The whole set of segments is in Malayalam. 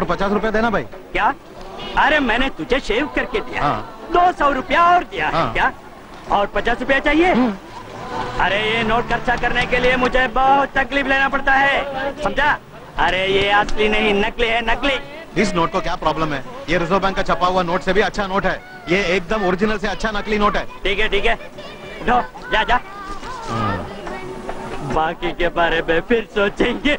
और पचास रुपया देना भाई क्या अरे मैंने तुझे शेव करके दिया हाँ। दो सौ रुपया और दिया है हाँ। क्या और पचास रुपया चाहिए अरे ये नोट खर्चा करने के लिए मुझे बहुत तकलीफ लेना पड़ता है समझा अरे ये असली नहीं नकली है नकली इस नोट को क्या प्रॉब्लम है ये रिजर्व बैंक का छपा हुआ नोट से भी अच्छा नोट है ये एकदम ओरिजिनल से अच्छा नकली नोट है ठीक है ठीक है उठो जा जा बाकी के बारे में फिर सोचेंगे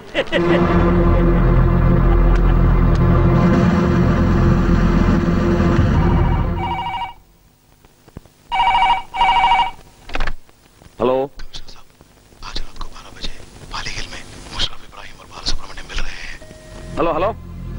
हेलो आज रात को बारह बजे पाली हिल में मुशरफ इब्राहिम और बाल सुब्रमण्यम मिल रहे हैं hello hello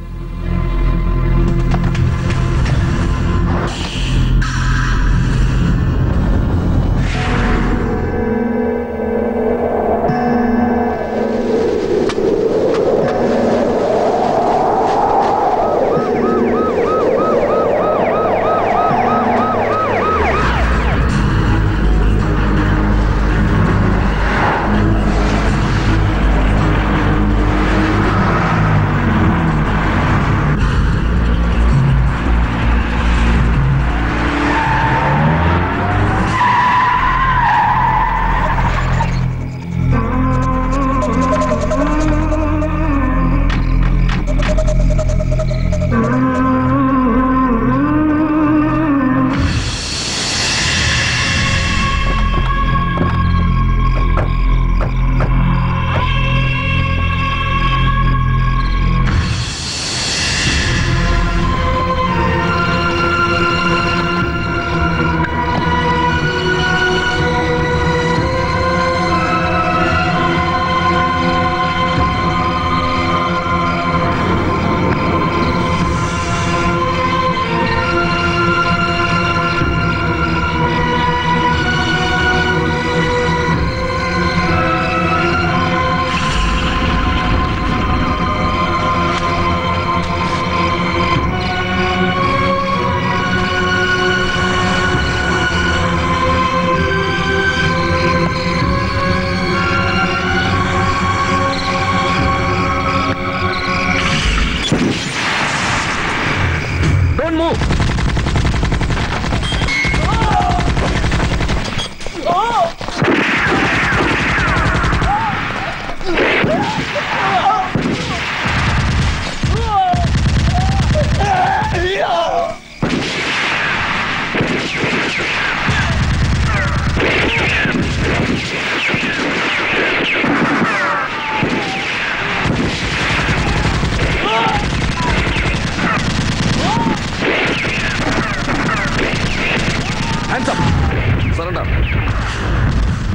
don't move hands up surrender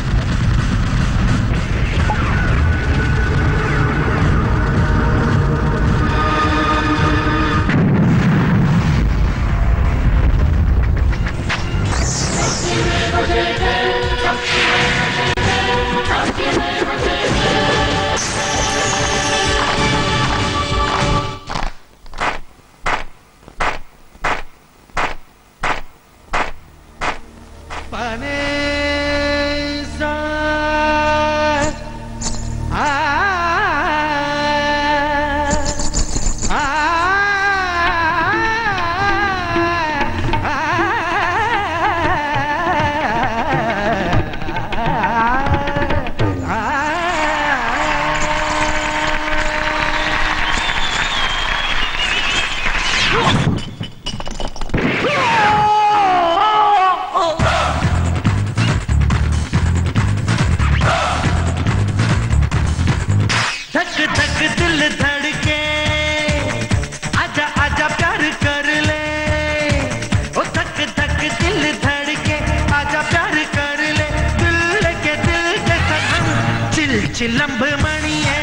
धक धक दिल धड़के आजा आजा प्यार कर ले ओ धक धक दिल धड़के आजा प्यार कर ले दिल के दिल के सनम चिल चिलंब मणिए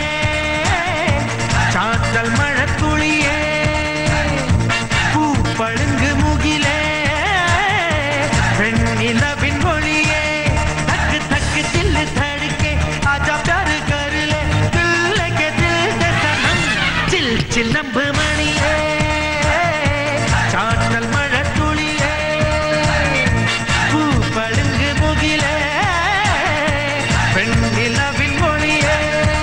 चांचल मഴത്തുളിയേ പൂ പളുങ്ക് മുകിലേ വെണ്ണിലവിൻ മൊഴിയേ धक धक दिल धड़के आजा प्यार कर ले दिल के दिल के सनम चिल चिलंब मणिए चाटल മഴത്തുളിയേ പൂ പളുങ്ക് മുകിലേ പെണ്ണിലവിൻ മൊഴിയേ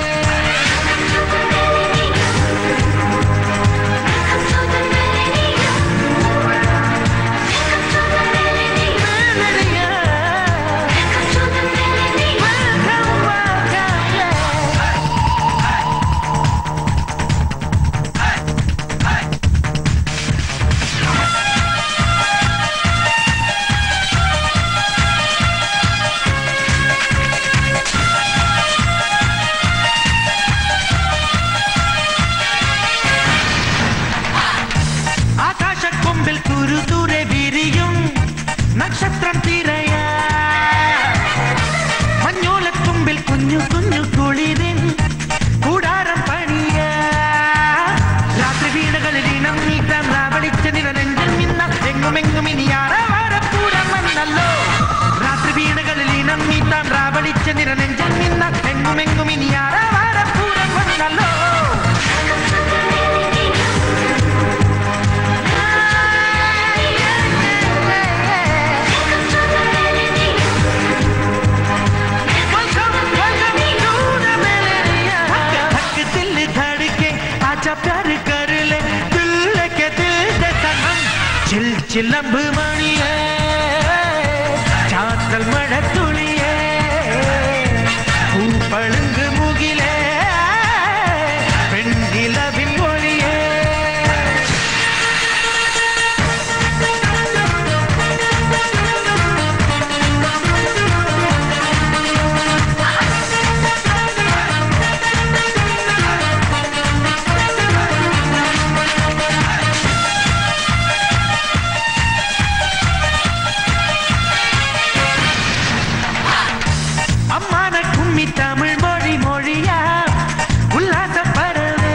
ദൂരു ദൂരെ വിരിയും നക്ഷത്രം തിരയാ മഞ്ഞോലത്തുമ്പിൽ കുഞ്ഞു കുഞ്ഞു കുളിരിൻ കൂടാരം പണിയ രാത്രി വീണകളിൽ ഇനം നീട്ടാൻ രാവളിച്ച നിറനെഞ്ചിൽ മിന്ന എങ്ങുമെങ്ങും ഇനി ആറാവാരപ്പൂരം വന്നല്ലോ രാത്രി വീണകളിൽ ഇനം നീട്ടാൻ രാവളിച്ച നിറനെഞ്ചിൽ മിന്ന എങ്ങുമെങ്ങും ഇനി ആറാവാരപ്പൂരം വന്നല്ലോ Welcome, welcome to the Millennia. धक दिल धड़के आजा प्यार कर ले दिल के दिल दे सनम ചിൽ ചിലമ്പ് മണിയേ ചാത്തൽ മഴ തുളിയേ പൂപ്പളുങ്ക് മുകിലേ പെണ്ണിലവിൻ മൊഴിയേ அம்மான கும்மி தமிழ் மொழி மொழியா உல்லாச பறவே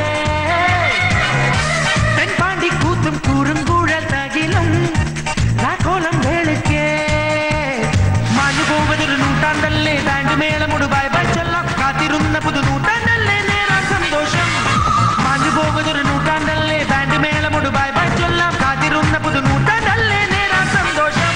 தென்பாண்டி கூத்தும் கூறுங்கூழல் தகிலும் கோலம் வேளுக்கே മഞ്ഞു പോവതൊരു നൂറ്റാണ്ടല്ലേ ബാൻഡ് മേളമൊടു ബൈ ബൈ ചൊല്ലാം കാത്തിരുന്ന പുതു നൂറ്റാണ്ടല്ലേ നേരാൻ സന്തോഷം മഞ്ഞു പോവതൊരു നൂറ്റാണ്ടല്ലേ ബാൻഡ് മേളമൊടു ബൈ ബൈ ചൊല്ലാം കാത്തിരുന്ന പുതു നൂറ്റാണ്ടല്ലേ നേരാൻ സന്തോഷം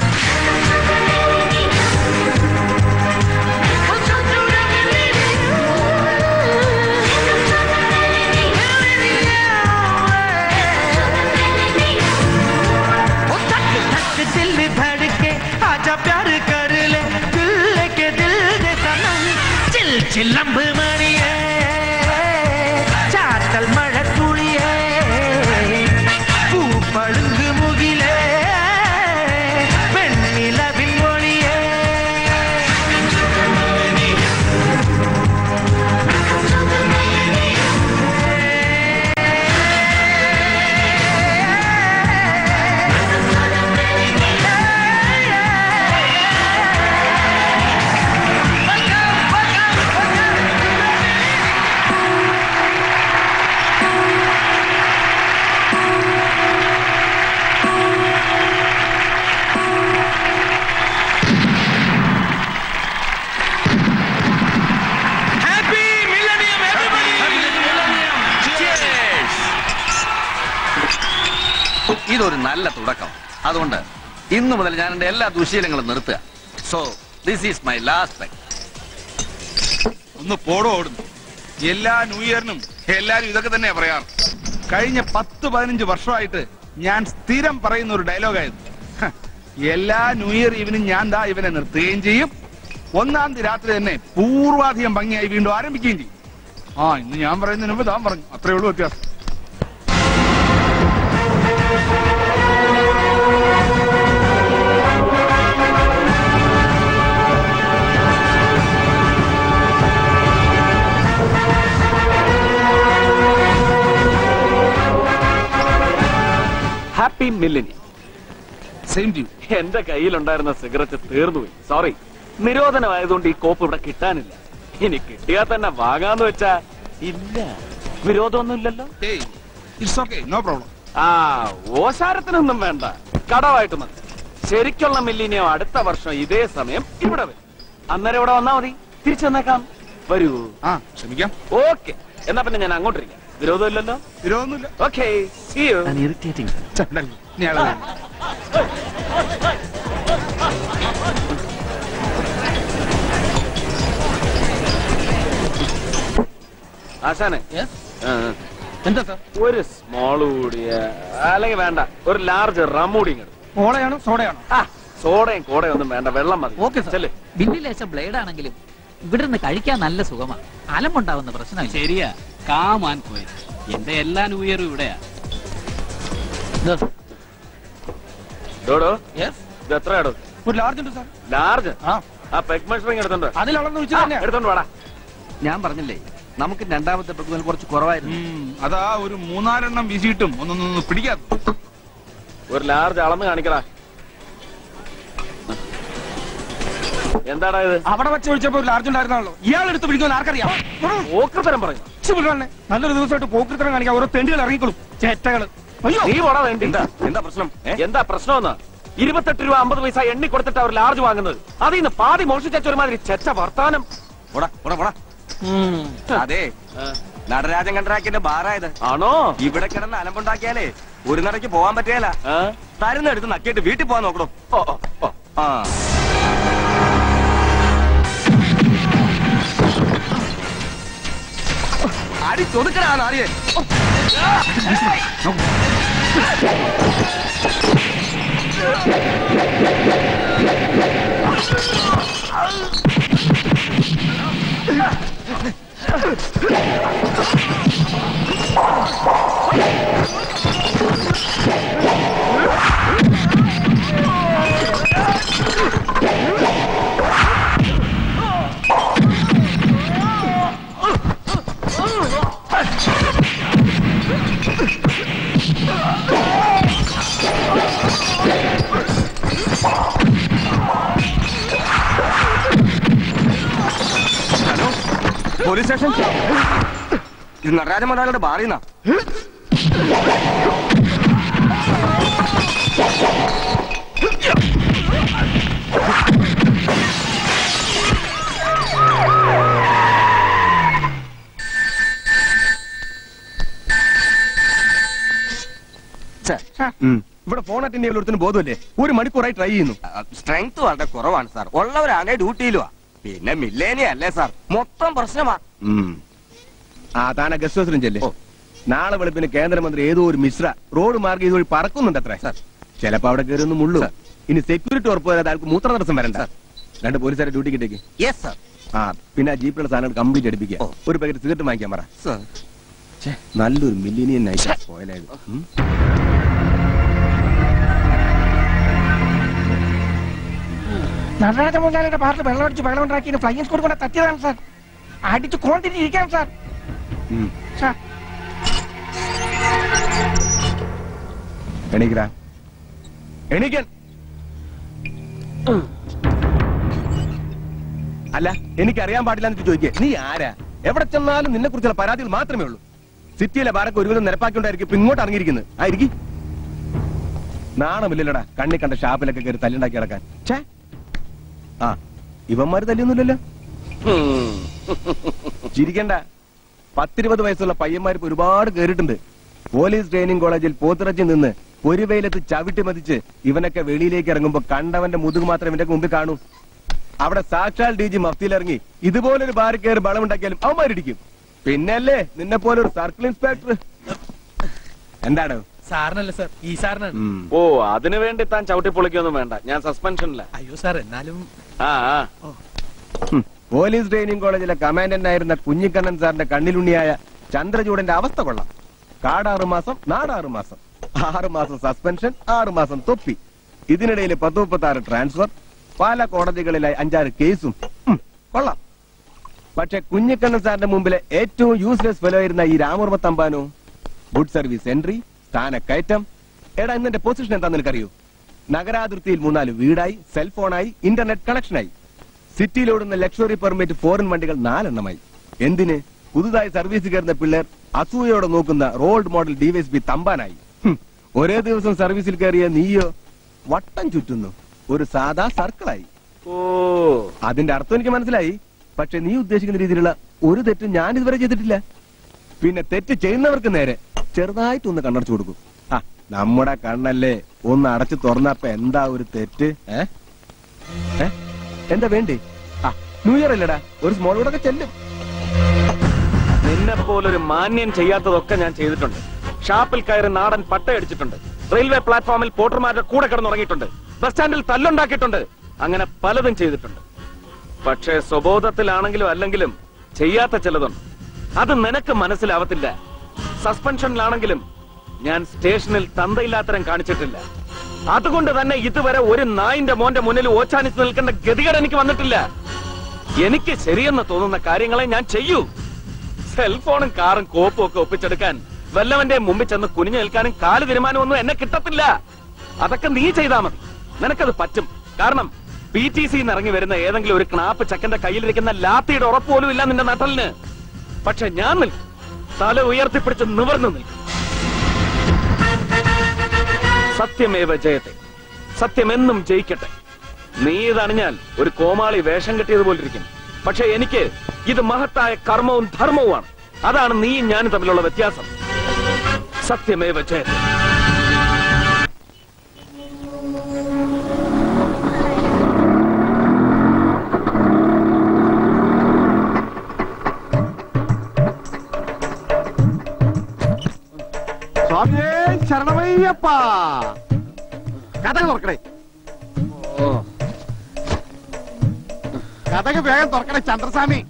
दिल धड़के आजा प्यार कर ले दिल के दिल दे सनम चिल चिलंब मणिए ചാത്തൽ മഴ തുളിയേ പൂപ്പളുങ്ക് മുകിലേ പെണ്ണിലവിൻ മൊഴിയേ ഹാപ്പി മില്ലനിയം ഇതൊരു നല്ല തുടക്കം അതുകൊണ്ട് ഇന്നു മുതൽ ഞാൻ എന്റെ എല്ലാ ദുശീലങ്ങളും നിർത്തുക so this is my last bye ഒന്ന് പോടോ ഓടുന്നു എല്ലാ ന്യൂ ഇയറിനും എല്ലാരും ഇതൊക്കെ തന്നെയാ പറയാറ് കഴിഞ്ഞ പത്ത് പതിനഞ്ച് വർഷമായിട്ട് ഞാൻ സ്ഥിരം പറയുന്ന ഒരു ഡയലോഗായിരുന്നു ഹ, എല്ലാ ന്യൂ ഇയർ ഈവനും ഞാൻ ദാ ഇവനെ നിർത്തുകയും ചെയ്യും ഒന്നാം തീയതി രാത്രി തന്നെ പൂർവാധികം ഭംഗിയായി വീണ്ടും ആരംഭിക്കുകയും ചെയ്യും ആ ഇന്ന് ഞാൻ പറയുന്നതിന് മുമ്പ് താൻ പറഞ്ഞു അത്രേ ഉള്ളൂ വ്യത്യാസം ഹാപ്പി മില്ലിനി സെയിം ടു എന്റെ കയ്യിലുണ്ടായിരുന്ന സിഗരറ്റ് തീർന്നുപോയി സോറി നിരോധനമായതുകൊണ്ട് ഈ കോപ്പ് ഇവിടെ കിട്ടാനില്ല ഇനി കിട്ടിയാൽ തന്നെ വാങ്ങാന്ന് വെച്ചാ ഇല്ല വിരോധമൊന്നുമില്ലല്ലോ ഏയ് ഇറ്റ്സ് ഓക്കെ നോ പ്രോബ്ലം ആ ഓശാരത്തിനൊന്നും വേണ്ട കടവായിട്ട് മതി ശരിക്കുള്ള മില്ലിനിയോ അടുത്ത വർഷം ഇതേ സമയം ഇവിടെ വരും അന്നേരം ഇവിടെ വന്നാ മതി തിരിച്ചു വന്നേക്കാം വരൂ ആ ശ്രമിക്കാം ഓക്കെ എന്നാ പിന്നെ ഞാൻ അങ്ങോട്ടിരിക്കാം വിരോധമില്ലല്ലോ വിരോധമൊന്നുമില്ല ഓക്കെ ഇറിറ്റേറ്റിംഗ് ചണ്ടല്ലോ. ഇനി ആളെ വരും. ആശാനെ ആ, എന്താ സാർ ഒരു സ്മോൾ കൂടിയ അല്ലെങ്കിൽ വേണ്ട ഒരു ലാർജ് റം കൂടി ഇങ്ങട്. കോളയാണോ സോഡയാണോ ആ സോഡയും കോടയും ഒന്നും വേണ്ട വെള്ളം മതി ഓക്കെ സാർ ചെല്ല്. ബില്ലിൽ ലേശം ബ്ലേഡ് ആണെങ്കിലും ഇവിടെ നിന്ന് കഴിക്കാൻ നല്ല സുഖമാണ് അലമ്പുണ്ടാവുന്ന പ്രശ്നമില്ല ശരിയാ കാമാൻ പോയി എന്റെ എല്ലാ ന്യൂ ഇയറും ഇവിടെയാ ഡോഡോ യെസ് ഇത് എത്ര ഇടും ഒരു ലാർജ് ഉണ്ട് സാർ ലാർജ് ആ ആ പെഗ് മെഷറിംഗ് എടുത്തോണ്ട് അതിൽ അളന്ന് വെച്ച് ആ, തന്നെയാ എടുത്തോണ്ട് വാടാ ഞാൻ പറഞ്ഞില്ലേ നമുക്ക് രണ്ടാമത്തെ പ്രകൃതി കുറച്ച് കുറവായിരുന്നു ഉം, അതാ ഒരു മൂന്നാലെണ്ണം വീശിയിട്ടും ഒന്നൊന്നും പിടിക്കാത്ത ഒരു ലാർജ് അളന്ന് കാണിക്കടാ എന്താടാ ഇത് അവിടെ വെച്ച് വിളിച്ചപ്പോ ഒരു ലാർജ് ഉണ്ടായിരുന്നാണല്ലോ ഇയാൾ എടുത്ത് പിടിക്കുമെന്ന് ആർക്കറിയാം ഓക്കത്തരം പറഞ്ഞു ഛെ, വിടുവാണേ. നല്ലൊരു ദിവസമായിട്ട് പോക്കൃത്തരം കാണിക്കാൻ ഓരോ തെണ്ടികൾ ഇറങ്ങിക്കൊള്ളും ചേറ്റകള് അയ്യോ നീ പോടാ വേണ്ടി എന്താ എന്താ പ്രശ്നം ഏ? എന്താ പ്രശ്നമെന്ന് ഇരുപത്തെട്ട് രൂപ അമ്പത് പൈസ എണ്ണി കൊടുത്തിട്ട് അവർ ലാർജ് വാങ്ങുന്നത് അതിൽ നിന്ന് പാതി മോഷിച്ച ഒരുമാതിരി ചെച്ച വർത്താനം പോടാ പോടാ പോടാ അതെ നടരാജൻ കണ്ട്രാക്കിന്റെ ബാറായത് ആണോ ഇവിടെ കിടന്ന് അലമ്പുണ്ടാക്കിയാലേ ഒരു നടക്ക് പോവാൻ പറ്റിയല്ല ആ? തരുന്ന എടുത്ത് നക്കിയിട്ട് വീട്ടിൽ പോവാൻ നോക്കണം ഓ, ഓ, ഓ. ആ അടി ചൊതുക്കടാ നാളിയെ പോലീസ് സ്റ്റേഷൻ ഇത് നടരാജൻ മലയാളിയുടെ ബാറിന്നാ ഇവിടെ ഫോൺ അറ്റൻഡ് ചെയ്യാൻ ഒരുത്തിന് ബോധമല്ലേ ഒരു മണിക്കൂറായി ട്രൈ ചെയ്യുന്നു സ്ട്രെങ്ത് വളരെ കുറവാണ് സാർ ഉള്ളവരാണെ ഡ്യൂട്ടിയിലുവാ പിന്നെ മില്ലേനിയ അല്ലേ സാർ മൊത്തം പ്രശ്നമാ ആ താന ഗസ്റ്റ് ഹൗസിലും ചെല്ലേ നാളെ വെളുപ്പിന് കേന്ദ്രമന്ത്രി ഏതോ ഒരു മിശ്ര റോഡ് മാർഗം ഇതുവഴി പറക്കുന്നുണ്ട് അത്ര ചിലപ്പോ അവിടെ കയറി ഒന്ന് മുള്ളു ഇനി സെക്യൂരിറ്റി ഉറപ്പ് വരാതെ ആൾക്ക് മൂത്ര തടസ്സം വരണ്ട രണ്ട് പോലീസുകാരെ ഡ്യൂട്ടി കിട്ടേക്ക് യെസ് സാർ ആ പിന്നെ ആ ജീപ്പിലുള്ള സാധനങ്ങൾ കംപ്ലീറ്റ് അടിപ്പിക്കുക ഒരു പാക്കറ്റ് സിഗരറ്റ് വാങ്ങിക്കാൻ പറ സാർ ഛെ, നല്ലൊരു മില്ലിനിയൻ നൈറ്റ് പോയാലായത് ഉം. നടരാജ മുതലാളിയുടെ പാർട്ടിൽ വെള്ളം അടിച്ച് വെള്ളം ഉണ്ടാക്കി ഫ്ലൈങ് സ്കോഡ് കൊണ്ട് തട്ടിയതാണ് സാർ അടിച്ച് കോണ്ടിരിക്കാൻ സാർ ഉം. സാർ എണീക്കടാ എണീക്കാൻ അല്ല എനിക്ക് അറിയാൻ പാടില്ല എന്ന് ചോദിക്കേ നീ ആരാ എവിടെ ചെന്നാലും നിന്നെ കുറിച്ചുള്ള പരാതികൾ മാത്രമേ ഉള്ളൂ സിറ്റിയിലെ ബാരൊക്കെ ഒരുവിധം നിരപ്പാക്കിക്കൊണ്ടായിരിക്കും ഇപ്പൊ ഇങ്ങോട്ട് ഇറങ്ങിയിരിക്കുന്നത് ആയിരിക്കും നാണമില്ലല്ലോടാ കണ്ണി കണ്ട ഷാപ്പിലൊക്കെ കയറി തല്ലുണ്ടാക്കി കിടക്കാൻ ഛേ ആ ഇവന്മാര് തല്ലിയൊന്നുമില്ലല്ലോ ഉം. ചിരിക്കണ്ട പത്തിരുപത് വയസ്സുള്ള പയ്യന്മാർ ഇപ്പൊ ഒരുപാട് കേറിയിട്ടുണ്ട് പോലീസ് ട്രെയിനിങ് കോളേജിൽ പോത്തിറച്ചി നിന്ന് ഒരു വെയിലത്ത് ചവിട്ടി മതിച്ച് ഇവനൊക്കെ വെളിയിലേക്ക് ഇറങ്ങുമ്പോ കണ്ടവന്റെ മുതുക് മാത്രം ഇവന്റെ മുമ്പിൽ കാണൂ അവിടെ സാക്ഷാൽ ഡി ജി മഫ്തിയിലിറങ്ങി ഇതുപോലൊരു ബാറിൽ കയറി ബളമുണ്ടാക്കിയാലും അവന്മാരിടിക്കും പിന്നല്ലേ നിന്നെ പോലെ ഒരു സർക്കിൾ ഇൻസ്പെക്ടർ എന്താണ് സാറിനല്ല സാർ ഈ സാറിനാണ് ഉം. ഓ അതിനു വേണ്ടി താൻ ചവിട്ടി പൊളിക്കൊന്നും വേണ്ട ഞാൻ സസ്പെൻഷനില്ല അയ്യോ സാർ എന്നാലും ആ ആ ഹും. പോലീസ് ട്രെയിനിങ് കോളേജിലെ കമാൻഡന്റ് ആയിരുന്ന കുഞ്ഞിക്കണ്ണൻ സാറിന്റെ കണ്ണിലുണ്ണിയായ ചന്ദ്രചൂടന്റെ അവസ്ഥ കൊള്ളാം കാടാറ് മാസം നാടാറ് മാസം ആറ് മാസം സസ്പെൻഷൻ ആറ് മാസം തൊപ്പി ഇതിനിടയിൽ പത്ത് മുപ്പത്തി ആറ് ട്രാൻസ്ഫർ പല കോടതികളിലായി അഞ്ചാറ് കേസും ഹും, കൊള്ളാം പക്ഷെ കുഞ്ഞിക്കണ്ണൻ സാറിന്റെ മുമ്പിലെ ഏറ്റവും യൂസ്ലെസ് ഫെലോ ആയിരുന്ന ഈ രാമവർമ്മ തമ്പാനോ ഗുഡ് സർവീസ് എൻട്രി സ്ഥാനക്കയറ്റം എടാ ഇന്നെ പൊസിഷൻ എന്താന്ന് നിനക്കറിയൂ നഗരാതിർത്തിയിൽ മൂന്നാല് വീടായി സെൽഫോണായി ഇന്റർനെറ്റ് കണക്ഷനായി സിറ്റിയിലോടുന്ന ലക്ഷറി പെർമിറ്റ് ഫോറിൻ വണ്ടികൾ നാലെണ്ണമായി എന്തിന് പുതുതായി സർവീസ് കയറുന്ന പിള്ളേർ അസൂയോടെ നോക്കുന്ന റോൾഡ് മോഡൽ ഡിവൈഎസ്പി തമ്പാനായി ഹും, ഒരേ ദിവസം സർവീസിൽ കയറിയ നീയോ വട്ടം ചുറ്റുന്നു ഒരു സാധാ സർക്കിളായി ഓ അതിന്റെ അർത്ഥം എനിക്ക് മനസ്സിലായി പക്ഷെ നീ ഉദ്ദേശിക്കുന്ന രീതിയിലുള്ള ഒരു തെറ്റും ഞാൻ ഇതുവരെ ചെയ്തിട്ടില്ല പിന്നെ തെറ്റ് ചെയ്യുന്നവർക്ക് നേരെ ചെറുതായിട്ടൊന്ന് കണ്ണടച്ചു കൊടുക്കും ആ നമ്മുടെ കണ്ണല്ലേ ഒന്ന് അടച്ചു തുറന്നപ്പ എന്താ ഒരു തെറ്റ് ഏ ഏ? എന്താ വേണ്ടേ ആ ന്യൂ ഇയർ അല്ലടാ ഒരു സ്മോൾ വീടൊക്കെ ചെല്ലും നിന്നെ പോലൊരു മാന്യം ചെയ്യാത്തതൊക്കെ ഞാൻ ചെയ്തിട്ടുണ്ട് ഷാപ്പിൽ കയറി നാടൻ പട്ടയടിച്ചിട്ടുണ്ട് റെയിൽവേ പ്ലാറ്റ്ഫോമിൽ പോട്ടർമാരുടെ കൂടെ കിടന്നുറങ്ങിയിട്ടുണ്ട് ബസ് സ്റ്റാൻഡിൽ തല്ലുണ്ടാക്കിയിട്ടുണ്ട് അങ്ങനെ പലതും ചെയ്തിട്ടുണ്ട് പക്ഷേ സ്വബോധത്തിലാണെങ്കിലും അല്ലെങ്കിലും ചെയ്യാത്ത ചിലതുണ്ട് അത് നിനക്ക് മനസ്സിലാവത്തില്ല സസ്പെൻഷനിലാണെങ്കിലും ഞാൻ സ്റ്റേഷനിൽ തന്തയില്ലാത്തരം കാണിച്ചിട്ടില്ല അതുകൊണ്ട് തന്നെ ഇതുവരെ ഒരു നായിന്റെ മോന്റെ മുന്നിൽ ഓച്ചാനിച്ച് നിൽക്കേണ്ട ഗതികേട് എനിക്ക് വന്നിട്ടില്ല എനിക്ക് ശരിയെന്ന് തോന്നുന്ന കാര്യങ്ങളെ ഞാൻ ചെയ്യൂ സെൽഫോണും കാറും കോപ്പും ഒക്കെ ഒപ്പിച്ചെടുക്കാൻ വല്ലവന്റെ മുമ്പിൽ ചെന്ന് കുനിഞ്ഞു നിൽക്കാനും കാല് തീരുമാനമൊന്നും എന്നെ കിട്ടത്തില്ല അതൊക്കെ നീ ചെയ്താ മതി നിനക്കത് പറ്റും കാരണം പി ടി സിന്ന് ഇറങ്ങി വരുന്ന ഏതെങ്കിലും ഒരു ക്നാപ്പ് ചക്കന്റെ കയ്യിലിരിക്കുന്ന ലാത്തിയുടെ ഉറപ്പ് പോലും ഇല്ല നിന്റെ നട്ടലിന് പക്ഷെ ഞാൻ നിൽക്കും തല ഉയർത്തിപ്പിടിച്ച് നിവർന്നു നിൽക്കും സത്യമേവ ജയത്തെ സത്യമെന്നും ജയിക്കട്ടെ നീ ഇതണിഞ്ഞാൽ ഒരു കോമാളി വേഷം കെട്ടിയതുപോലിരിക്കും പക്ഷെ എനിക്ക് ഇത് മഹത്തായ കർമ്മവും ധർമ്മവുമാണ് അതാണ് നീയും ഞാനും തമ്മിലുള്ള വ്യത്യാസം സത്യമേവ ജയത്തെ സ്വാമിയേ ശരണമയ്യപ്പ കഥ തുറക്കണേ കഥക് വേഗം തുറക്കണേ ചന്ദ്രസ്വാമി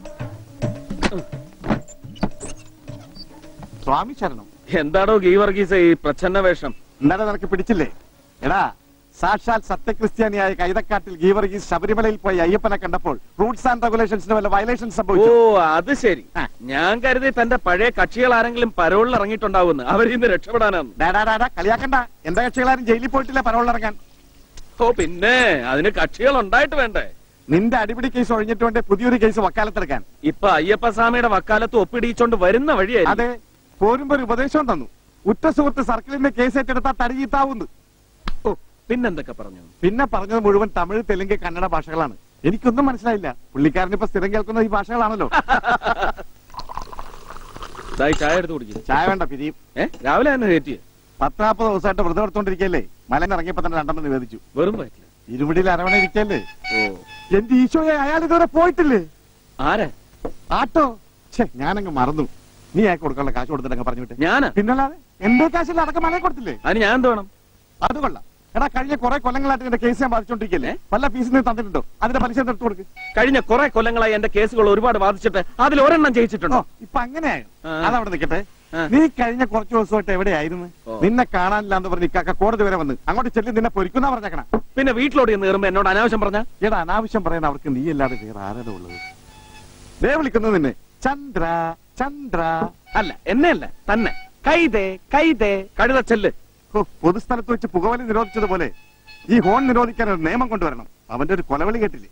സ്വാമി ശരണം എന്താടോ ഗീവർഗീസ് ഈ പ്രച്ഛന്ന വേഷം ഇന്നലെ നിനക്ക് പിടിച്ചില്ലേ എടാ സാക്ഷാൽ സത്യക്രിസ്ത്യാനിയായ കൈതക്കാട്ടിൽ ഗീവർഗീസ് ശബരിമലയിൽ പോയി അയ്യപ്പനെ കണ്ടപ്പോൾ റൂട്ട്സ് ആൻഡ് റെഗുലേഷൻസിന് വല്ല വയലേഷൻ ഓ സംഭവിച്ചു അത് ശരി ഞാൻ കരുതി തന്റെ പഴയ കക്ഷികൾ ആരെങ്കിലും പരോളിൽ ഇറങ്ങിയിട്ടുണ്ടാവുമെന്ന് അവരിൽ നിന്ന് രക്ഷപ്പെടാനാണ് ഡാടാ ഡാടാ കളിയാക്കണ്ട എന്റെ കക്ഷികളാരും ജയിലിൽ പോയിട്ടില്ല പരോളിറങ്ങാൻ ഓ പിന്നെ അതിന് കക്ഷികൾ ഉണ്ടായിട്ട് വേണ്ടേ നിന്റെ അടിപിടി കേസ് ഒഴിഞ്ഞിട്ട് വേണ്ടേ പുതിയൊരു കേസ് വക്കാലത്തെടുക്കാൻ ഇപ്പൊ അയ്യപ്പസ്വാമിയുടെ വക്കാലത്ത് ഒപ്പിടിച്ചോണ്ട് വരുന്ന വഴിയായി അതെ പോരുമ്പോ ഒരു ഉപദേശം തന്നു ഉറ്റ സുഹൃത്ത് സർക്കിളിന്റെ കേസ് ഏറ്റെടുത്താൽ തടിയീത്താവുന്നു ഓ പിന്നെന്തൊക്കെ പറഞ്ഞു പിന്നെ പറഞ്ഞത് മുഴുവൻ തമിഴ് തെലുങ്ക് കന്നഡ ഭാഷകളാണ് എനിക്കൊന്നും മനസ്സിലായില്ല പുള്ളിക്കാരൻ ഇപ്പൊ സ്ഥിരം കേൾക്കുന്ന ഈ ഭാഷകളാണല്ലോ ദാ ഈ ചായ എടുത്ത് കുടിക്കും ചായ വേണ്ട പിരിയും ഏ രാവിലെ തന്നെ കയറ്റിയ പത്ത് നാൽപ്പത് ദിവസമായിട്ട് വ്രതം എടുത്തോണ്ടിരിക്കല്ലേ മലന്ന് ഇറങ്ങിയപ്പോ തന്നെ രണ്ടെണ്ണം നിവേദിച്ചു വെറും പറ്റില്ല ഇരുമുടിയിൽ അരവണ ഇരിക്കല്ലേ ഓ എന്റെ ഈശോയെ അയാൾ ഇതുവരെ പോയിട്ടില്ലേ ആരാ ആട്ടോ ഛേ ഞാനങ്ങ് മറന്നു നീ അയാൾക്ക് കൊടുക്കാനുള്ള കാശ് കൊടുത്തിട്ടങ്ങ് പറഞ്ഞു വിട്ടെ ഞാനാ പിന്നല്ലാതെ എന്റെ കാശിൽ അടക്കം മലയെ കൊടുത്തില്ലേ അതിന് ഞാൻ എന്ത് വേണം അത് കൊള്ളാം എടാ കഴിഞ്ഞ കുറെ കൊല്ലങ്ങളായിട്ട് എന്റെ കേസ് ഞാൻ ബാധിച്ചോണ്ടിരിക്കല്ലേ പല ഫീസ് നീ തന്നിട്ടുണ്ടോ അതിന്റെ പലിശ എടുത്തു കൊടുക്ക് കഴിഞ്ഞ കുറെ കൊല്ലങ്ങളായി എന്റെ കേസുകൾ ഒരുപാട് ബാധിച്ചിട്ട് അതിൽ ഒരെണ്ണം ജയിച്ചിട്ടുണ്ടോ ഇപ്പൊ അങ്ങനെയായോ ആ. അതവിടെ നിൽക്കട്ടെ ആ. നീ കഴിഞ്ഞ കുറച്ച് ദിവസമായിട്ട് എവിടെയായിരുന്നു ഓ. നിന്നെ കാണാനില്ല എന്ന് പറഞ്ഞ് ഇക്കാക്ക കോടതി വരെ വന്ന് അങ്ങോട്ട് ചെല്ലി നിന്നെ പൊരിക്കുന്ന പറഞ്ഞേക്കണ പിന്നെ വീട്ടിലോട്ട് ചെന്ന് കയറുമ്പോ എന്നോട് അനാവശ്യം പറഞ്ഞ എടാ അനാവശ്യം പറയുന്ന അവർക്ക് നീ അല്ലാതെ വേറെ ആരാണ് ഉള്ളത് ദേ വിളിക്കുന്നു നിന്നെ ചന്ദ്ര ചന്ദ്ര അല്ല എന്നെ അല്ല തന്നെ കൈതേ കൈതേ കഴുത ചെല്ല് ഹോ, പൊതുസ്ഥലത്ത് വെച്ച് പുകവലി നിരോധിച്ചതുപോലെ ഈ ഹോൺ നിരോധിക്കാൻ ഒരു നിയമം കൊണ്ടുവരണം അവന്റെ ഒരു കൊലവിളി കേട്ടില്ലേ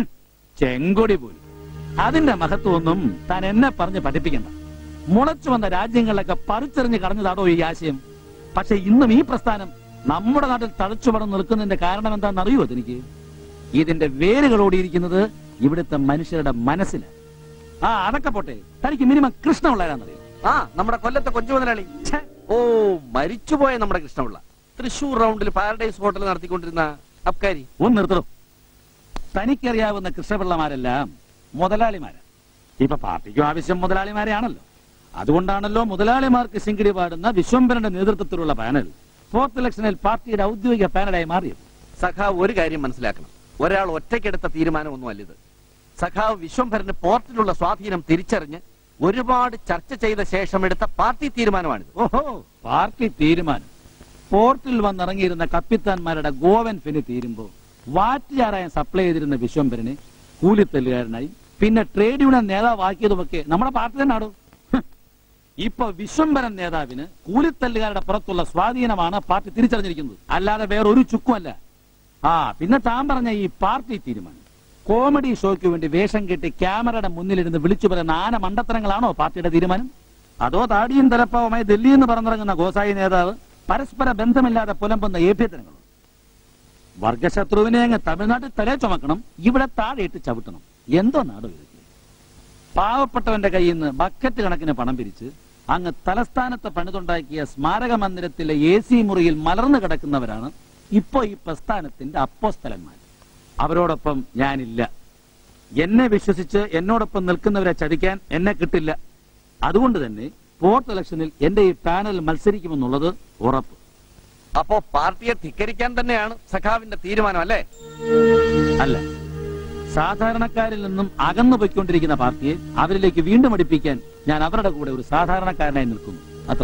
ചെങ്കൊടി പോലും അതിന്റെ മഹത്വമൊന്നും താൻ എന്നെ പറഞ്ഞ് പഠിപ്പിക്കണ്ട മുളച്ചു വന്ന രാജ്യങ്ങളിലൊക്കെ പറിച്ചെറിഞ്ഞ് കളഞ്ഞതാടോ ഈ ആശയം പക്ഷെ ഇന്നും ഈ പ്രസ്ഥാനം നമ്മുടെ നാട്ടിൽ തഴച്ചു പടർന്നു നിൽക്കുന്നതിന്റെ കാരണം എന്താണെന്ന് അറിയുമോ എനിക്ക് ഇതിന്റെ വേരുകളോടിയിരിക്കുന്നത് ഇവിടുത്തെ മനുഷ്യരുടെ മനസ്സിലാണ് ആ അതൊക്കെ പോട്ടെ തനിക്ക് മിനിമം കൃഷ്ണമുള്ളവരാന്നറിയോ ആ നമ്മുടെ കൊല്ലത്തെ കൊച്ചു മുതലാളി ഛെ, ഓ മരിച്ചുപോയ നമ്മുടെ കൃഷ്ണപിള്ള തൃശൂർ റൗണ്ടിൽ പാരഡൈസ് ഹോട്ടൽ നടത്തിക്കൊണ്ടിരുന്ന അബ്കാരി ഒന്ന് നിർത്തണം തനിക്കറിയാവുന്ന കൃഷ്ണപിള്ളമാരെല്ലാം മുതലാളിമാരാ ഇപ്പൊ പാർട്ടിക്കും ആവശ്യം മുതലാളിമാരെയാണല്ലോ അതുകൊണ്ടാണല്ലോ മുതലാളിമാർക്ക് ശിങ്കിടി പാടുന്ന വിശ്വംഭരന്റെ നേതൃത്വത്തിലുള്ള പാനൽ ഫോർത്ത് ഇലക്ഷനിൽ പാർട്ടിയുടെ ഔദ്യോഗിക പാനലായി മാറിയത് സഖാവ് ഒരു കാര്യം മനസ്സിലാക്കണം ഒരാൾ ഒറ്റയ്ക്കെടുത്ത തീരുമാനമൊന്നുമല്ല ഇത് സഖാവ് വിശ്വംഭരന് പോർട്ടിലുള്ള സ്വാധീനം തിരിച്ചറിഞ്ഞ് ഒരുപാട് ചർച്ച ചെയ്ത ശേഷം എടുത്ത പാർട്ടി തീരുമാനമാണിത് ഓഹോ പാർട്ടി തീരുമാനം പോർട്ടിൽ വന്നിറങ്ങിയിരുന്ന കപ്പിത്താന്മാരുടെ ഗോവൻ ഫെനി തീരുമ്പോ വാറ്റുചാരായം സപ്ലൈ ചെയ്തിരുന്ന വിശ്വംഭരനെ കൂലിത്തല്ലുകാരനായി പിന്നെ ട്രേഡ് യൂണിയൻ നേതാവാക്കിയതുമൊക്കെ നമ്മുടെ പാർട്ടി തന്നെയാണോ ഹ്. ഇപ്പൊ വിശ്വംഭരൻ നേതാവിന് കൂലിത്തല്ലുകാരുടെ പുറത്തുള്ള സ്വാധീനമാണ് പാർട്ടി തിരിച്ചറിഞ്ഞിരിക്കുന്നത് അല്ലാതെ വേറൊരു ചുക്കുമല്ല ആ പിന്നെ താൻ പറഞ്ഞ ഈ പാർട്ടി തീരുമാനം കോമഡി ഷോയ്ക്ക് വേണ്ടി വേഷം കെട്ടി ക്യാമറയുടെ മുന്നിലിരുന്ന് വിളിച്ചു പറയുന്ന ആന മണ്ടത്തരങ്ങളാണോ പാർട്ടിയുടെ തീരുമാനം അതോ താടിയും തലപ്പാവുമായി ഡൽഹിയിൽ നിന്ന് പറന്നിറങ്ങുന്ന ഗോസായി നേതാവ് പരസ്പര ബന്ധമില്ലാതെ പുലമ്പുന്ന ഏഭ്യത്തരങ്ങളും വർഗശത്രുവിനെ അങ്ങ് തമിഴ്നാട്ടിൽ തലേ ചുമക്കണം ഇവിടെ താഴെയിട്ട് ചവിട്ടണം എന്തോ നാടോ ഇത് പാവപ്പെട്ടവന്റെ കയ്യിൽ നിന്ന് ബക്കറ്റ് കണക്കിന് പണം പിരിച്ച് അങ്ങ് തലസ്ഥാനത്ത് പണിതുണ്ടാക്കിയ സ്മാരക മന്ദിരത്തിലെ എ സി മുറിയിൽ മലർന്നു കിടക്കുന്നവരാണ് ഇപ്പോ ഈ പ്രസ്ഥാനത്തിന്റെ അപ്പോസ്തലന്മാർ അവരോടൊപ്പം ഞാനില്ല എന്നെ വിശ്വസിച്ച് എന്നോടൊപ്പം നിൽക്കുന്നവരെ ചതിക്കാൻ എന്നെ കിട്ടില്ല അതുകൊണ്ട് തന്നെ ഫോർത്ത് ഇലക്ഷനിൽ എന്റെ ഈ പാനൽ മത്സരിക്കുമെന്നുള്ളത് ഉറപ്പ് അപ്പോ പാർട്ടിയെ ധിക്കരിക്കാൻ തന്നെയാണ് സഖാവിന്റെ തീരുമാനം അല്ലേ അല്ല സാധാരണക്കാരിൽ നിന്നും അകന്നു പോയിക്കൊണ്ടിരിക്കുന്ന പാർട്ടിയെ അവരിലേക്ക് വീണ്ടും അടുപ്പിക്കാൻ ഞാൻ അവരുടെ കൂടെ ഒരു സാധാരണക്കാരനായി നിൽക്കുന്നു അത്ര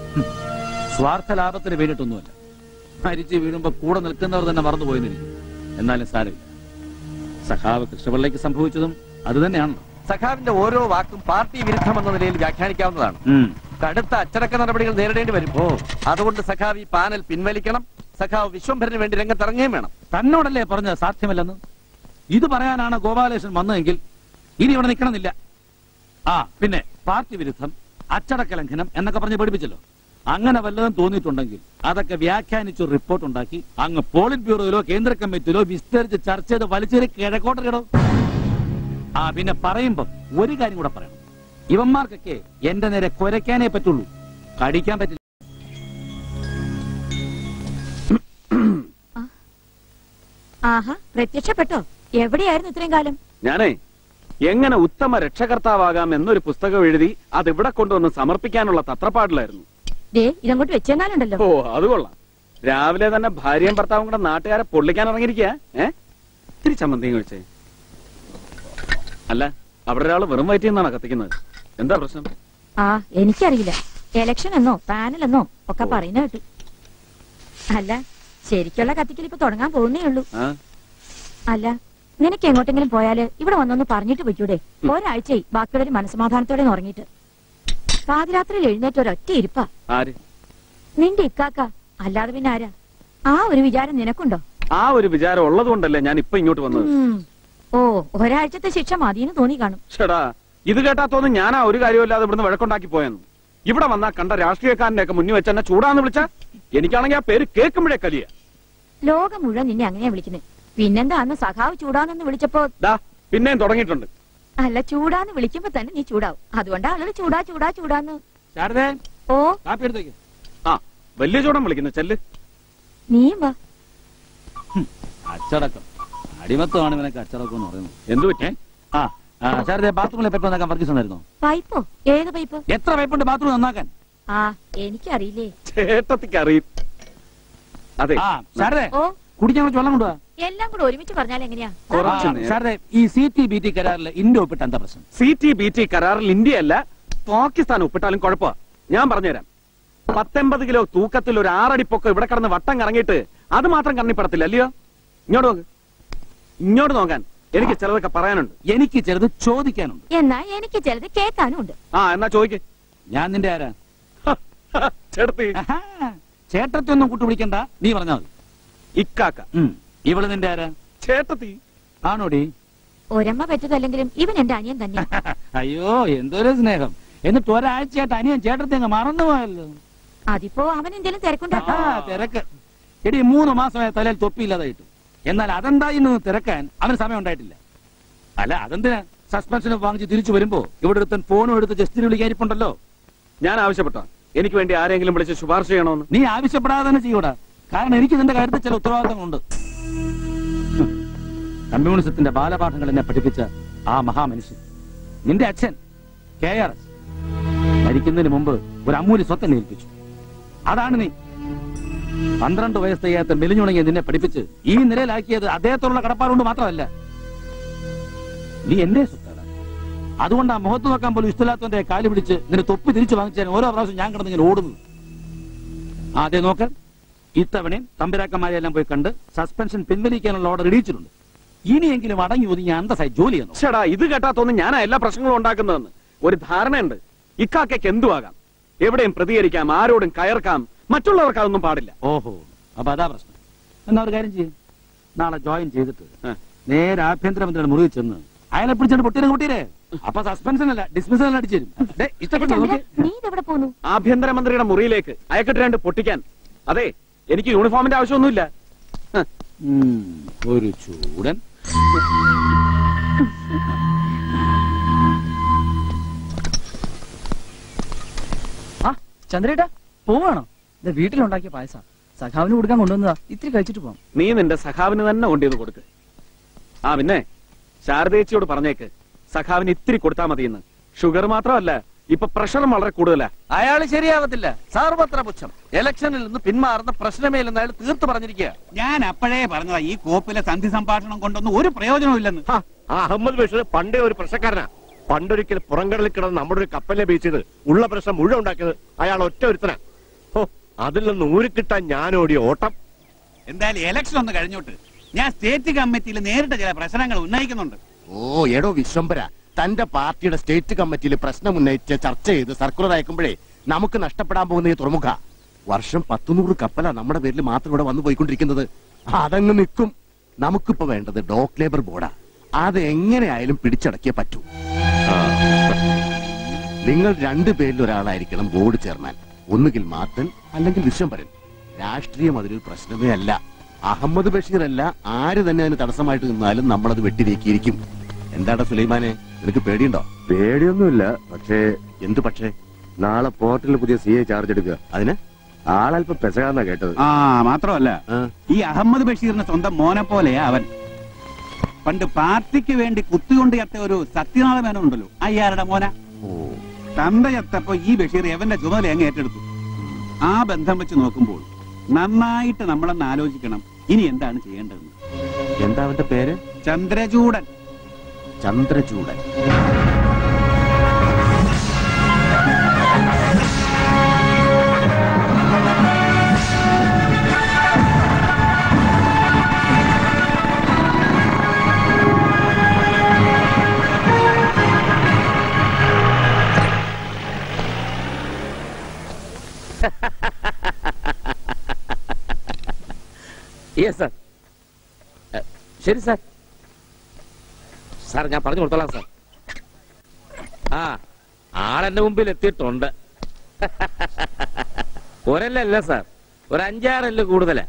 സ്വാർത്ഥ ലാഭത്തിന് വേണ്ടിയിട്ടൊന്നുമല്ല മരിച്ചു വീഴുമ്പോ കൂടെ നിൽക്കുന്നവർ തന്നെ മറന്നുപോയെന്നിരിക്കും എന്നാലും സാരമില്ല സഖാവ് കൃഷ്ണപിള്ളയ്ക്ക് സംഭവിച്ചതും അത് തന്നെയാണല്ലോ സഖാവിന്റെ ഓരോ വാക്കും പാർട്ടി വിരുദ്ധമെന്ന നിലയിൽ വ്യാഖ്യാനിക്കാവുന്നതാണ് ഉം. കടുത്ത അച്ചടക്ക നടപടികൾ നേരിടേണ്ടി വരും ഓ അതുകൊണ്ട് സഖാവ് ഈ പാനൽ പിൻവലിക്കണം സഖാവ് വിശ്വംഭരന് വേണ്ടി രംഗത്തിറങ്ങുകയും വേണം തന്നോടല്ലേ പറഞ്ഞത് സാധ്യമല്ലെന്ന് ഇത് പറയാനാണ് ഗോപാലകൃഷ്ണൻ വന്നതെങ്കിൽ ഇനി ഇവിടെ നിൽക്കണമെന്നില്ല ആ പിന്നെ പാർട്ടി വിരുദ്ധം അച്ചടക്ക ലംഘനം എന്നൊക്കെ പറഞ്ഞ് പഠിപ്പിച്ചല്ലോ അങ്ങനെ വല്ലതും തോന്നിയിട്ടുണ്ടെങ്കിൽ അതൊക്കെ വ്യാഖ്യാനിച്ചു റിപ്പോർട്ട് ഉണ്ടാക്കി അങ്ങ് പോളിറ്റ് ബ്യൂറോയിലോ കേന്ദ്ര കമ്മിറ്റിയിലോ വിസ്തരിച്ച് ചർച്ച ചെയ്ത് വലിച്ചേരി കിഴക്കോട്ടിടോ ആ പിന്നെ പറയുമ്പം ഒരു കാര്യം കൂടെ പറയണം ഇവന്മാർക്കൊക്കെ എന്റെ നേരെ കുരയ്ക്കാനേ പറ്റുള്ളൂ കടിക്കാൻ പറ്റില്ല ആഹാ പ്രത്യക്ഷപ്പെട്ടോ എവിടെയായിരുന്നു ഇത്രയും കാലം ഞാനേ എങ്ങനെ ഉത്തമ രക്ഷകർത്താവാകാം എന്നൊരു പുസ്തകം എഴുതി അത് ഇവിടെ കൊണ്ടുവന്ന് സമർപ്പിക്കാനുള്ള തത്രപ്പാടിലായിരുന്നു ദേ ഇതങ്ങോട്ട് വെച്ചെന്നാലുണ്ടല്ലോ ഓ അത് കൊള്ളാം രാവിലെ തന്നെ ഭാര്യയും ഭർത്താവും കൂടെ നാട്ടുകാരെ പൊള്ളിക്കാൻ ഇറങ്ങിയിരിക്കുക ഏ ഇത്തിരി ചമ്മന്തിയും കഴിച്ചേ അല്ല അവിടെ ഒരാള് വെറും വയറ്റിൽ നിന്നാണ് കത്തിക്കുന്നത് എന്താ പ്രശ്നം ആ എനിക്കറിയില്ല എലക്ഷൻ എന്നോ പാനൽ എന്നോ ഒക്കെ പറയുന്ന കേട്ടു അല്ല ശരിക്കുള്ള കത്തിക്കൽ ഇപ്പൊ തുടങ്ങാൻ പോകുന്നേ ഉള്ളൂ ആ അല്ല നിനക്ക് എങ്ങോട്ടെങ്കിലും പോയാല് ഇവിടെ വന്നൊന്ന് പറഞ്ഞിട്ട് പൊയ്ക്കൂടെ ഒരാഴ്ചയായി ബാക്കിയുള്ളവര് മനസ്സമാധാനത്തോടെ ഒന്ന് ഉറങ്ങിയിട്ട് പാതിരാത്രിയിൽ എഴുന്നേറ്റ് ഒരൊറ്റ ഇരിപ്പാ ആര് നിന്റെ ഇക്കാക്ക അല്ലാതെ പിന്നെ ആരാ ആ ഒരു വിചാരം നിനക്കുണ്ടോ ആ ഒരു വിചാരം ഉള്ളത് കൊണ്ടല്ലേ ഞാൻ ഇപ്പൊ ഇങ്ങോട്ട് വന്നത് ഉം. ഓ ഒരാഴ്ചത്തെ ശിക്ഷ മതിയെന്ന് തോന്നി കാണും ചേടാ ഇത് കേട്ടാ തോന്നുന്നു ഞാനാ ഒരു കാര്യമില്ലാതെ ഇവിടുന്ന് വഴക്കുണ്ടാക്കി പോയെന്ന് ഇവിടെ വന്നാ കണ്ട രാഷ്ട്രീയക്കാരനെ ഒക്കെ മുന്നിൽ വെച്ച് എന്നെ ചൂടാന്ന് വിളിച്ച എനിക്കാണെങ്കിൽ ആ പേര് കേൾക്കുമ്പോഴേ കലിയ ലോകം മുഴുവൻ നിന്നെ അങ്ങനെയാ വിളിക്കുന്നത് പിന്നെന്താ അന്ന് സഖാവ് ചൂടാന്നെന്ന് വിളിച്ചപ്പോ ദാ പിന്നെയും തുടങ്ങിയിട്ടുണ്ട് അല്ല ചൂടാന്ന് വിളിക്കുമ്പോ തന്നെ നീ ചൂടാവും അതുകൊണ്ടാ ആളുകൾ ചൂടാ ചൂടാ ചൂടാന്ന് ശാരദേ ഓ കാപ്പി എടുത്തേക്ക് ആ വലിയ ചൂടം വിളിക്കുന്നു ചെല്ല് നീയും വാ അച്ചടക്കം അടിമത്തമാണ് ഇവനൊക്കെ അച്ചടക്കം എന്ന് പറയുന്നത് എന്തു പറ്റേ ആ ആ, ശാരദേ ബാത്റൂമിലെ പെപ്പ് നന്നാക്കാൻ വർഗീസ് തന്നായിരുന്നോ പൈപ്പോ ഏത് പൈപ്പ് എത്ര പൈപ്പുണ്ട് ബാത്റൂം നന്നാക്കാൻ ആ എനിക്കറിയില്ലേ ചേട്ടത്തിക്ക് അറിയും അതെ ആ ശാരദേ ഓ കുടിക്കാൻ കുറച്ച് വെള്ളം കൊണ്ടുവാ എല്ലാം കൂടെ ഒരുമിച്ച് പറഞ്ഞാൽ എങ്ങനെയാ കുറച്ച് ആ, നേരം. ശാരദേ ഈ സി ടി ബി ടി കരാറിൽ ഇന്ത്യ ഒപ്പിട്ട് എന്താ പ്രശ്നം സി ടി ബി ടി കരാറിൽ ഇന്ത്യയല്ല പാകിസ്ഥാൻ ഒപ്പിട്ടാലും കുഴപ്പമാ ഞാൻ പറഞ്ഞുതരാം പത്തൊമ്പത് കിലോ തൂക്കത്തിൽ ഒരു ആറടി പൊക്കം ഇവിടെ കിടന്ന് വട്ടം കറങ്ങിയിട്ട് അത് മാത്രം കണ്ണിപ്പെടത്തില്ല അല്ലയോ ഇങ്ങോട്ട് നോക്ക് ഇങ്ങോട്ട് നോക്കാൻ എനിക്ക് ചിലതൊക്കെ പറയാനുണ്ട് എനിക്ക് ചിലത് ചോദിക്കാനുണ്ട് എന്നാ എനിക്ക് ചിലത് കേൾക്കാനും ഉണ്ട് ആ എന്നാ ചോദിക്ക് ഞാൻ നിന്റെ ആരാ ചേട്ടത്തി ചേട്ടത്തി ഒന്നും കൂട്ടുപിടിക്കണ്ട നീ പറഞ്ഞാ മതി ഇക്കാക്ക ഉം. ഇവള് നിന്റെ ആരാ ചേട്ടത്തി ആണോടി ഒരമ്മ പറ്റതല്ലെങ്കിലും ഇവൻ എന്റെ അനിയൻ തന്നെ അയ്യോ എന്തൊരു സ്നേഹം എന്നിട്ട് ഒരാഴ്ചയായിട്ട് അനിയൻ ചേട്ടത്തി അങ്ങ് മറന്നുപോയല്ലോ അതിപ്പോ അവൻ എന്തേലും തിരക്കുണ്ടോ ആ തിരക്ക് എടി മൂന്ന് മാസമായ തലയിൽ തൊപ്പിയില്ലാതായിട്ടു എന്നാൽ അതെന്താ ഇന്ന് തിരക്കാൻ അവന് സമയം ഉണ്ടായിട്ടില്ല അല്ല അതെന്തിനാ സസ്പെൻഷൻ വാങ്ങിച്ച് തിരിച്ചു വരുമ്പോ ഇവിടെ ഒരുത്തൻ ഫോണും എടുത്ത് ജസ്റ്റിന് വിളിക്കാനിപ്പുണ്ടല്ലോ ഞാൻ ആവശ്യപ്പെട്ട എനിക്ക് വേണ്ടി ആരെങ്കിലും വിളിച്ച് ശുപാർശ ചെയ്യണമെന്ന് നീ ആവശ്യപ്പെടാതെ തന്നെ ചെയ്യൂടാ കാരണം എനിക്ക് നിന്റെ കാര്യത്തിൽ ചില ഉത്തരവാദിത്തങ്ങളുണ്ട് ഹും. കമ്മ്യൂണിസത്തിന്റെ ബാലപാഠങ്ങൾ എന്നെ പഠിപ്പിച്ച ആ മഹാമനുഷ്യൻ നിന്റെ അച്ഛൻ കെ ആർ എസ് മരിക്കുന്നതിന് മുമ്പ് ഒരു അമൂല്യ സ്വത്ത് എന്നെ ഏൽപ്പിച്ചു അതാണ് നീ പന്ത്രണ്ട് വയസ്സ് ചെയ്യാത്ത മെലിഞ്ഞുണങ്ങിയ നിന്നെ പഠിപ്പിച്ച് ഈ നിലയിലാക്കിയത് അദ്ദേഹത്തോടുള്ള കടപ്പാടുകൊണ്ട് മാത്രമല്ല നീ എന്റെ സ്വത്താണ് അതുകൊണ്ട് ആ മുഖത്ത് നോക്കാൻ പോലും ഇഷ്ടമില്ലാത്തവന്റെ കാല് പിടിച്ച് നിന്നെ തൊപ്പി തിരിച്ചു വാങ്ങിച്ചാൽ ഓരോ പ്രാവശ്യം ഞാൻ കിടന്ന് ഇങ്ങനെ ഓടുന്നു ആ, അതെ നോക്ക് ഇത്തവണയും തമ്പുരാക്കന്മാരെല്ലാം പോയി കണ്ട് സസ്പെൻഷൻ പിൻവലിക്കാനുള്ള ഓർഡർ ഇടിയിച്ചിട്ടുണ്ട് ഇനിയെങ്കിലും അടങ്ങി ഒതുങ്ങി അന്തസ്സായി ജോലി ചെയ്യുന്നു ചേടാ ഇത് കേട്ടാ തോന്നുന്നു ഞാനാ എല്ലാ പ്രശ്നങ്ങളും ഉണ്ടാക്കുന്നതെന്ന് ഒരു ധാരണയുണ്ട് ഇക്കാക്കയ്ക്ക് എന്തുവാകാം എവിടെയും പ്രതികരിക്കാം ആരോടും കയർക്കാം മറ്റുള്ളവർക്ക് അതൊന്നും പാടില്ല ഓഹോ അപ്പൊ അതാ പ്രശ്നം എന്നാ ഒരു കാര്യം ചെയ്യും നാളെ ജോയിൻ ചെയ്തിട്ട് നേരെ ആഭ്യന്തരമന്ത്രിയുടെ മുറിയിൽ ചെന്ന് അയാളെ പിടിച്ചിട്ട് പൊട്ടിയിരെ കൂട്ടിയിരേ അപ്പൊ സസ്പെൻഷൻ അല്ല ഡിസ്മിസൽ അടിച്ചു തരും ദേ, ഇഷ്ടപ്പെട്ടു ചന്ദ്ര, നോക്കി നീ ഇതെവിടെ പോന്നു ആഭ്യന്തരമന്ത്രിയുടെ മുറിയിലേക്ക് അയക്കിട്ട് രണ്ട് പൊട്ടിക്കാൻ അതെ എനിക്ക് യൂണിഫോമിന്റെ ആവശ്യമൊന്നുമില്ല ഹ്. ഉം, ഒരു ചൂടൻ ആ ചന്ദ്രേട്ടാ പോവാണോ ഇത് വീട്ടിലുണ്ടാക്കിയ പായസ സഖാവിന് കൊടുക്കാൻ കൊണ്ടുവന്നതാ ഇത്തിരി കഴിച്ചിട്ട് പോവാം നീ നിന്റെ സഖാവിന് തന്നെ കൊണ്ടുവന്ന് കൊടുക്ക് ആ പിന്നെ ശാരദേച്ചിയോട് പറഞ്ഞേക്ക് സഖാവിന് ഇത്തിരി കൊടുത്താൽ മതിയെന്ന് ഷുഗർ മാത്രമല്ല ഇപ്പൊ പ്രഷറും വളരെ കൂടുതലാ അയാൾ ശരിയാവത്തില്ല സാർവത്ര പുച്ഛം ഇലക്ഷനിൽ നിന്ന് പിന്മാറുന്ന പ്രശ്നമേ ഇല്ലെന്ന് അയാൾ തീർത്തു പറഞ്ഞിരിക്കുക ഞാൻ അപ്പോഴേ പറഞ്ഞതാ ഈ കോപ്പിലെ സന്ധി സംഭാഷണം കൊണ്ടൊന്നും ഒരു പ്രയോജനമില്ലെന്ന് ആ അഹമ്മദ് ബഷീർ പണ്ടേ ഒരു പ്രശ്നക്കാരനാ പണ്ടൊരിക്കൽ പുറംകടലിൽ കിടന്ന് നമ്മുടെ ഒരു കപ്പലിനെ ബീച്ചത് ഉള്ള പ്രശ്നം മുഴുവൻ ഉണ്ടാക്കിയത് അയാൾ ഒറ്റ ഒരുത്തനാ ഹോ അതിൽ നിന്ന് ഊരിക്കിട്ടാൻ ഞാൻ ഓടിയ ഓട്ടം എന്തായാലും ഇലക്ഷൻ ഒന്ന് കഴിഞ്ഞോട്ട് ഞാൻ സ്റ്റേറ്റ് കമ്മിറ്റിയിൽ നേരിട്ട് ചില പ്രശ്നങ്ങൾ ഉന്നയിക്കുന്നുണ്ട് ഓ എടോ വിശ്വംഭര തന്റെ പാർട്ടിയുടെ സ്റ്റേറ്റ് കമ്മിറ്റിയിൽ പ്രശ്നം ഉന്നയിച്ച് ചർച്ച ചെയ്ത് സർക്കുലർ അയക്കുമ്പോഴേ നമുക്ക് നഷ്ടപ്പെടാൻ പോകുന്ന ഈ തുറമുഖ വർഷം പത്തുനൂറ് കപ്പലാ നമ്മുടെ പേരിൽ മാത്രം ഇവിടെ വന്നു പോയിക്കൊണ്ടിരിക്കുന്നത് അതങ്ങ് നിൽക്കും നമുക്കിപ്പോ വേണ്ടത് ഡോക്ക് ലേബർ ബോർഡാ അത് എങ്ങനെയായാലും പിടിച്ചടക്കിയേ പറ്റൂ ആ. നിങ്ങൾ രണ്ടു പേരിൽ ഒരാളായിരിക്കണം ബോർഡ് ചെയർമാൻ ഒന്നുകിൽ മാത്തൻ അല്ലെങ്കിൽ വിശ്വംഭരൻ രാഷ്ട്രീയം അതിലൊരു പ്രശ്നമേ അല്ല അഹമ്മദ് ബഷീർ അല്ല ആര് തന്നെ അതിന് തടസ്സമായിട്ട് നിന്നാലും നമ്മളത് വെട്ടിനീക്കിയിരിക്കും എന്താടാ സുലൈമാനെ നിനക്ക് പേടിയുണ്ടോ പേടിയൊന്നുമില്ല പക്ഷേ എന്ത് പക്ഷേ നാളെ പോർട്ടിൽ പുതിയ സി എ ചാർജ് എടുക്കുക അതിന് ആളല്പം പെസകാന്നാ കേട്ടത് ആ മാത്രമല്ല ഈ അഹമ്മദ് ബഷീറിന് സ്വന്തം മോനെ പോലെയാ അവൻ പണ്ട് പാർട്ടിക്ക് വേണ്ടി കുത്തിക്കൊണ്ട് ചത്ത ഒരു സത്യനാഥ മേനോൻ ഉണ്ടല്ലോ അയ്യാരുടെ മോന തന്ത ചത്തപ്പോ ഈ ബഷീർ എവന്റെ ചുമതല അങ്ങ് ഏറ്റെടുത്തു ആ ബന്ധം വെച്ച് നോക്കുമ്പോൾ നന്നായിട്ട് നമ്മളൊന്ന് ആലോചിക്കണം ഇനി എന്താണ് ചെയ്യേണ്ടതെന്ന് എന്താ അവന്റെ പേര് ചന്ദ്രചൂടൻ ചന്ദ്രചൂടൻ യെസ് സാർ ശരി സാർ സാർ ഞാൻ പറഞ്ഞു കൊടുത്തോളാം സാർ ആ ആളെന്റെ മുമ്പിൽ എത്തിയിട്ടുണ്ട് ഒരല്ലല്ല സാർ ഒരു അഞ്ചാറല്ല കൂടുതലാ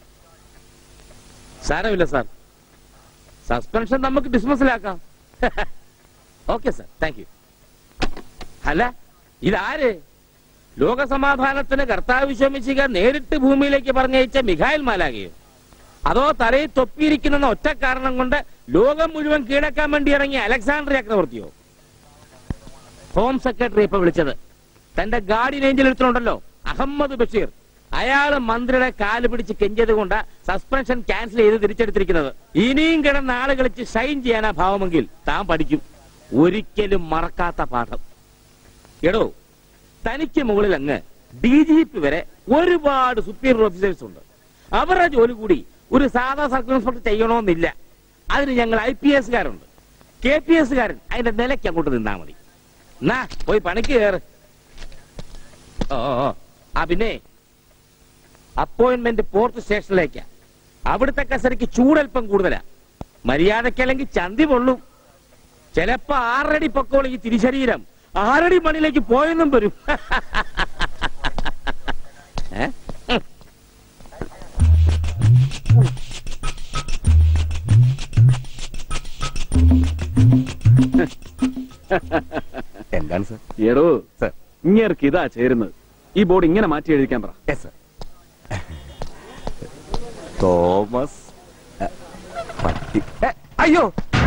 സാരമില്ല സാർ സസ്പെൻഷൻ നമുക്ക് ഡിസ്മസിലാക്കാം ഓക്കെ സാർ താങ്ക് യു അല്ല ഇതാര് ലോകസമാധാനത്തിന് കർത്താവ് വിശ്വമിച്ചിക നേരിട്ട് ഭൂമിയിലേക്ക് പറഞ്ഞയച്ച മിഖായിൽ മാലാകയോ അതോ തലയിൽ തൊപ്പിയിരിക്കുന്ന ഒറ്റ കാരണം കൊണ്ട് ലോകം മുഴുവൻ കീഴടക്കാൻ വേണ്ടി ഇറങ്ങിയ അലക്സാണ്ടർ ചക്രവർത്തിയോ ഹോം സെക്രട്ടറി ഇപ്പൊ വിളിച്ചത് തന്റെ ഗാർഡിയൻ ഏഞ്ചൽ എടുത്തിട്ടുണ്ടല്ലോ അഹമ്മദ് ബഷീർ അയാള് മന്ത്രിയുടെ കാല് പിടിച്ച് കെഞ്ചത് കൊണ്ട് സസ്പെൻഷൻ ക്യാൻസൽ ചെയ്ത് തിരിച്ചെടുത്തിരിക്കുന്നത് ഇനിയും കിടന്ന ആള് കളിച്ച് ഷൈൻ ചെയ്യാനാ ഭാവമെങ്കിൽ താൻ പഠിക്കും ഒരിക്കലും മറക്കാത്ത പാഠം എടോ തനിക്ക് മുകളിൽ അങ്ങ് ഡി ജി പി വരെ ഒരുപാട് സുപ്പീരിയർ ഓഫീസേഴ്സ് ഉണ്ട് അവരുടെ ജോലി കൂടി ഒരു സാധാ സർക്കിൾ ഇൻസ്പെക്ടർ ചെയ്യണമെന്നില്ല അതിന് ഞങ്ങൾ ഐ പി എസ്കാരുണ്ട് കെ പി എസ്കാരൻ അതിന്റെ നിലയ്ക്ക് അങ്ങോട്ട് നിന്നാ മതി എന്നാ പോയി പണിക്ക് കയറ് ഓ ഓ, ഓ. ആ പിന്നെ അപ്പോയിന്റ്മെന്റ് പോർട്ട് സ്റ്റേഷനിലേക്കാ അവിടുത്തെ കസരയ്ക്ക് ചൂടൽപ്പം കൂടുതലാ മര്യാദക്കല്ലെങ്കിൽ ചന്തി പൊള്ളും ചിലപ്പോ ആറടി പൊക്കോളം ഈ തിരിശരീരം ആറടി മണിലേക്ക് പോയെന്നും വരും ഏ? ഉം. എന്താണ് സർ എടോ ഇങ്ങേർക്ക് ഇതാ ചേരുന്നത് ഈ ബോർഡ് ഇങ്ങനെ മാറ്റി എഴുതിക്കാൻ പറ തോമസ് എ, പട്ടി എ, അയ്യോ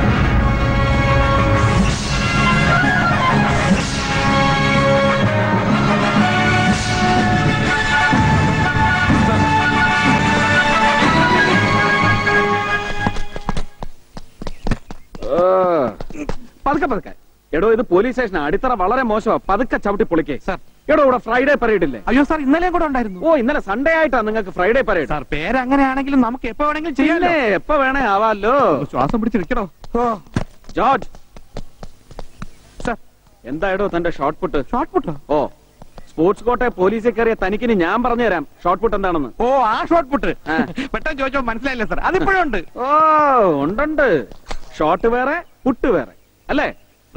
ആ, പതുക്കെ പതുക്കെ എടോ ഇത് പോലീസ് സ്റ്റേഷൻ അടിത്തറ വളരെ മോശമാ പതുക്കെ ചവിട്ടി പൊളിക്കേ സാർ എടോ ഇവിടെ ഫ്രൈഡേ പരേഡ് ഇല്ലേ അയ്യോ സാർ ഇന്നലെയും കൂടെ ഉണ്ടായിരുന്നു ഓ ഇന്നലെ സൺഡേ ആയിട്ടാ നിങ്ങൾക്ക് ഫ്രൈഡേ പരേഡ് സാർ പേര് അങ്ങനെയാണെങ്കിലും നമുക്ക് എപ്പോ വേണമെങ്കിലും ചെയ്യാലോ പിന്നെ എപ്പോ വേണേ ആവാലോ ശ്വാസം പിടിച്ചിരിക്കണോ ജോർജ് സാർ എന്തായടോ തന്റെ ഷോർട്ട് പുട്ട് ഷോർട്ട് പുട്ടോ ഓ സ്പോർട്സ് കോട്ടെ പോലീസിൽ കയറിയ തനിക്കിനി ഞാൻ പറഞ്ഞുതരാം ഷോർട്ട് പുട്ട് എന്താണെന്ന് ഓ ആ ഷോർട്ട് പുട്ട് പെട്ടെന്ന് ചോദിച്ചോ മനസ്സിലായില്ല സാർ അതിപ്പോഴും ഉണ്ട് ഓ ഉണ്ടുണ്ട് ഷോർട്ട് വേറെ പുട്ട് വേറെ അല്ലേ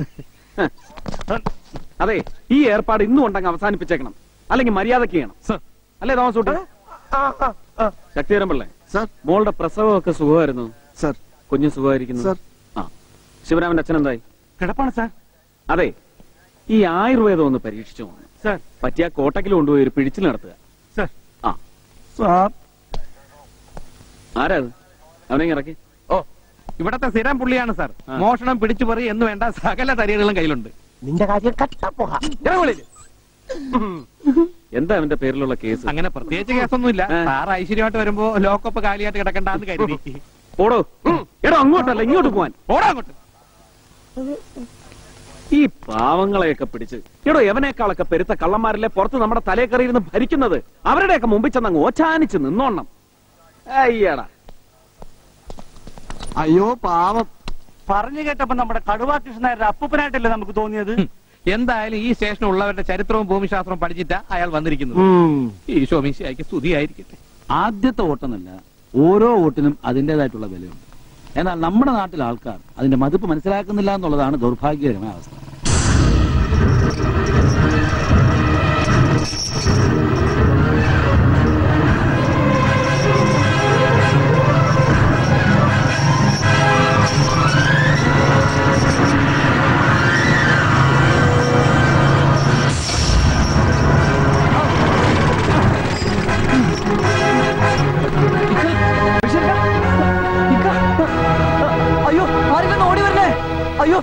അതെ ഈ ഏർപ്പാട് ഇന്നും ഉണ്ടെങ്കിൽ അവസാനിപ്പിച്ചേക്കണം അല്ലെങ്കിൽ മര്യാദക്ക് ചെയ്യണം അല്ലേ തോമസ് കുട്ടി ശക്തിധരൻ പിള്ളേ സർ മോളുടെ പ്രസവമൊക്കെ സുഖമായിരുന്നു സർ കുഞ്ഞു സുഖമായിരിക്കുന്നു സർ. ആ ശിവരാമന്റെ അച്ഛൻ എന്തായി കിടപ്പാണ് സാർ അതെ ഈ ആയുർവേദം ഒന്ന് പരീക്ഷിച്ചു നോക്കണം സാർ പറ്റിയ കോട്ടക്കിൽ കൊണ്ടുപോയി ഒരു പിടിച്ചിൽ നടത്തുക സാർ ആ സാർ ആരാ അത് അവനെ ഇറക്കി ഓ ഇവിടത്തെ സ്ഥിരം പുള്ളിയാണ് സാർ മോഷണം പിടിച്ചുപറി എന്ന് വേണ്ട സകല തരികളും കയ്യിലുണ്ട് നിന്റെ കാര്യം കട്ടപ്പോക എന്താ അവന്റെ പേരിലുള്ള കേസ് അങ്ങനെ പ്രത്യേകിച്ച് കേസൊന്നുമില്ല സാർ ഐശ്വര്യമായിട്ട് വരുമ്പോ ലോക്കപ്പ് കാലിയായിട്ട് കിടക്കണ്ടെന്ന് കരുതി പോടോ എടോ അങ്ങോട്ടല്ല ഇങ്ങോട്ട് പോവാൻ ഓടാ അങ്ങോട്ട് ഈ പാവങ്ങളെയൊക്കെ പിടിച്ച് എടോ എവനേക്കാളൊക്കെ പെരുത്ത കള്ളന്മാരിലെ പുറത്ത് നമ്മുടെ തലേ കയറിയിരുന്ന് ഭരിക്കുന്നത് അവരുടെയൊക്കെ മുമ്പിൽ ചെന്നങ്ങ് ഓച്ചാനിച്ച് നിന്നോണം അയ്യടാ അയ്യോ പാവം പറഞ്ഞു കേട്ടപ്പോ നമ്മുടെ കടുവാ കൃഷ്ണനായരുടെ അപ്പൂപ്പനായിട്ടല്ലേ നമുക്ക് തോന്നിയത് എന്തായാലും ഈ സ്റ്റേഷനിൽ ഉള്ളവരുടെ ചരിത്രവും ഭൂമിശാസ്ത്രവും പഠിച്ചിട്ടാ അയാൾ വന്നിരിക്കുന്നത് ഈ ശോമിശിയായിക്ക് സ്തുതിയായിരിക്കട്ടെ ആദ്യത്തെ വോട്ടെന്നല്ല ഓരോ വോട്ടിനും അതിന്റേതായിട്ടുള്ള വിലയുണ്ട് എന്നാൽ നമ്മുടെ നാട്ടിലെ ആൾക്കാർ അതിന്റെ മതിപ്പ് മനസ്സിലാക്കുന്നില്ല എന്നുള്ളതാണ് ദൗർഭാഗ്യകരമായ അവസ്ഥ അയ്യോ ആരെങ്കിലും ഓടി വരണേ അയ്യോ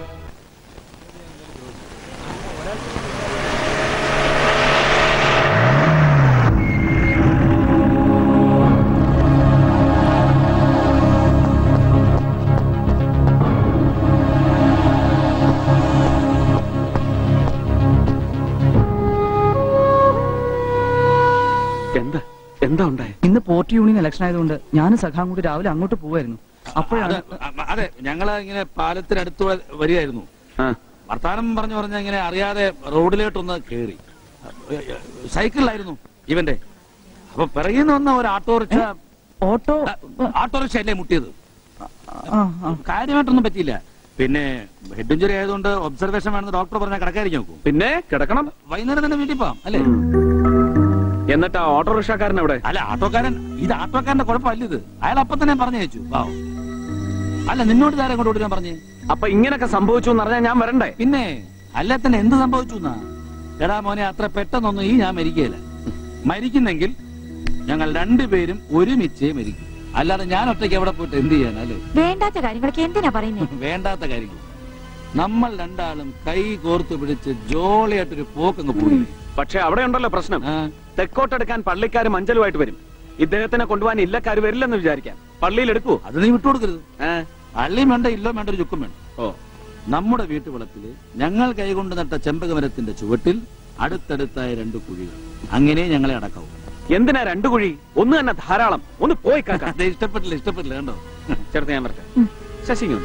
എന്താ എന്താ ഉണ്ടായ ഇന്ന് പോർട്ട് യൂണിയൻ ഇലക്ഷൻ ആയതുകൊണ്ട് ഞാനും സഖാം കൂടി രാവിലെ അങ്ങോട്ട് പോവായിരുന്നു അപ്പോഴാണ് അത് അതെ ഞങ്ങള് ഇങ്ങനെ പാലത്തിനടുത്തൂടെ വരികയായിരുന്നു വർത്താനം പറഞ്ഞു പറഞ്ഞ ഇങ്ങനെ അറിയാതെ റോഡിലോട്ടൊന്ന് കേറി സൈക്കിളിലായിരുന്നു ഇവന്റെ അപ്പൊ പിറകിൽ നിന്ന് വന്ന ഒരു ഓട്ടോറിക്ഷ ഓട്ടോ ഓട്ടോറിക്ഷ അല്ലേ മുട്ടിയത് കാര്യമായിട്ടൊന്നും പറ്റിയില്ല പിന്നെ ഹെഡ് ഇഞ്ചുറി ആയതുകൊണ്ട് ഒബ്സർവേഷൻ വേണമെന്ന് ഡോക്ടർ പറഞ്ഞാൽ കിടക്കാതിരിക്കും നോക്കും പിന്നെ കിടക്കണം വൈകുന്നേരം തന്നെ വീട്ടിൽ പോവാം അല്ലേ എന്നിട്ട് ആ ഓട്ടോറിക്ഷക്കാരൻ എവിടെ അല്ല ആട്ടോക്കാരൻ ഇത് ആട്ടോക്കാരന്റെ കുഴപ്പമല്ല ഇത് അയാൾ അപ്പൊ തന്നെ പറഞ്ഞു വെച്ചു പാവം അല്ല നിന്നോട് ഇതാരെ കൊണ്ട് കൊടുക്കാൻ പറഞ്ഞേ അപ്പൊ ഇങ്ങനൊക്കെ സംഭവിച്ചു എന്ന് പറഞ്ഞാൽ ഞാൻ വരണ്ടേ പിന്നെ അല്ല തന്നെ എന്ത് സംഭവിച്ചു എന്നാ എടാ മോനെ അത്ര പെട്ടെന്നൊന്നും ഈ ഞാൻ മരിക്കുകയില്ല മരിക്കുന്നെങ്കിൽ ഞങ്ങൾ രണ്ടുപേരും ഒരുമിച്ചേ മരിക്കും അല്ലാതെ ഞാൻ ഒറ്റയ്ക്ക് എവിടെ പോയിട്ട് എന്ത് ചെയ്യാൻ അല്ലേ വേണ്ടാത്ത കാര്യങ്ങളൊക്കെ എന്തിനാ പറയുന്നേ വേണ്ടാത്ത കാര്യങ്ങൾ നമ്മൾ രണ്ടാളും കൈ കോർത്ത് പിടിച്ച് ജോളിയായിട്ടൊരു പോക്കങ്ങ് പോയി പക്ഷെ അവിടെ ഉണ്ടല്ലോ പ്രശ്നം തെക്കോട്ടെടുക്കാൻ പള്ളിക്കാർ മഞ്ചലുമായിട്ട് വരും ഇദ്ദേഹത്തിനെ കൊണ്ടുപോകാൻ ഇല്ലക്കാർ വരില്ലെന്ന് വിചാരിക്കാം പള്ളിയിൽ എടുക്കുവോ അത് നീ വിട്ടുകൊടുക്കരുത് പള്ളിയും വേണ്ട ഇല്ലോ വേണ്ട ഒരു ചുക്കും വേണ്ട ഓ നമ്മുടെ വീട്ടുവളപ്പില് ഞങ്ങൾ കൈകൊണ്ട് നട്ട ചെമ്പകമരത്തിന്റെ ചുവട്ടിൽ അടുത്തടുത്തായ രണ്ട് കുഴികൾ അങ്ങനെ ഞങ്ങളെ അടക്കാവൂ എന്തിനാ രണ്ടു കുഴി ഒന്ന് തന്നെ ധാരാളം ഒന്ന് പോയി കാക്ക അതെ ഇഷ്ടപ്പെട്ടില്ല ഇഷ്ടപ്പെട്ടില്ല കണ്ടോ ചേർത്ത് ഞാൻ വരട്ടെ ശശിങ്ങ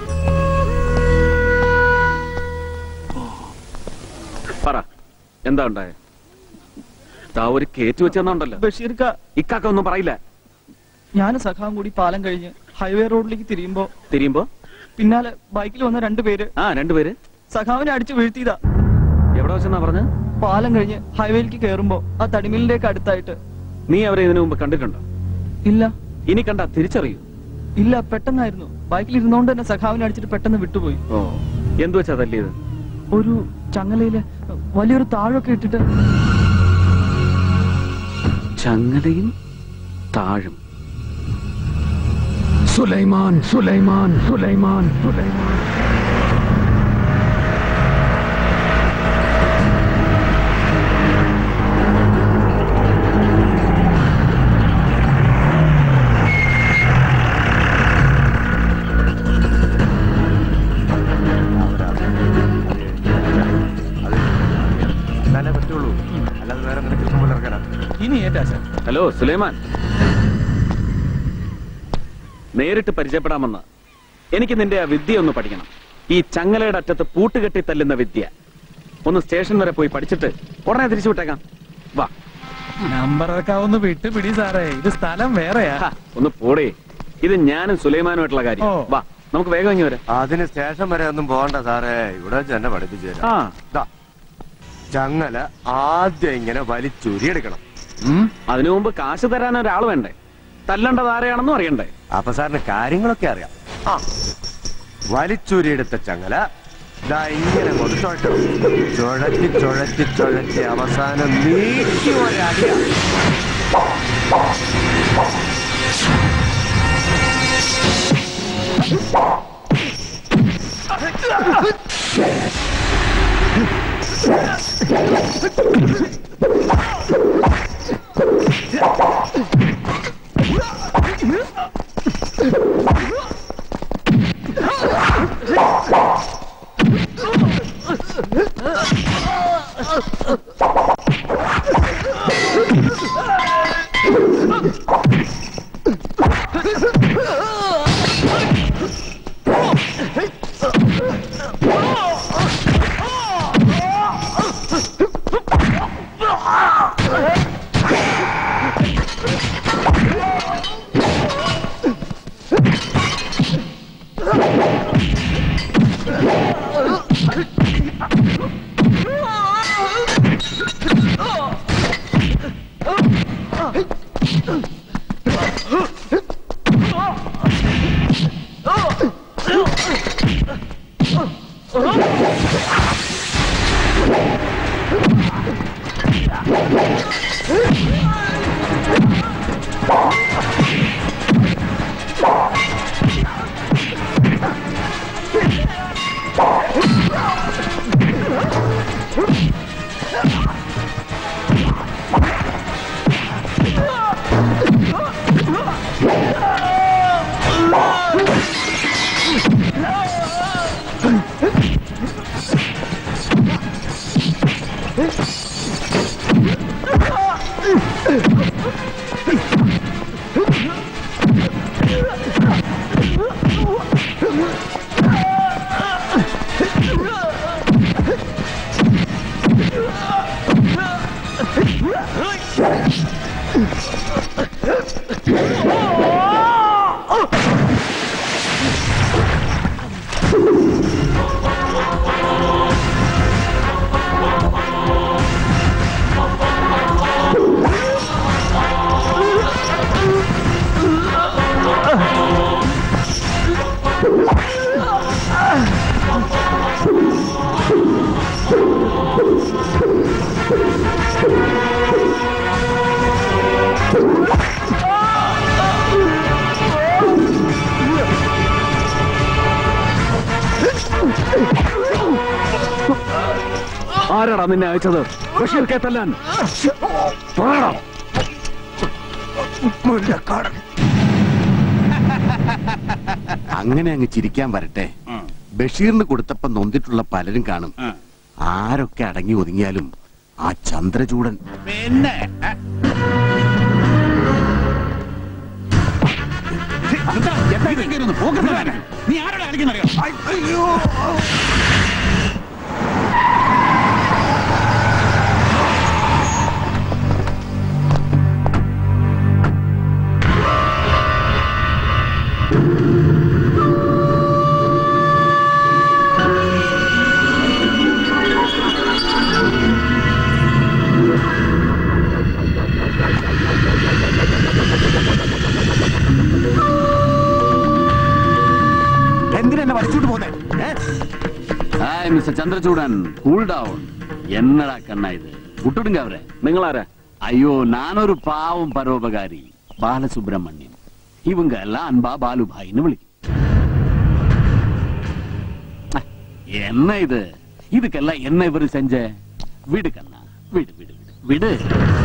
പറ എന്താ ഉണ്ടായ താ ഒരു കേറ്റ് വെച്ചെന്നുണ്ടല്ലോ ബഷീർക്ക ഇക്കാക്ക ഒന്നും പറയില്ല ഞാനും സഖാവും കൂടി പാലം കഴിഞ്ഞ് ഹൈവേ റോഡിലേക്ക് തിരിയുമ്പോ തിരിയുമ്പോ പിന്നാലെ ബൈക്കിൽ വന്ന രണ്ടുപേര് ആ രണ്ടുപേര് സഖാവിനെ അടിച്ചു വീഴ്ത്തിയതാ എവിടെ വെച്ചെന്നാ പറഞ്ഞ പാലം കഴിഞ്ഞ് ഹൈവേയിലേക്ക് കയറുമ്പോ ആ തടിമിലിന്റെ ഒക്കെ അടുത്തായിട്ട് നീ അവരെ ഇതിനു മുമ്പ് കണ്ടിട്ടുണ്ടോ ഇല്ല ഇനി കണ്ട തിരിച്ചറിയൂ ഇല്ല പെട്ടെന്നായിരുന്നു ബൈക്കിൽ ഇരുന്നോണ്ട് തന്നെ സഖാവിനെ അടിച്ചിട്ട് പെട്ടെന്ന് വിട്ടുപോയി ഓ എന്തു വെച്ചാ തല്ലിയത് ഒരു ചങ്ങലയില് വലിയൊരു താഴൊക്കെ ഇട്ടിട്ട് ചങ്ങലയും താഴും സുലൈമാൻ സുലൈമാൻ സുലൈമാൻ സുലൈമാൻ എന്നാലേ പറ്റുള്ളൂ അല്ലാതെ വേറെ നിനക്ക് ഇഷ്ടം പോലെ ഇറക്കാനാ ഇനി ഏറ്റാശ ഹലോ സുലൈമാൻ നേരിട്ട് പരിചയപ്പെടാമെന്ന് എനിക്ക് നിന്റെ ആ വിദ്യ ഒന്ന് പഠിക്കണം ഈ ചങ്ങലയുടെ അറ്റത്ത് പൂട്ടുകെട്ടി തല്ലുന്ന വിദ്യ ഒന്ന് സ്റ്റേഷൻ വരെ പോയി പഠിച്ചിട്ട് ഉടനെ തിരിച്ചു വിട്ടേക്കാം വാ നമ്പറൊക്കെ ഒന്ന് വിട്ട് പിടി സാറേ ഇത് സ്ഥലം വേറെയാ ഹാ, ഒന്ന് പോടേ ഇത് ഞാനും സുലൈമാനുമായിട്ടുള്ള കാര്യം ഓ. വാ നമുക്ക് വേഗം ഇങ്ങ് വരാം അതിന് സ്റ്റേഷൻ വരെ ഒന്നും പോകണ്ട സാറേ ഇവിടെ വെച്ച് തന്നെ പഠിപ്പിച്ചു തരാം ആ ദാ, ചങ്ങല ആദ്യം ഇങ്ങനെ വലിച്ചുരിയെടുക്കണം അതിനു മുമ്പ് കാശ് തരാൻ ഒരാൾ വേണ്ടേ തല്ലേണ്ടത് ആരെയാണെന്നും അറിയണ്ടേ അപ്പൊ സാറിന് കാര്യങ്ങളൊക്കെ അറിയാം ആ വലിച്ചുരിയെടുത്ത ചങ്ങല ദാ ഇങ്ങനെ കൊണ്ട് ചുഴറ്റണം ചുഴറ്റി ചുഴറ്റി ചുഴറ്റി അവസാനം നീക്കി ഒരടിയാ Oh! ആരാടാ നിന്നെ അയച്ചത് ബഷീർ കെ തല്ലാൻ പറയടാ. അങ്ങനെ അങ്ങ് ചിരിക്കാൻ വരട്ടെ ബഷീറിന് കൊടുത്തപ്പോ നൊന്തിട്ടുള്ള പലരും കാണും ആരൊക്കെ അടങ്ങി ഒതുങ്ങിയാലും ആ ചന്ദ്രചൂടൻ പിന്നെ ആ, എന്താ എന്താ ഇത് ഇങ്ങനെ ഒന്ന് പോക്കറ്റ് വേണം? നീ ആരോടാ കളിക്കുന്നറിയോ അയ്യോ എന്തിനെന്നെ വലിച്ചോട്ട് പോന്നെ hi mister Chandrachoodan cool down എന്നടാ കണ്ണ ഇത് വിട്ടുടുങ്ക അവരെ നിങ്ങളാരാ അയ്യോ നാനൊരു പാവം പരോപകാരി ബാലസുബ്രഹ്മണ്യം ഇവങ്ക എല്ലാം അൻപാ ബാലുഭായിന്ന് വിളിക്കും அஹ், என்ன இது இதுக்கெல்லாம் என்ன இவரு செஞ்ச விடு கண்ணா விடு விடு விடு விடு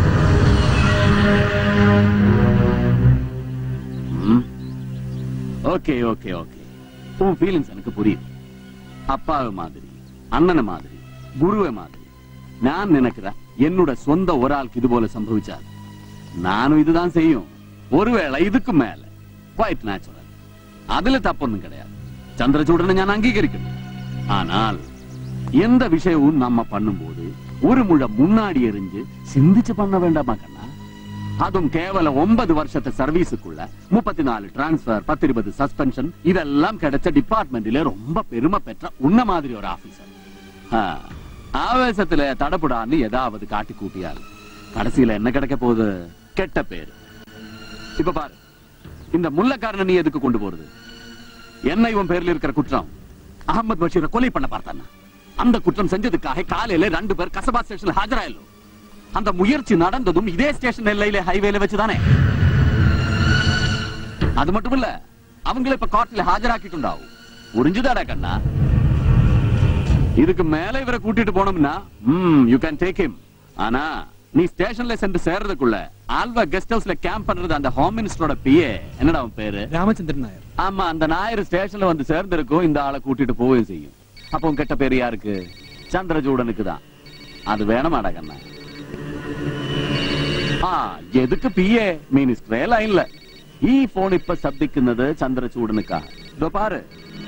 ஓகே ஓகே ஓகே உன் ஃபீலிங்ஸ் எனக்கு புரியுது அப்பாவை மாதிரி அண்ணனை மாதிரி குருவை மாதிரி நான் நினைக்கிறேன் என்னோட சொந்த ஒரு ஆளுக்கு இது போல சம்பவிச்சாது நானும் இதுதான் செய்யும் ஒருவேளை இதுக்கு மேல குவைட் நேச்சுரல் அதுல தப்பொன்னும் கிடையாது சந்திரசூடனை ഞാൻ അംഗീകരിക്കുന്നു ஆனால் எந்த விஷயமும் நம்ம பண்ணும்போது ஒரு முழ முன்னாடி எரிஞ்சு சிந்திச்சு பண்ண வேண்டாமா கண்ணா அதுவும் கேவலம் ஒன்பது வருஷத்து சர்வீஸுக்குள்ள முப்பத்தி நாலு டிரான்ஸ்பர் பத்து இருபது சஸ்பென்ஷன் இதெல்லாம் கிடைச்ச டிபார்ட்மெண்ட்ல ரொம்ப பெருமை பெற்ற உன்ன மாதிரி ஒரு ஆபீசர் ஆவேசத்துல தடபுடான்னு ஏதாவது காட்டி கூட்டியால் கடைசியில என்ன கிடைக்க போகுது கெட்ட பேரு இப்ப பாரு இந்த முல்லக்காரனை நீ எதுக்கு கொண்டு போறது என்ன இவன் பேர்ல இருக்கிற குற்றம் அகமது பஷீரை கொலை பண்ண பார்த்தானா அந்த குற்றம் செஞ்சதுக்காக காலையில ரெண்டு பேர் கசபா ஸ்டேஷன்ல ஆஜராயலோ அந்த முயற்சி நடந்ததும் இதே ஸ்டேஷன் எல்லையில ஹைவேல வச்சுதானே அது மட்டும் இல்ல அவங்கள இப்ப கோர்ட்ல ஆஜராக்கிட்டுண்டாவும் புரிஞ்சுதாடா கண்ணா இதுக்கு மேல இவரை கூட்டிட்டு போனோம்னா ம் யூ கேன் டேக் ஹிம் ஆனா நீ ஸ்டேஷன்ல சென்று சேர்றதுக்குள்ள ஆல்வா கெஸ்ட் ஹவுஸ்ல கேம்ப் பண்றது அந்த ஹோம் மினிஸ்டரோட பிஏ என்னடா அவன் பேரு ராமச்சந்திரன் நாயர் ஆமா அந்த நாயர் ஸ்டேஷன்ல வந்து சேர்ந்திருக்கும் இந்த ஆளை கூட்டிட்டு போவும் செய்யும் அப்போ உன் கெட்ட பேர் யாருக்கு சந்திரசூடனுக்கு தான் அது வேணமாடா கண்ணா ആ എതുക്ക് പി എ മിനിസ്റ്ററെ ലൈനില് ഈ ഫോൺ ഇപ്പൊ ശബ്ദിക്കുന്നത് ചന്ദ്രചൂടനുക്കാ ഇതോ പാര്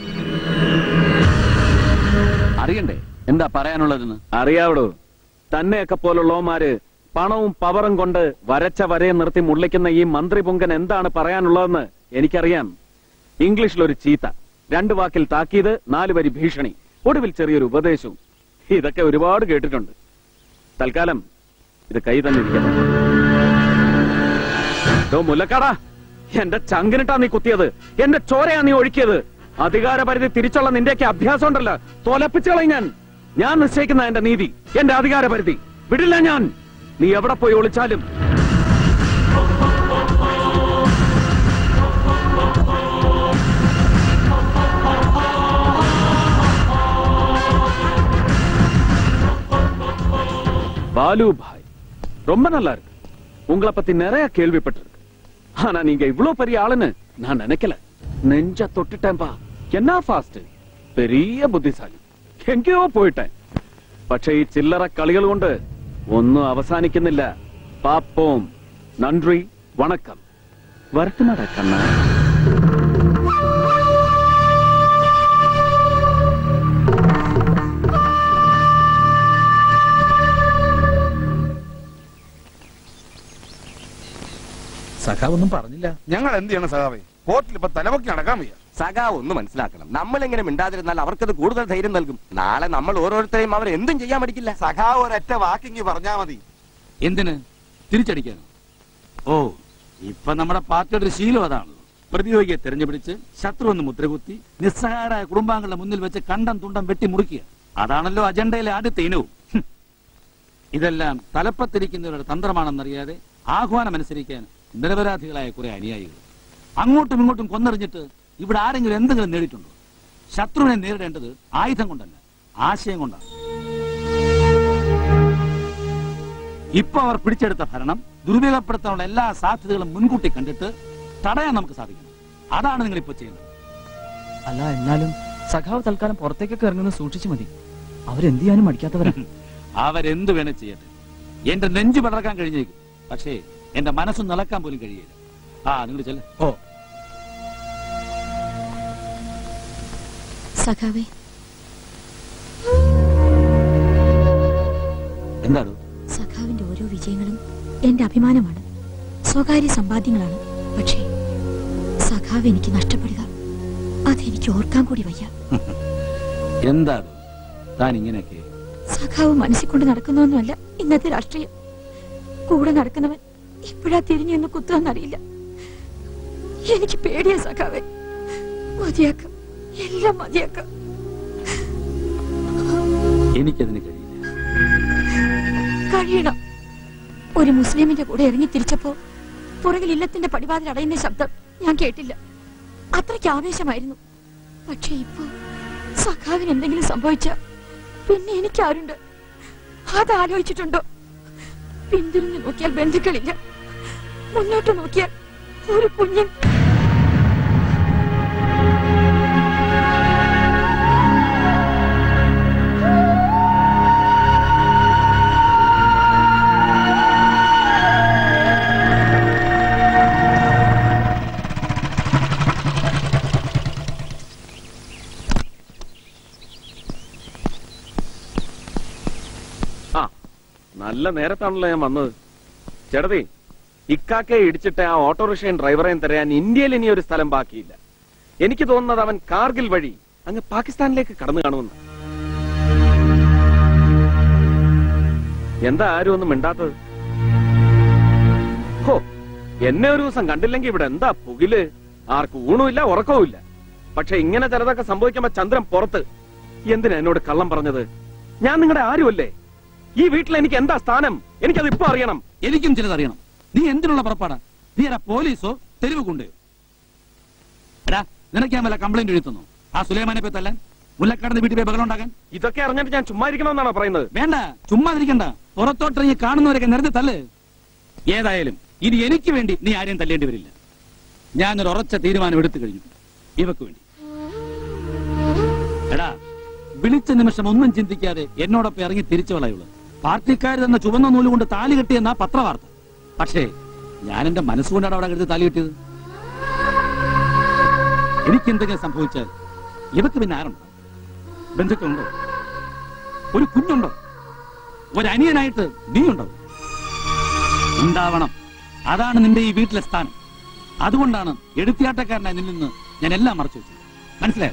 അറിയണ്ടേ എന്താ പറയാനുള്ളതെന്ന് അറിയാവടോ തന്നെയൊക്കെ പോലുള്ളവന്മാര് പണവും പവറും കൊണ്ട് വരച്ച വരയെ നിർത്തി മുള്ളിക്കുന്ന ഈ മന്ത്രി പൊങ്കൻ എന്താണ് പറയാനുള്ളതെന്ന് എനിക്കറിയാം ഇംഗ്ലീഷിലൊരു ചീത്ത രണ്ടു വാക്കിൽ താക്കീത് നാല് വരി ഭീഷണി ഒടുവിൽ ചെറിയൊരു ഉപദേശവും ഇതൊക്കെ ഒരുപാട് കേട്ടിട്ടുണ്ട് തൽക്കാലം ഇത് കൈ തന്നെ ഇരിക്കണം ദോ മുല്ലക്കാടാ എന്റെ ചങ്കിനിട്ടാ നീ കുത്തിയത് എന്റെ ചോരയാ നീ ഒഴുക്കിയത് അധികാരപരിധി തിരിച്ചുള്ള നിന്റെയൊക്കെ അഭ്യാസം ഉണ്ടല്ലോ തോലപ്പിച്ചു കളയും ഞാൻ ഞാൻ നിശ്ചയിക്കുന്ന എന്റെ നീതി എന്റെ അധികാരപരിധി വിടില്ല ഞാൻ നീ എവിടെ പോയി ഒളിച്ചാലും பாலு பாய் ரொம்ப நல்லா இருக்கு உங்களை பத்தி நிறைய கேள்விப்பட்டிருக்கு ஆனா நீங்க இவ்வளவு பெரிய ஆளுன்னு நான் நினைக்கல நெஞ்ச தொட்டுட்டேன்பா என்ன ഫാസ്റ്റ് പെരിയ ബുദ്ധിശാലി എങ്കയോ പോയിട്ടേൻ പക്ഷെ ഈ ചില്ലറ കളികൾ കൊണ്ട് ഒന്നും അവസാനിക്കുന്നില്ല പാപ്പോം നன்றി വണക്കം വരട്ടുമട കണ്ണ സഖാവ് ഒന്നും പറഞ്ഞില്ല ഞങ്ങൾ എന്ത് ചെയ്യണം സഖാവേ കോർട്ടിൽ ഇപ്പൊ തലവക്കി നടക്കാൻ വയ്യ സഖാവ് ഒന്ന് മനസ്സിലാക്കണം നമ്മൾ എങ്ങനെ മിണ്ടാതിരുന്നാൽ അവർക്കത് കൂടുതൽ ധൈര്യം നൽകും നാളെ നമ്മൾ ഓരോരുത്തരെയും അവർ എന്തും ചെയ്യാൻ പഠിക്കില്ല സഖാവ് ഒരൊറ്റ വാക്കിങ്ങി പറഞ്ഞാ മതി എന്തിന് തിരിച്ചടിക്കാനോ ഓ ഇപ്പൊ നമ്മുടെ പാർട്ടിയുടെ ഒരു ശീലം അതാണല്ലോ പ്രതിയോഗിയെ തെരഞ്ഞുപിടിച്ച് ശത്രു എന്ന് മുദ്രകുത്തി നിസ്സഹായരായ കുടുംബാംഗങ്ങളുടെ മുന്നിൽ വെച്ച് കണ്ടം തുണ്ടം വെട്ടി മുറിക്കുക അതാണല്ലോ അജണ്ടയിലെ ആദ്യത്തെ ഇനവും ഹും. ഇതെല്ലാം തലപ്പത്തിരിക്കുന്നവരുടെ തന്ത്രമാണെന്നറിയാതെ ആഹ്വാനം അനുസരിക്കാൻ നിരപരാധികളായ കുറെ അനുയായികൾ അങ്ങോട്ടും ഇങ്ങോട്ടും കൊന്നെറിഞ്ഞിട്ട് ഇവിടെ ആരെങ്കിലും എന്തെങ്കിലും നേടിയിട്ടുണ്ടോ ശത്രുവിനെ നേരിടേണ്ടത് ആയുധം കൊണ്ടല്ല ആശയം കൊണ്ടാണ് ഇപ്പൊ അവർ പിടിച്ചെടുത്ത ഭരണം ദുരുപയോഗപ്പെടുത്താനുള്ള എല്ലാ സാധ്യതകളും മുൻകൂട്ടി കണ്ടിട്ട് തടയാൻ നമുക്ക് സാധിക്കണം അതാണ് നിങ്ങൾ ഇപ്പൊ ചെയ്യുന്നത് അല്ല എന്നാലും സഖാവ് തൽക്കാലം പുറത്തേക്കൊക്കെ ഇറങ്ങുന്നത് സൂക്ഷിച്ചു മതി അവരെന്ത് ചെയ്യാനും മടിക്കാത്തവരാണ് അവരെന്ത് വേണേ ചെയ്യട്ടെ എന്റെ നെഞ്ചു പടർക്കാൻ കഴിഞ്ഞേക്കും പക്ഷേ എന്റെ മനസ്സ് നിളക്കാൻ പോലും കഴിയില്ല ആ നിങ്ങൾ ചെല്ല ഓ സഖാവേ എന്താണ് സഖാവിന്റെ ഓരോ വിജയങ്ങളും എന്റെ അഭിമാനമാണ് സ്വകാര്യ സമ്പാദ്യങ്ങളാണ് പക്ഷേ സഖാവ് എനിക്ക് നഷ്ടപ്പെടുക അതെനിക്ക് ഓർക്കാൻ കൂടി വയ്യ എന്താണ് താൻ ഇങ്ങനെയൊക്കെ സഖാവ് മനസ്സിൽ കൊണ്ട് നടക്കുന്നൊന്നുമല്ല ഇന്നത്തെ രാഷ്ട്രീയം കൂടെ നടക്കുന്നവൻ ഇപ്പോഴാ തിരിഞ്ഞു എന്ന് കുത്തുവെന്നറിയില്ല എനിക്ക് പേടിയാ സഖാവെ മതിയാക്ക എല്ലാം മതിയാക്ക എനിക്കതിന് കഴിയില്ല കഴിയണം ഒരു മുസ്ലിമിന്റെ കൂടെ ഇറങ്ങി തിരിച്ചപ്പോ പുറകിൽ ഇല്ലത്തിന്റെ പടിവാതിൽ അടയുന്ന ശബ്ദം ഞാൻ കേട്ടില്ല അത്രയ്ക്ക് ആവേശമായിരുന്നു പക്ഷെ ഇപ്പോ സഖാവിന് എന്തെങ്കിലും സംഭവിച്ച പിന്നെ എനിക്കാരുണ്ട് അതാലോചിച്ചിട്ടുണ്ടോ പിന്തിരിഞ്ഞു നോക്കിയാൽ ബന്ധുക്കളില്ല മുന്നോട്ട് നോക്കിയാൽ ഒരു കുഞ്ഞൻ ആ നല്ല നേരത്താണല്ലോ ഞാൻ വന്നത് ചേട്ടതി ഇക്കാക്കെ ഇടിച്ചിട്ട് ആ ഓട്ടോറിക്ഷയും ഡ്രൈവറെയും തരാൻ ഇന്ത്യയിൽ ഇനി ഒരു സ്ഥലം ബാക്കിയില്ല എനിക്ക് തോന്നുന്നത് അവൻ കാർഗിൽ വഴി അങ്ങ് പാകിസ്ഥാനിലേക്ക് കടന്നു കാണുമെന്ന് എന്താ ആരും ഒന്നും മിണ്ടാത്തത് ഹോ എന്നെ ഒരു ദിവസം കണ്ടില്ലെങ്കിൽ ഇവിടെ എന്താ പുകില് ആർക്കും ഊണുമില്ല ഉറക്കവുമില്ല പക്ഷെ ഇങ്ങനെ ചിലതൊക്കെ സംഭവിക്കുമ്പോ ചന്ദ്രൻ പുറത്ത് എന്തിനാ എന്നോട് കള്ളം പറഞ്ഞത് ഞാൻ നിങ്ങളുടെ ആരുമല്ലേ ഈ വീട്ടിൽ എനിക്ക് എന്താ സ്ഥാനം എനിക്കത് ഇപ്പൊ അറിയണം എനിക്കും ചിലത് അറിയണം നീ എന്തിനുള്ള പുറപ്പാടാ നീ ആരാ പോലീസോ തെരുവ് കൊണ്ടുപോയോ എടാ നിനക്ക് ഞാൻ വല്ല കംപ്ലൈന്റ് എഴുതുന്നു ആ സുലൈമാനെ പറ്റി തല്ലാൻ മുല്ലക്കാടിന്റെ വീട്ടിൽ പോയി ബഹളം ഉണ്ടാക്കാൻ ഇതൊക്കെ അറിഞ്ഞിട്ട് ഞാൻ ചുമ്മാ ഇരിക്കണമെന്നാണോ പറയുന്നത് വേണ്ട ചുമ്മാ ഇരിക്കണ്ട പുറത്തോട്ടിറങ്ങി കാണുന്നവരൊക്കെ നിരത്തി തല്ല് ഏതായാലും ഇനി എനിക്ക് വേണ്ടി നീ ആരെയും തല്ലേണ്ടി വരില്ല ഞാനൊരു ഉറച്ച തീരുമാനം എടുത്തു കഴിഞ്ഞു ഇവക്ക് വേണ്ടി എടാ വിളിച്ച നിമിഷം ഒന്നും ചിന്തിക്കാതെ എന്നോടൊപ്പം ഇറങ്ങി തിരിച്ചവളയുള്ളൂ പാർട്ടിക്കാർ തന്ന ചുവന്ന നൂല് കൊണ്ട് താലി കെട്ടിയെന്ന പത്രവാർത്ത പക്ഷേ ഞാൻ എന്റെ മനസ്സുകൊണ്ടാണ് അവിടെ എടുത്ത് താലി കെട്ടിയത് എനിക്ക് എന്തെങ്കിലും സംഭവിച്ചാൽ ഇവക്ക് പിന്നെ ആരുണ്ടോ ബന്ധുക്കളുണ്ടോ ഒരു കുഞ്ഞുണ്ടോ ഒരു അനിയനായിട്ട് നീയുണ്ടോ ഉണ്ടാവണം അതാണ് നിന്റെ ഈ വീട്ടിലെ സ്ഥാനം അതുകൊണ്ടാണ് എടുത്തിയാട്ടക്കാരനായി നിന്നിൽ നിന്ന് ഞാൻ എല്ലാം മറച്ചു വെച്ചത് മനസ്സിലായോ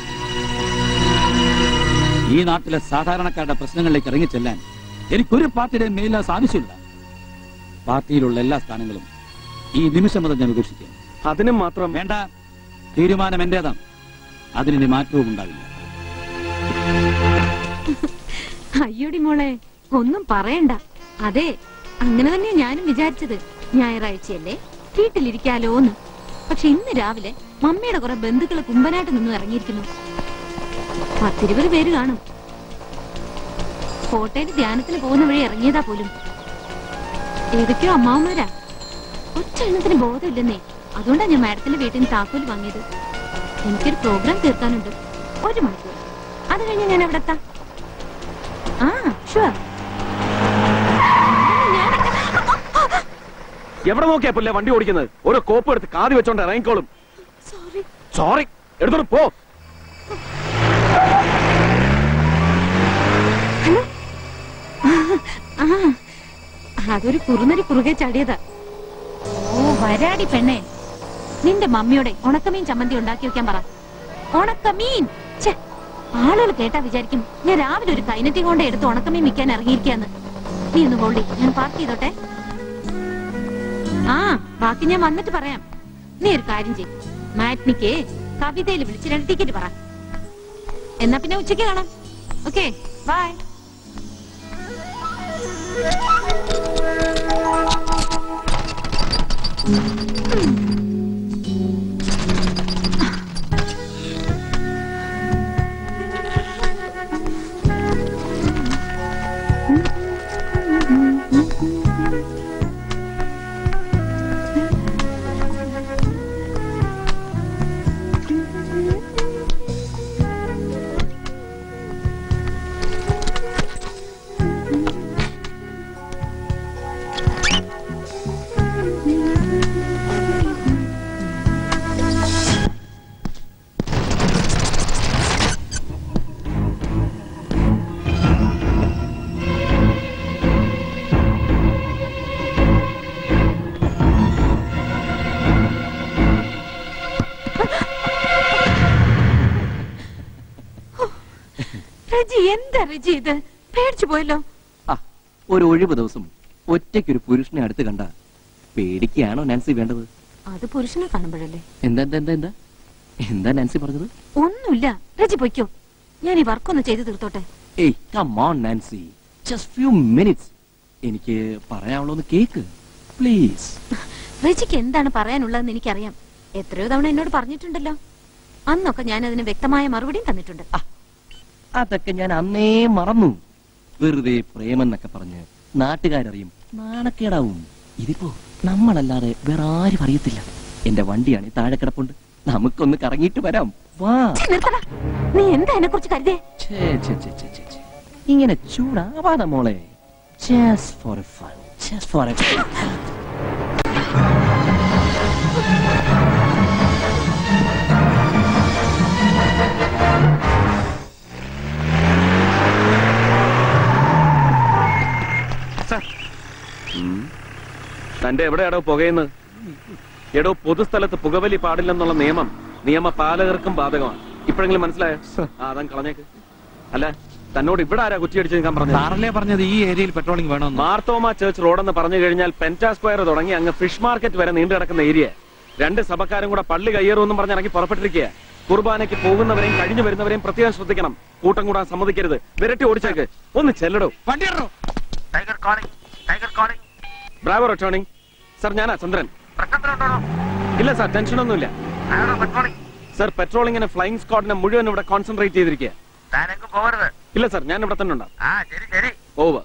ഈ നാട്ടിലെ സാധാരണക്കാരുടെ പ്രശ്നങ്ങളിലേക്ക് ഇറങ്ങിച്ചെല്ലാൻ എനിക്കൊരു പാർട്ടിയുടെയും മേലിലാസ് ആവശ്യമില്ല പാർട്ടിയിലുള്ള എല്ലാ സ്ഥാനങ്ങളും ഈ നിമിഷം മുതൽ ഞാൻ ഉപേക്ഷിക്കുക അതിനും മാത്രം വേണ്ട തീരുമാനം എന്റേതാണ് അതിനി മാറ്റവും ഉണ്ടാവില്ല അയ്യോടി മോളെ ഒന്നും പറയണ്ട അതെ അങ്ങനെ തന്നെ ഞാനും വിചാരിച്ചത് ഞായറാഴ്ചയല്ലേ വീട്ടിലിരിക്കാലോന്ന് പക്ഷെ ഇന്ന് രാവിലെ മമ്മിയുടെ കുറെ ബന്ധുക്കള് കുമ്പനായിട്ട് നിന്ന് ഇറങ്ങിയിരിക്കുന്നു പത്തിരുപത് പേര് കാണും കോട്ടയിൽ ധ്യാനത്തിന് പോകുന്ന വഴി ഇറങ്ങിയതാ പോലും ഏതൊക്കെയോ അമ്മാവന്മാരാ ഒറ്റ എണ്ണത്തിന് ബോധമില്ലെന്നേ അതുകൊണ്ടാ ഞാൻ മാഡത്തിന്റെ വീട്ടിൽ നിന്ന് താക്കോൽ വാങ്ങിയത് എനിക്കൊരു പ്രോഗ്രാം തീർക്കാനുണ്ട് ഒരു മണിക്കൂർ അത് കഴിഞ്ഞ് ഞാൻ എവിടെ എത്താം ആ ഷുവർ എവിടെ നോക്കിയാ പുല്ലേ വണ്ടി ഓടിക്കുന്നത് ഓരോ കോപ്പ് എടുത്ത് കാതി വെച്ചോണ്ട് ഇറങ്ങിക്കോളും സോറി സോറി എടുത്തോണ്ട് പോ ആ അതൊരു കുറുനരി കുറുകെ ചാടിയതാ ഓ വരാടി പെണ്ണേ നിന്റെ മമ്മിയോടെ ഉണക്കമീൻ ചമ്മന്തി ഉണ്ടാക്കി വെക്കാൻ പറ ഉണക്കമീൻ ഛെ, ആളുകൾ കേട്ടാ വിചാരിക്കും ഞാൻ രാവിലെ ഒരു കൈനറ്റി കൊണ്ട് എടുത്ത് ഉണക്കമീൻ വിൽക്കാൻ ഇറങ്ങിയിരിക്കാന്ന് നീ ഒന്ന് ഹോൾഡി ഞാൻ പാർക്ക് ചെയ്തോട്ടെ ആ ബാക്കി ഞാൻ വന്നിട്ട് പറയാം നീ ഒരു കാര്യം ചെയ്യും മാറ്റ്നിക്ക് കവിതയിൽ വിളിച്ച് രണ്ട് ടിക്കറ്റ് പറ എന്നാ പിന്നെ ഉച്ചയ്ക്ക് കാണാം ഓക്കെ ബൈ റജി എന്താ റജി ഇത് പേടിച്ചു പോയല്ലോ ഒരു ഒഴിവ് ദിവസം ഒറ്റയ്ക്കൊരു പുരുഷനെ അടുത്ത് കണ്ട പേടിക്കുകയാണോ നാൻസി വേണ്ടത് അത് പുരുഷനെ കാണുമ്പോഴല്ലേ എന്താ എന്താ എന്താ എന്താ എന്താ നാൻസി പറഞ്ഞത് ഒന്നുമില്ല റജി പൊയ്ക്കോ ഞാൻ ഈ വർക്കൊന്ന് ചെയ്തു തീർത്തോട്ടെ ഏയ് come on Nancy just few minutes എനിക്ക് പറയാനുള്ളൊന്ന് കേക്ക് പ്ലീസ് റജിക്ക് എന്താണ് പറയാനുള്ളതെന്ന് എനിക്കറിയാം എത്രയോ തവണ എന്നോട് പറഞ്ഞിട്ടുണ്ടല്ലോ അന്നൊക്കെ ഞാൻ അതിന് വ്യക്തമായ മറുപടിയും തന്നിട്ടുണ്ട് അതൊക്കെ ഞാൻ അന്നേ മറന്നു വെറുതെ പ്രേമെന്നൊക്കെ പറഞ്ഞ് നാട്ടുകാരറിയും നാണക്കേടാവും ഇതിപ്പോ നമ്മളല്ലാതെ വേറെ ആരും അറിയത്തില്ല എന്റെ വണ്ടിയാണ് താഴെ കിടപ്പുണ്ട് നമുക്കൊന്ന് കറങ്ങിയിട്ട് വരാം വാ ഛെ, നിർത്തടാ. നീ എന്താ എന്നെ കുറിച്ച് കരുതേ ഛേ, ഛേ, ഛേ, ഛേ, ഛേ, ഛേ. ഇങ്ങനെ ചൂടാവാതെ മോളെ just for a fun just for a തന്റെ എവിടെയാടോ പുകയുന്നത് എടോ പൊതുസ്ഥലത്ത് പുകവലി പാടില്ലെന്നുള്ള നിയമം നിയമ പാലകർക്കും ബാധകമാണ് ഇപ്പോഴെങ്കിലും മനസ്സിലായോ ആ അതാൻ കളഞ്ഞേക്ക് അല്ല തന്നോട് ഇവിടെ ആരാ കുറ്റിയടിച്ച് നിൽക്കാൻ പറഞ്ഞത് സാറല്ലേ പറഞ്ഞത് ഈ ഏരിയയിൽ പെട്രോളിംഗ് വേണമെന്ന് മാർത്തോമ ചേർച്ച് റോഡെന്ന് പറഞ്ഞു കഴിഞ്ഞാൽ പെൻറ്റാ സ്ക്വയർ തുടങ്ങി അങ്ങ് ഫിഷ് മാർക്കറ്റ് വരെ നീണ്ടു കിടക്കുന്ന ഏരിയ രണ്ട് സഭക്കാരും കൂടെ പള്ളി കയ്യേറുമെന്നും പറഞ്ഞ് ഇറങ്ങി പുറപ്പെട്ടിരിക്കുക കുർബാനയ്ക്ക് പോകുന്നവരെയും കഴിഞ്ഞു വരുന്നവരെയും പ്രത്യേകം ശ്രദ്ധിക്കണം കൂട്ടം കൂടാൻ സമ്മതിക്കരുത് വിരട്ടി ഓടിച്ചേക്ക് ഒന്ന് ചെല്ലടോ വണ്ടി tiger calling tiger calling bravo returning sir ഞാനാ ചന്ദ്രൻ ഇല്ല സാർ ടെൻഷനൊന്നുമില്ല സർ പെട്രോളിങ്ങിന് ഫ്ലൈയിങ് സ്ക്വാഡിനെ മുഴുവൻ ഇവിടെ കോൺസെൻട്രേറ്റ് ചെയ്തിരിക്കുക ഇല്ല സർ ഞാൻ ഇവിടെ തന്നെ ഉണ്ടാവും ഓവർ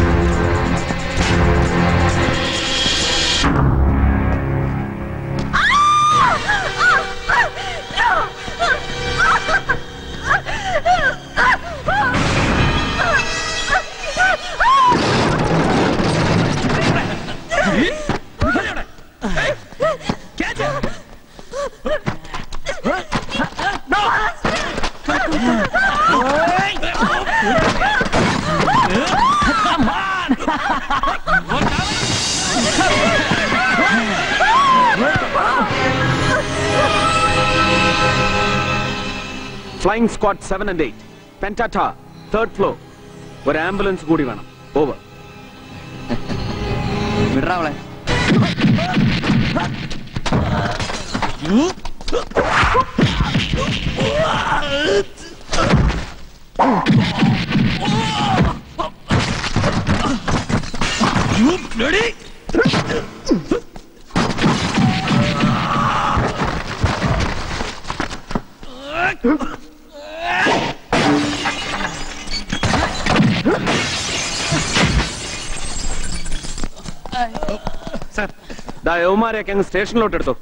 ആ flying squad seven and eight പെൻറ്റാറ്റ തേർഡ് ഫ്ലോർ ഒരു ആംബുലൻസ് കൂടി വേണം ഓവർ വിടറാവളെ You bloody! സർ ദാ യവന്മാരെയൊക്കെ അങ്ങ് സ്റ്റേഷനിലോട്ട് എടുത്തോ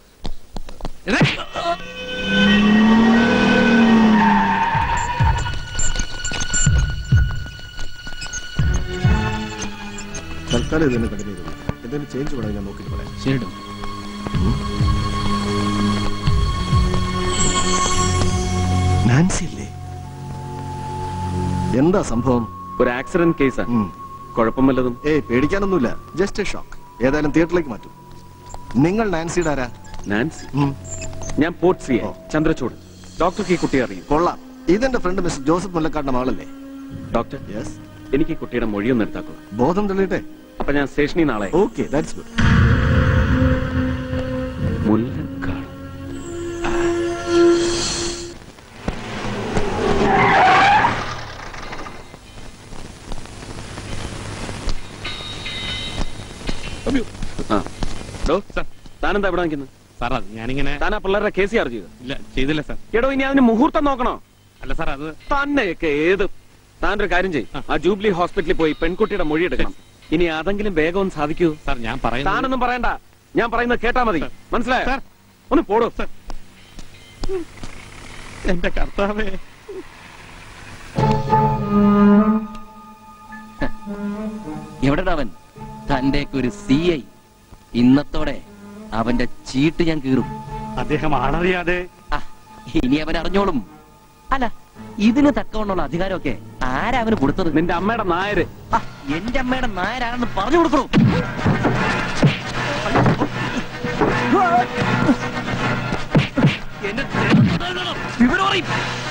തൽക്കാലം ഇത് തന്നെ കണ്ടിന്യൂ ചെയ്തു എന്തെങ്കിലും ചേഞ്ച് വേണമെങ്കിൽ ഞാൻ നോക്കിയിട്ട് പറയാം ശരി നാൻസി അല്ലേ എന്താ സംഭവം ഒരു ആക്സിഡന്റ് കേസാ കുഴപ്പം വല്ലതും ഏയ് പേടിക്കാനൊന്നുമില്ല ജസ്റ്റ് എ ഷോക്ക് ഏതായാലും തിയേറ്ററിലേക്ക് മാറ്റും നിങ്ങൾ നാൻസിയുടെ ആരാ നാൻസി ഞാൻ പോർട്ട് സി ചന്ദ്രചൂട് ഡോക്ടർക്ക് ഈ കുട്ടിയെ അറിയും കൊള്ളാം ഇതെന്റെ ഫ്രണ്ട് മിസ്റ്റർ ജോസഫ് മുല്ലക്കാടിന്റെ മകളല്ലേ ഡോക്ടർ എനിക്ക് ഈ കുട്ടിയുടെ മൊഴിയൊന്നും എടുത്താക്കോ ബോധം തെളിയട്ടെ അപ്പൊ ഞാൻ സ്റ്റേഷനിൽ നാളെ ഓക്കെ ദാറ്റ്സ് ഗുഡ് മുല്ലക്കാട് ആ ഡോ താനെന്താ ഇവിടെ നിൽക്കുന്നത് സാർ അത് ഞാനിങ്ങനെ താൻ ആ പിള്ളേരുടെ കേസ് ചാർജ് ചെയ്തു ഇല്ല ചെയ്തില്ല സാർ എടോ ഇനി അതിന് മുഹൂർത്തം നോക്കണോ അല്ല സാർ അത് തന്നെയൊക്കെ ഏത് താനൊരു കാര്യം ചെയ്യും ആ ജൂബിലി ഹോസ്പിറ്റലിൽ പോയി പെൺകുട്ടിയുടെ മൊഴി എടുക്കണം ഇനി അതെങ്കിലും വേഗം ഒന്ന് സാധിക്കൂ സാർ ഞാൻ പറയുന്നത് താനൊന്നും പറയണ്ട ഞാൻ പറയുന്നത് കേട്ടാ മതി മനസ്സിലായോ ഒന്ന് പോടോ എന്റെ കർത്താവേ എവിടെടാ അവൻ തന്റെയൊക്കെ ഒരു സി ഐ ഇന്നത്തോടെ അവന്റെ ചീട്ട് ഞാൻ കീറും അദ്ദേഹം ആളറിയാതെ ഇനി അവൻ അറിഞ്ഞോളും അല്ല ഇതിന് തക്കവണ്ണുള്ള അധികാരമൊക്കെ ആരാ അവന് കൊടുത്തത് നിന്റെ അമ്മയുടെ നായര് എന്റെ അമ്മയുടെ നായരാണെന്ന് പറഞ്ഞു കൊടുക്കണു എന്റെ വിവരം അറിയും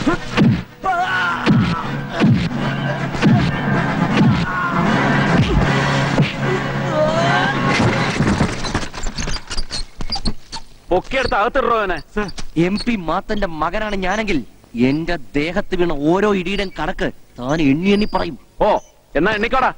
പൊക്കിയെടുത്ത് അകത്തിടോ അവനെ എം പി മാത്തന്റെ മകനാണ് ഞാനെങ്കിൽ എന്റെ ദേഹത്ത് വീണ ഓരോ ഇടിയുടെയും കണക്ക് താൻ എണ്ണി എണ്ണി പറയും ഓ എന്നാ എണ്ണിക്കോടാ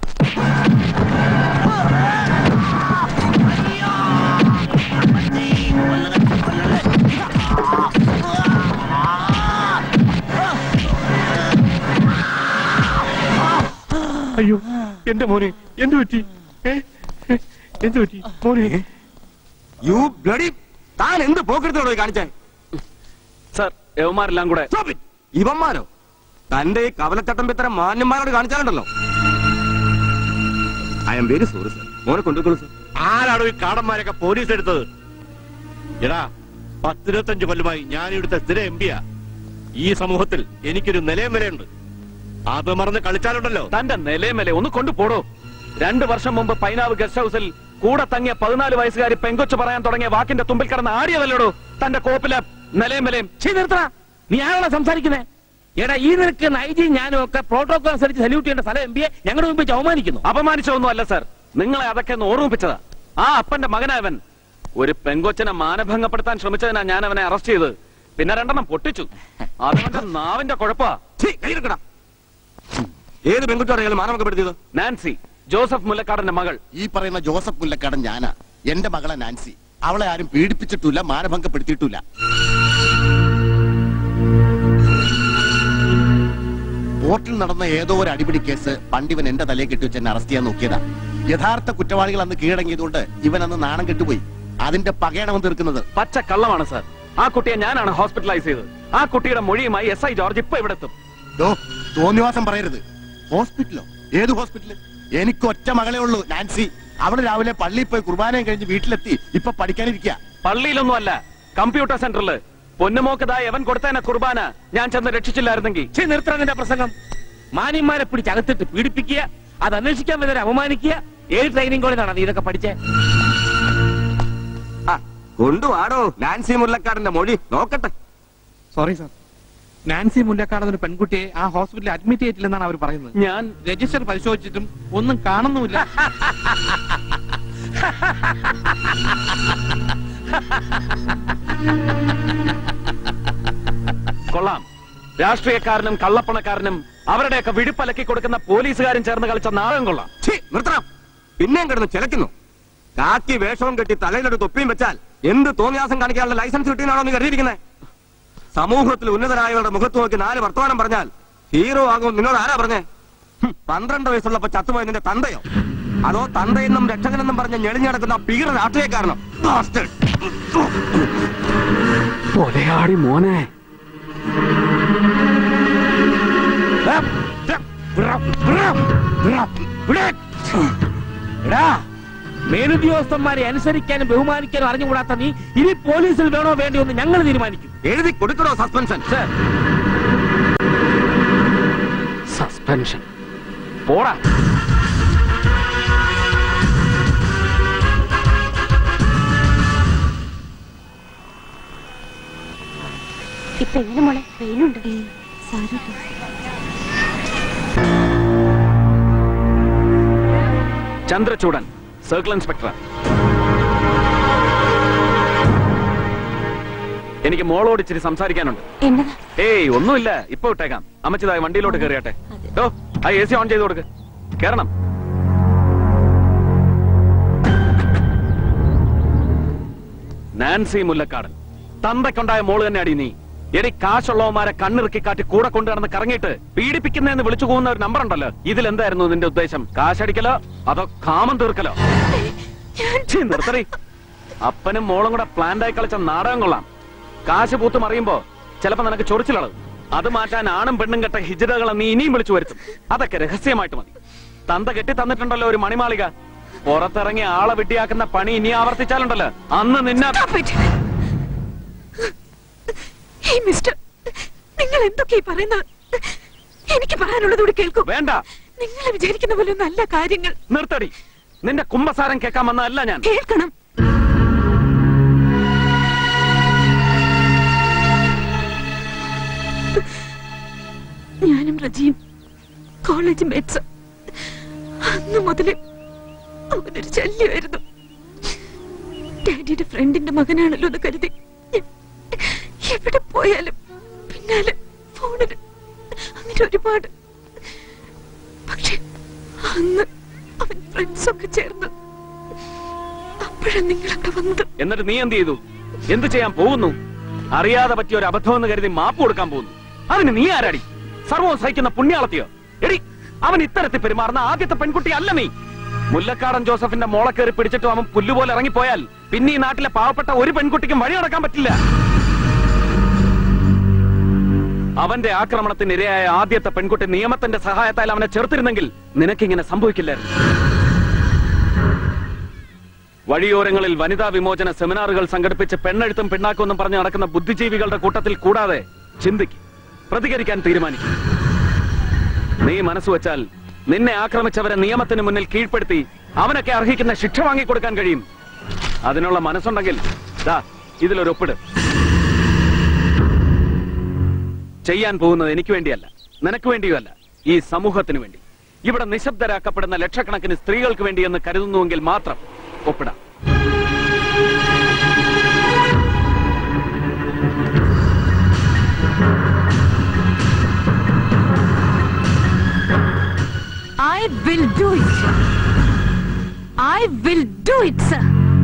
അയ്യോ എന്റെ മോനെ എന്ത് പറ്റി ഏ? ഏ? എന്ത് പറ്റി മോനെ യു ബ്ലഡി താൻ എന്ത് പോക്കെടുത്തോടോ കാണിച്ചേ സർ യവന്മാരെല്ലാം കൂടെ ഇവന്മാരോ തന്റെ ഈ കവലച്ചട്ടം പിത്തരം മാന്യന്മാരോട് കാണിച്ചാലുണ്ടല്ലോ I am very sorry sir മോനെ കൊണ്ടുപോകുള്ളൂ സർ ആരാണോ ഈ കാടന്മാരൊക്കെ പോലീസ് എടുത്തത് എടാ പത്തിരുപത്തഞ്ച് കൊല്ലമായി ഞാൻ ഇവിടുത്തെ സ്ഥിര എം പിയാ ഈ സമൂഹത്തിൽ എനിക്കൊരു നിലയം വരെയുണ്ട് അത് മറന്ന് കളിച്ചാലുണ്ടല്ലോ തന്റെ നിലയമല്ലേ ഒന്ന് കൊണ്ടുപോടോ രണ്ടു വർഷം മുമ്പ് പൈനാവ് ഗസ്റ്റ് ഹൗസിൽ കൂടെ തങ്ങിയ പതിനാല് വയസ്സുകാരി പെങ്കൊച്ചു പറയാൻ തുടങ്ങിയ വാക്കിന്റെ തുമ്പിൽ കിടന്ന് ആടിയതല്ലടോ തന്റെ കോപ്പിലെ നിലയും വിലയും ചെയ് നിർത്തണ നീ ആരാണോ സംസാരിക്കുന്നേ എടാ ഈ നിനക്ക് ഐജി ഞാനും ഒക്കെ പ്രോട്ടോകോൾ അനുസരിച്ച് സല്യൂട്ട് ചെയ്യേണ്ട സ്ഥലം എം പിയെ ഞങ്ങളുടെ മുമ്പിൽ വെച്ച് അവമാനിക്കുന്നു അപമാനിച്ചൊന്നും അല്ല സർ നിങ്ങളെ അതൊക്കെ ഒന്ന് ഓർമ്മിപ്പിച്ചതാ ആ അപ്പന്റെ മകനവൻ ഒരു പെങ്കൊച്ചനെ മാനഭംഗപ്പെടുത്താൻ ശ്രമിച്ചതിനാ ഞാൻ അവനെ അറസ്റ്റ് ചെയ്ത് പിന്നെ രണ്ടെണ്ണം പൊട്ടിച്ചു അതവന്റെ നാവിന്റെ കുഴപ്പാ ഏത് പെൺകുട്ടിയോടെ മാനവകപ്പെടുത്തിയത് നാൻസി ജോസഫ് മുല്ലക്കാടന്റെ മകൾ ഈ പറയുന്ന ജോസഫ് മുല്ലക്കാടൻ ഞാനാ എന്റെ മകളെ നാൻസി അവളെ ആരും പീഡിപ്പിച്ചിട്ടില്ല മാനഭംഗപ്പെടുത്തിയിട്ടില്ല കോർട്ടിൽ നടന്ന ഏതോ ഒരു അടിപിടി കേസ് പണ്ടിവൻ എന്റെ തലയെ കെട്ടിവെച്ച് എന്നെ അറസ്റ്റ് ചെയ്യാൻ നോക്കിയതാ യഥാർത്ഥ കുറ്റവാളികൾ അന്ന് കീഴടങ്ങിയതുകൊണ്ട് ഇവൻ അന്ന് നാണം കെട്ടുപോയി അതിന്റെ പകയാണ് അവൻ തീർക്കുന്നത് പച്ച കള്ളമാണ് സാർ ആ കുട്ടിയെ ഞാനാണ് ഹോസ്പിറ്റലൈസ് ചെയ്തത് ആ കുട്ടിയുടെ മൊഴിയുമായി എസ് ഐ ജോർജ് ഇപ്പൊ ഇവിടെ എത്തും ദോ, തോന്നിവാസം പറയരുത് ഹോസ്പിറ്റലോ ഏത് ഹോസ്പിറ്റല് എനിക്ക് ഒറ്റ മകളെ ഉള്ളൂ നാൻസി അവള് രാവിലെ പള്ളിയിൽ പോയി കുർബാനയും കഴിഞ്ഞ് വീട്ടിലെത്തി ഇപ്പൊ പഠിക്കാനിരിക്കുക പള്ളിയിലൊന്നും അല്ല കമ്പ്യൂട്ടർ സെന്ററിൽ പൊന്നുമോക്കതായി എവൻ കൊടുത്തതിനെ കുർബാന ഞാൻ ചെന്ന് രക്ഷിച്ചില്ലായിരുന്നെങ്കിൽ ചെയ് നിർത്തണ നിന്റെ പ്രസംഗം മാന്യന്മാരെ പിടിച്ച് അകത്തിട്ട് പീഡിപ്പിക്കുക അത് അന്വേഷിക്കാൻ വരുന്നവരെ അപമാനിക്കുക ഏത് ട്രെയിനിങ് കോളേജാണ് നീ ഇതൊക്കെ പഠിച്ചേ കൊണ്ടുവാടോ നാൻസി മുല്ലക്കാടിന്റെ മൊഴി നോക്കട്ടെ സോറി സാർ നാൻസി മുല്ലക്കാട് എന്ന പെൺകുട്ടിയെ ആ ഹോസ്പിറ്റലിൽ അഡ്മിറ്റ് ചെയ്തിട്ടില്ലെന്നാണ് അവർ പറയുന്നത് ഞാൻ രജിസ്റ്റർ പരിശോധിച്ചിട്ടും ഒന്നും കാണുന്നുമില്ല കൊള്ളാം രാഷ്ട്രീയക്കാരനും കള്ളപ്പണക്കാരനും അവരുടെയൊക്കെ വിടുപ്പലക്കി കൊടുക്കുന്ന പോലീസുകാരും ചേർന്ന് കളിച്ച നാടകം കൊള്ളാം ഛീ, നിർത്തണം പിന്നെയും കിടന്ന് ചിലക്കുന്നു കാക്കി വേഷവും കെട്ടി തലയിലൊരു തൊപ്പിയും വെച്ചാൽ എന്ത് തോന്നിയാസം കാണിക്കാനുള്ള ലൈസൻസ് കിട്ടിയെന്നാണോ നീ കരുതിയിരിക്കുന്നത് സമൂഹത്തിൽ ഉന്നതരായവരുടെ മുഖത്ത് നോക്കി നാല് വർത്തമാനം പറഞ്ഞാൽ ഹീറോ ആകും നിന്നോട് ആരാ പറഞ്ഞേ ഹും, പന്ത്രണ്ട് വയസ്സുള്ളപ്പോ ചത്തുപോയ നിന്റെ തന്തയോ അതോ തന്തയെന്നും രക്ഷകനെന്നും പറഞ്ഞ് ഞെളിഞ്ഞടക്കുന്ന ആ പീഡ രാഷ്ട്രീയക്കാരനോ Bastard. കൊലയാടി മോനെ എടാ മേലുദ്യോഗസ്ഥന്മാരെ അനുസരിക്കാനും ബഹുമാനിക്കാനും അറിഞ്ഞുകൂടാത്ത നീ ഇനി പോലീസിൽ വേണോ വേണ്ടയോ എന്ന് ഞങ്ങൾ തീരുമാനിക്കും എഴുതി കൊടുക്കണോ സസ്പെൻഷൻ സസ്പെൻഷൻ പോടാ ഇപ്പൊ എങ്ങനെ മോളെ വെയിലുണ്ട് സാരമില്ല ചന്ദ്രചൂടൻ സർക്കിൾ ഇൻസ്പെക്ടർ എനിക്ക് മോളോട് ഇച്ചിരി സംസാരിക്കാനുണ്ട് എന്നതാ ഏയ് ഒന്നുമില്ല ഇപ്പൊ വിട്ടേക്കാം അമ്മച്ചിതായ വണ്ടിയിലോട്ട് കയറിയാട്ടെ ഓ ആ എ സി ഓൺ ചെയ്ത് കൊടുക്ക് കേറണം നാൻസി മുല്ലക്കാടൻ തന്തയ്ക്കുണ്ടായ മോള് തന്നെ അടി നീ എടി കാശുള്ളവന്മാരെ കണ്ണിറുക്കി കാട്ടി കൂടെ കൊണ്ടുനടന്ന് കറങ്ങിയിട്ട് പീഡിപ്പിക്കുന്നതെന്ന് വിളിച്ചു പോകുന്ന ഒരു നമ്പർ ഉണ്ടല്ലോ ഇതിൽ എന്തായിരുന്നു നിന്റെ ഉദ്ദേശം കാശടിക്കലോ അതോ കാമം തീർക്കലോ ഛീ, നിർത്തടി അപ്പനും മോളും കൂടെ പ്ലാന്റ് ആയി കളിച്ച നാടകം കൊള്ളാം കാശ് പൂത്ത് മറിയുമ്പോ ചിലപ്പോ നിനക്ക് ചൊറിച്ചിലളവ് അത് മാറ്റാൻ ആണും പെണ്ണും കെട്ട ഹിജറകളെ നീ ഇനിയും വിളിച്ചു വരുത്തും അതൊക്കെ രഹസ്യമായിട്ട് മതി തന്ത കെട്ടി തന്നിട്ടുണ്ടല്ലോ ഒരു മണിമാളിക പുറത്തിറങ്ങി ആളെ വെട്ടിയാക്കുന്ന പണി ഇനി ആവർത്തിച്ചാലുണ്ടല്ലോ അന്ന് നിന്നെ ഹേയ് മിസ്റ്റർ നിങ്ങൾ എന്തൊക്കെയാ പറയുന്നത് എനിക്ക് പറയാനുള്ളത് കൂടി കേൾക്കൂ വേണ്ട നിങ്ങൾ വിചാരിക്കുന്ന പോലെ നല്ല കാര്യങ്ങൾ നിർത്തടി നിന്റെ കുംഭസാരം കേൾക്കാൻ വന്നതല്ല ഞാൻ കേൾക്കണം ഞാനും റജിയും കോളേജ് മേറ്റ്സ് അന്ന് മുതല് അവനൊരു ശല്യമായിരുന്നു ഡാഡിയുടെ ഫ്രണ്ടിന്റെ മകനാണല്ലോ എന്ന് കരുതി ഞാൻ എവിടെ പോയാലും പിന്നാലെ ഫോണില് അങ്ങനെ ഒരുപാട് പക്ഷെ അന്ന് അവൻ ഫ്രണ്ട്സ് ഒക്കെ ചേർന്ന് അപ്പോഴാണ് നിങ്ങൾ അവിടെ വന്നത് എന്നിട്ട് നീ എന്ത് ചെയ്തു എന്ത് ചെയ്യാൻ പോകുന്നു അറിയാതെ പറ്റിയ ഒരു അബദ്ധം എന്ന് കരുതി മാപ്പ് കൊടുക്കാൻ പോകുന്നു അതിന് നീ ആരാടി സർവവും സഹിക്കുന്ന പുണ്യാളത്തിയോ എടി അവൻ ഇത്തരത്തിൽ പെരുമാറുന്ന ആദ്യത്തെ പെൺകുട്ടി അല്ല നീ മുല്ലക്കാടൻ ജോസഫിന്റെ മോളെ കയറി പിടിച്ചിട്ടും അവൻ പുല്ലുപോലെ ഇറങ്ങിപ്പോയാൽ പിന്നെ ഈ നാട്ടിലെ പാവപ്പെട്ട ഒരു പെൺകുട്ടിക്കും വഴി നടക്കാൻ പറ്റില്ല അവന്റെ ആക്രമണത്തിന് ഇരയായ ആദ്യത്തെ പെൺകുട്ടി നിയമത്തിന്റെ സഹായത്താൽ അവനെ ചെറുത്തിരുന്നെങ്കിൽ നിനക്കിങ്ങനെ സംഭവിക്കില്ലായിരുന്നു വഴിയോരങ്ങളിൽ വനിതാ വിമോചന സെമിനാറുകൾ സംഘടിപ്പിച്ച് പെണ്ണെഴുത്തും പിണ്ണാക്കും എന്നും പറഞ്ഞ് നടക്കുന്ന ബുദ്ധിജീവികളുടെ കൂട്ടത്തിൽ കൂടാതെ ചിന്തിക്കും പ്രതികരിക്കാൻ തീരുമാനിക്കും നീ മനസ്സ് വെച്ചാൽ നിന്നെ ആക്രമിച്ചവരെ നിയമത്തിന് മുന്നിൽ കീഴ്പ്പെടുത്തി അവനൊക്കെ അർഹിക്കുന്ന ശിക്ഷ വാങ്ങിക്കൊടുക്കാൻ കഴിയും അതിനുള്ള മനസ്സുണ്ടെങ്കിൽ ദാ ഇതിലൊരു ഒപ്പിട് ചെയ്യാൻ പോകുന്നത് എനിക്ക് വേണ്ടിയല്ല നിനക്ക് വേണ്ടിയുമല്ല ഈ സമൂഹത്തിന് വേണ്ടി ഇവിടെ നിശബ്ദരാക്കപ്പെടുന്ന ലക്ഷക്കണക്കിന് സ്ത്രീകൾക്ക് വേണ്ടി എന്ന് കരുതുന്നുവെങ്കിൽ മാത്രം ഒപ്പിടാം I will do it. I will do it, sir.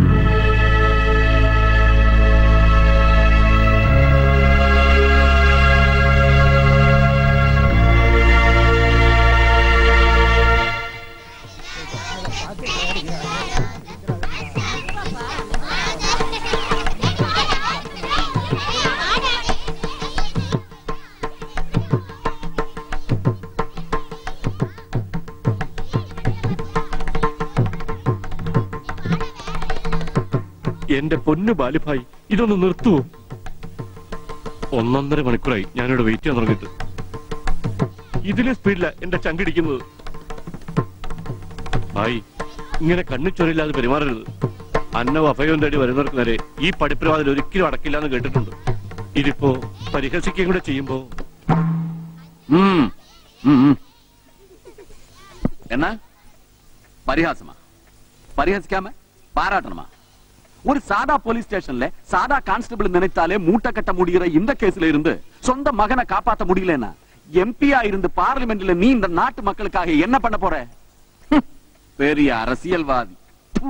എന്റെ പൊന്നു ബാലിഭായി ഇതൊന്ന് നിർത്തുവോ ഒന്നൊന്നര മണിക്കൂറായി ഞാനിവിടെ വെയിറ്റ് ചെയ്യാൻ തുടങ്ങിയിട്ട് ഇതിലെ സ്പീഡില എന്റെ ചങ്കിടിക്കുന്നത് ഭായി ഇങ്ങനെ കണ്ണു ചൊരയില്ലാതെ പെരുമാറരുത് അന്നവും അഭയവും തേടി വരുന്നവർക്ക് നേരെ ഈ പഠിപ്പിരവാതിൽ ഒരിക്കലും അടക്കില്ല എന്ന് കേട്ടിട്ടുണ്ട് ഇതിപ്പോ പരിഹസിക്കുകയും കൂടെ ചെയ്യുമ്പോ ம், ம், ம். என்ன பரிகாசமா பரிகாசிக்காம பாராட்டணுமா ஒரு சாதா போலீஸ் ஸ்டேஷன்ல சாதா கான்ஸ்டபிள் நினைத்தாலே மூட்டை கட்ட முடிகிற இந்த கேஸ்ல இருந்து சொந்த மகனை காப்பாத்த முடியலன்னா எம்பியா இருந்து பார்லிமெண்ட்ல நீ இந்த நாட்டு மக்களுக்காக என்ன பண்ண போற ஹம், பெரிய அரசியல்வாதி ப்பு.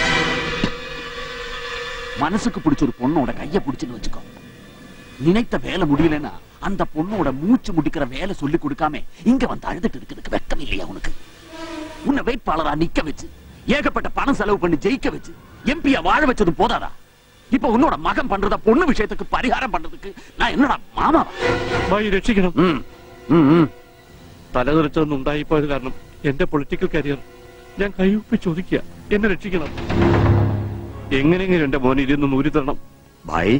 மனசுக்கு பிடிச்ச ஒரு பொண்ணோட கைய பிடிச்சுன்னு வச்சுக்கோ நினைத்த வேலை முடியலன்னா அந்த பொண்ணோட மூச்சு முடிக்கிற வேலை சொல்லி கொடுக்காம இங்க வந்து அழுதுட்டு இருக்கிறதுக்கு வெக்கம் இல்லையா உனக்கு உன்னை வேட்பாளரா நிக்க வச்சு ஏகப்பட்ட பணம் செலவு பண்ணி ஜெயிக்க வச்சு எம்பியா வாழ வச்சதும் போதாதா இப்ப உன்னோட மகன் பண்றத பொண்ணு விஷயத்துக்கு பரிகாரம் பண்றதுக்கு ഞാൻ എന്നടാ മാമാ ഭായി രക്ഷിക്കണം തലതെറിച്ചൊന്നും ഉണ്ടായിപ്പോയത് കാരണം എന്റെ പൊളിറ്റിക്കൽ കരിയർ ഞാൻ കൈയൊപ്പി ചോദിക്കുക എന്നെ രക്ഷിക്കണം എങ്ങനെയെങ്കിലും എന്റെ മോനെ ഇതിൽ നിന്ന് ഊരി തരണം ഭായ്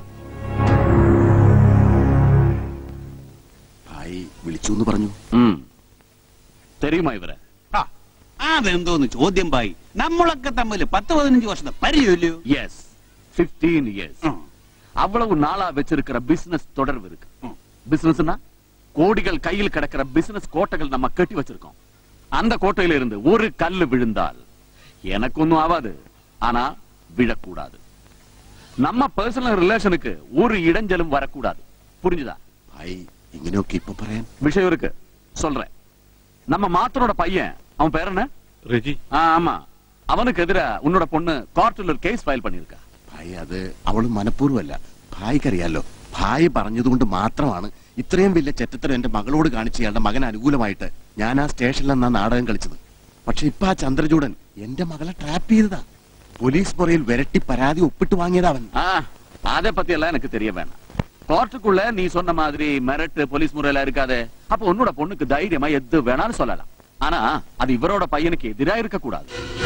ഭായ് വിളിച്ചു എന്ന് പറഞ്ഞു തെരയുമാ ഇവരെ ആ, അതെന്തോന്ന് ചോദ്യം ബായി നമ്മളൊക്കെ തമ്മിൽ പത്ത് പതിനഞ്ച് വർഷത്തെ പരിചയമില്ലയോ எஸ் 15 இயர்ஸ் அவ்வளவு நாளா வச்சிருக்கிற பிசினஸ் தொடர்பு இருக்கு பிசினஸ்னா கோடிகள் கையில் கிடக்கிற பிசினஸ் கோட்டைகள் நம்ம கட்டி வச்சிருக்கோம் அந்த கோட்டையில இருந்து ஒரு கல்லு விழுந்தால் எனக்கு ஒண்ணும் ஆகாது ஆனா விழக்கூடாது நம்ம பர்சனல் ரிலேஷனுக்கு ஒரு இடைஞ்சலும் வரக்கூடாது புரிஞ்சுதா ഭായ് ഇങ്ങനെയൊക്കെ ഇപ്പൊ പറയാൻ விஷயம் இருக்கு சொல்றேன் நம்ம மாத்தனோட பையன் அவன் பேர் என்ன ரெஜி ஆமா அவனுக்கு எதிரா உன்னோட பொண்ணு கோர்ட்டில் ஒரு கேஸ் ஃபைல் பண்ணிருக்கா ഭായ് അത് അവള് മനഃപൂർവ്വമല്ല ഭായിക്കറിയാലോ ഭായ് പറഞ്ഞതുകൊണ്ട് മാത്രമാണ് ഇത്രയും വലിയ ചെറ്റത്തരം എന്റെ മകളോട് കാണിച്ച ഇയാളുടെ മകൻ അനുകൂലമായിട്ട് ഞാൻ ആ സ്റ്റേഷനിൽ നിന്നാ നാടകം കളിച്ചത് പക്ഷെ ഇപ്പൊ ആ ചന്ദ്രചൂടൻ എന്റെ മകളെ ട്രാപ്പ് ചെയ്തതാ പോലീസ് പുറയിൽ വിരട്ടി പരാതി ഒപ്പിട്ട് വാങ്ങിയതാ അവൻ ஆ, அதை பத்தி எல்லாம் எனக்கு தெரிய வேணாம் கோர்ட்டுக்குள்ள நீ சொன்ன மாதிரி மிரட்டு போலீஸ் முறையில இருக்காதே அப்ப உன்னோட பொண்ணுக்கு தைரியமா எது வேணாலும் சொல்லலாம் ஆனா அது இவரோட பையனுக்கு எதிரா இருக்க கூடாது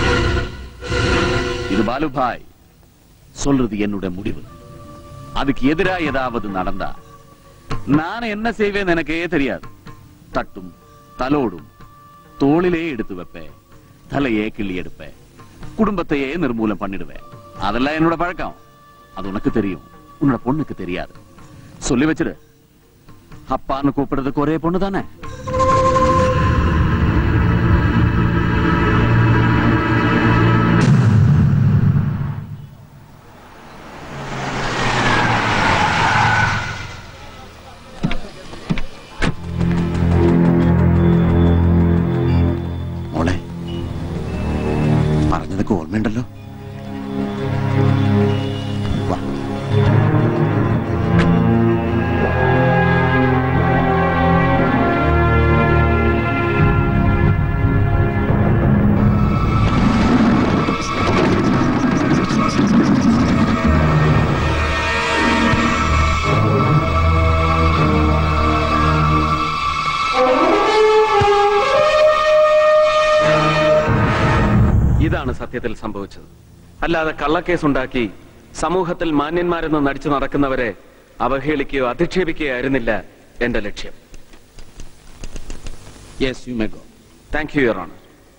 இது பாலு பாய் சொல்றது என்னோட முடிவு அதுக்கு எதிரா ஏதாவது நடந்தா நான் என்ன செய்வேன் எனக்கே தெரியாது தட்டும் தலோடும் தோளிலே எடுத்து வைப்பேன் தலையே கிள்ளி எடுப்பேன் குடும்பத்தையே நிர்மூலம் பண்ணிடுவேன் அதெல்லாம் என்னோட பழக்கம் அது உனக்கு தெரியும் உன்னோட பொண்ணுக்கு தெரியாது சொல்லி வச்சிடு அப்பான்னு கூப்பிடுறதுக்கு ஒரே பொண்ணு தானே മോളെ പറഞ്ഞതൊക്കെ ഓർമ്മയുണ്ടല്ലോ വാ ഇതാണ് സത്യത്തിൽ സംഭവിച്ചത് അല്ലാതെ കള്ളക്കേസ് ഉണ്ടാക്കി സമൂഹത്തിൽ മാന്യന്മാരെന്ന് നടിച്ചു നടക്കുന്നവരെ അവഹേളിക്കുകയോ അധിക്ഷേപിക്കുകയോ ആയിരുന്നില്ല എന്റെ ലക്ഷ്യം yes you may go thank you your honour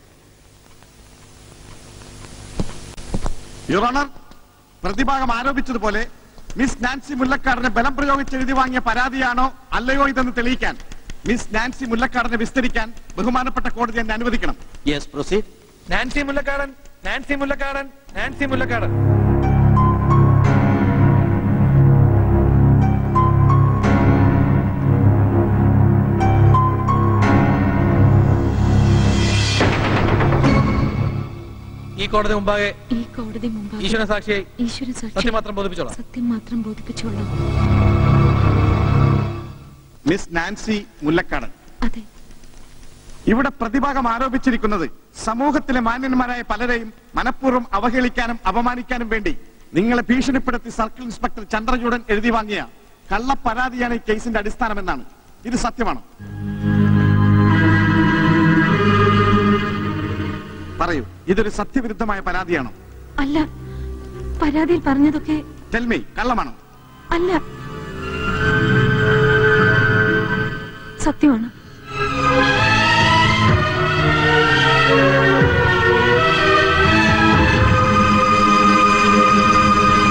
your honour പ്രതിഭാഗം ആരോപിച്ചതുപോലെ മിസ് നാൻസി മുല്ലക്കാടിനെ ബലം പ്രയോഗിച്ച് എഴുതി വാങ്ങിയ പരാതിയാണോ അല്ലയോ ഇതെന്ന് തെളിയിക്കാൻ മിസ് നാൻസി മുല്ലക്കാടിനെ വിസ്തരിക്കാൻ ബഹുമാനപ്പെട്ട കോടതി എന്നെ അനുവദിക്കണം yes proceed Nancy Mullakkadan Nancy Mullakkadan Nancy Mullakkadan ഈ കോടതി മുമ്പാകെ ഈ കോടതി മുമ്പാകെ ഈശ്വര സാക്ഷിയായി ഈശ്വര സാക്ഷി സത്യം മാത്രം ബോധിപ്പിച്ചോളാം സത്യം മാത്രം ബോധിപ്പിച്ചോളാം മിസ് നാൻസി മുല്ലക്കാടൻ അതെ ഇവിടെ പ്രതിഭാഗം ആരോപിച്ചിരിക്കുന്നത് സമൂഹത്തിലെ മാന്യന്മാരായ പലരെയും മനഃപൂർവ്വം അവഹേളിക്കാനും അപമാനിക്കാനും വേണ്ടി നിങ്ങളെ ഭീഷണിപ്പെടുത്തി സർക്കിൾ ഇൻസ്പെക്ടർ ചന്ദ്രചൂഡൻ എഴുതി വാങ്ങിയ കള്ളപ്പരാതിയാണ് ഈ കേസിന്റെ അടിസ്ഥാനമെന്നാണ് ഇത് സത്യമാണോ പറയൂ ഇതൊരു സത്യവിരുദ്ധമായ പരാതിയാണോ അല്ല പരാതിയിൽ പറഞ്ഞതൊക്കെ ടെൽമി കള്ളമാണോ അല്ല സത്യമാണ്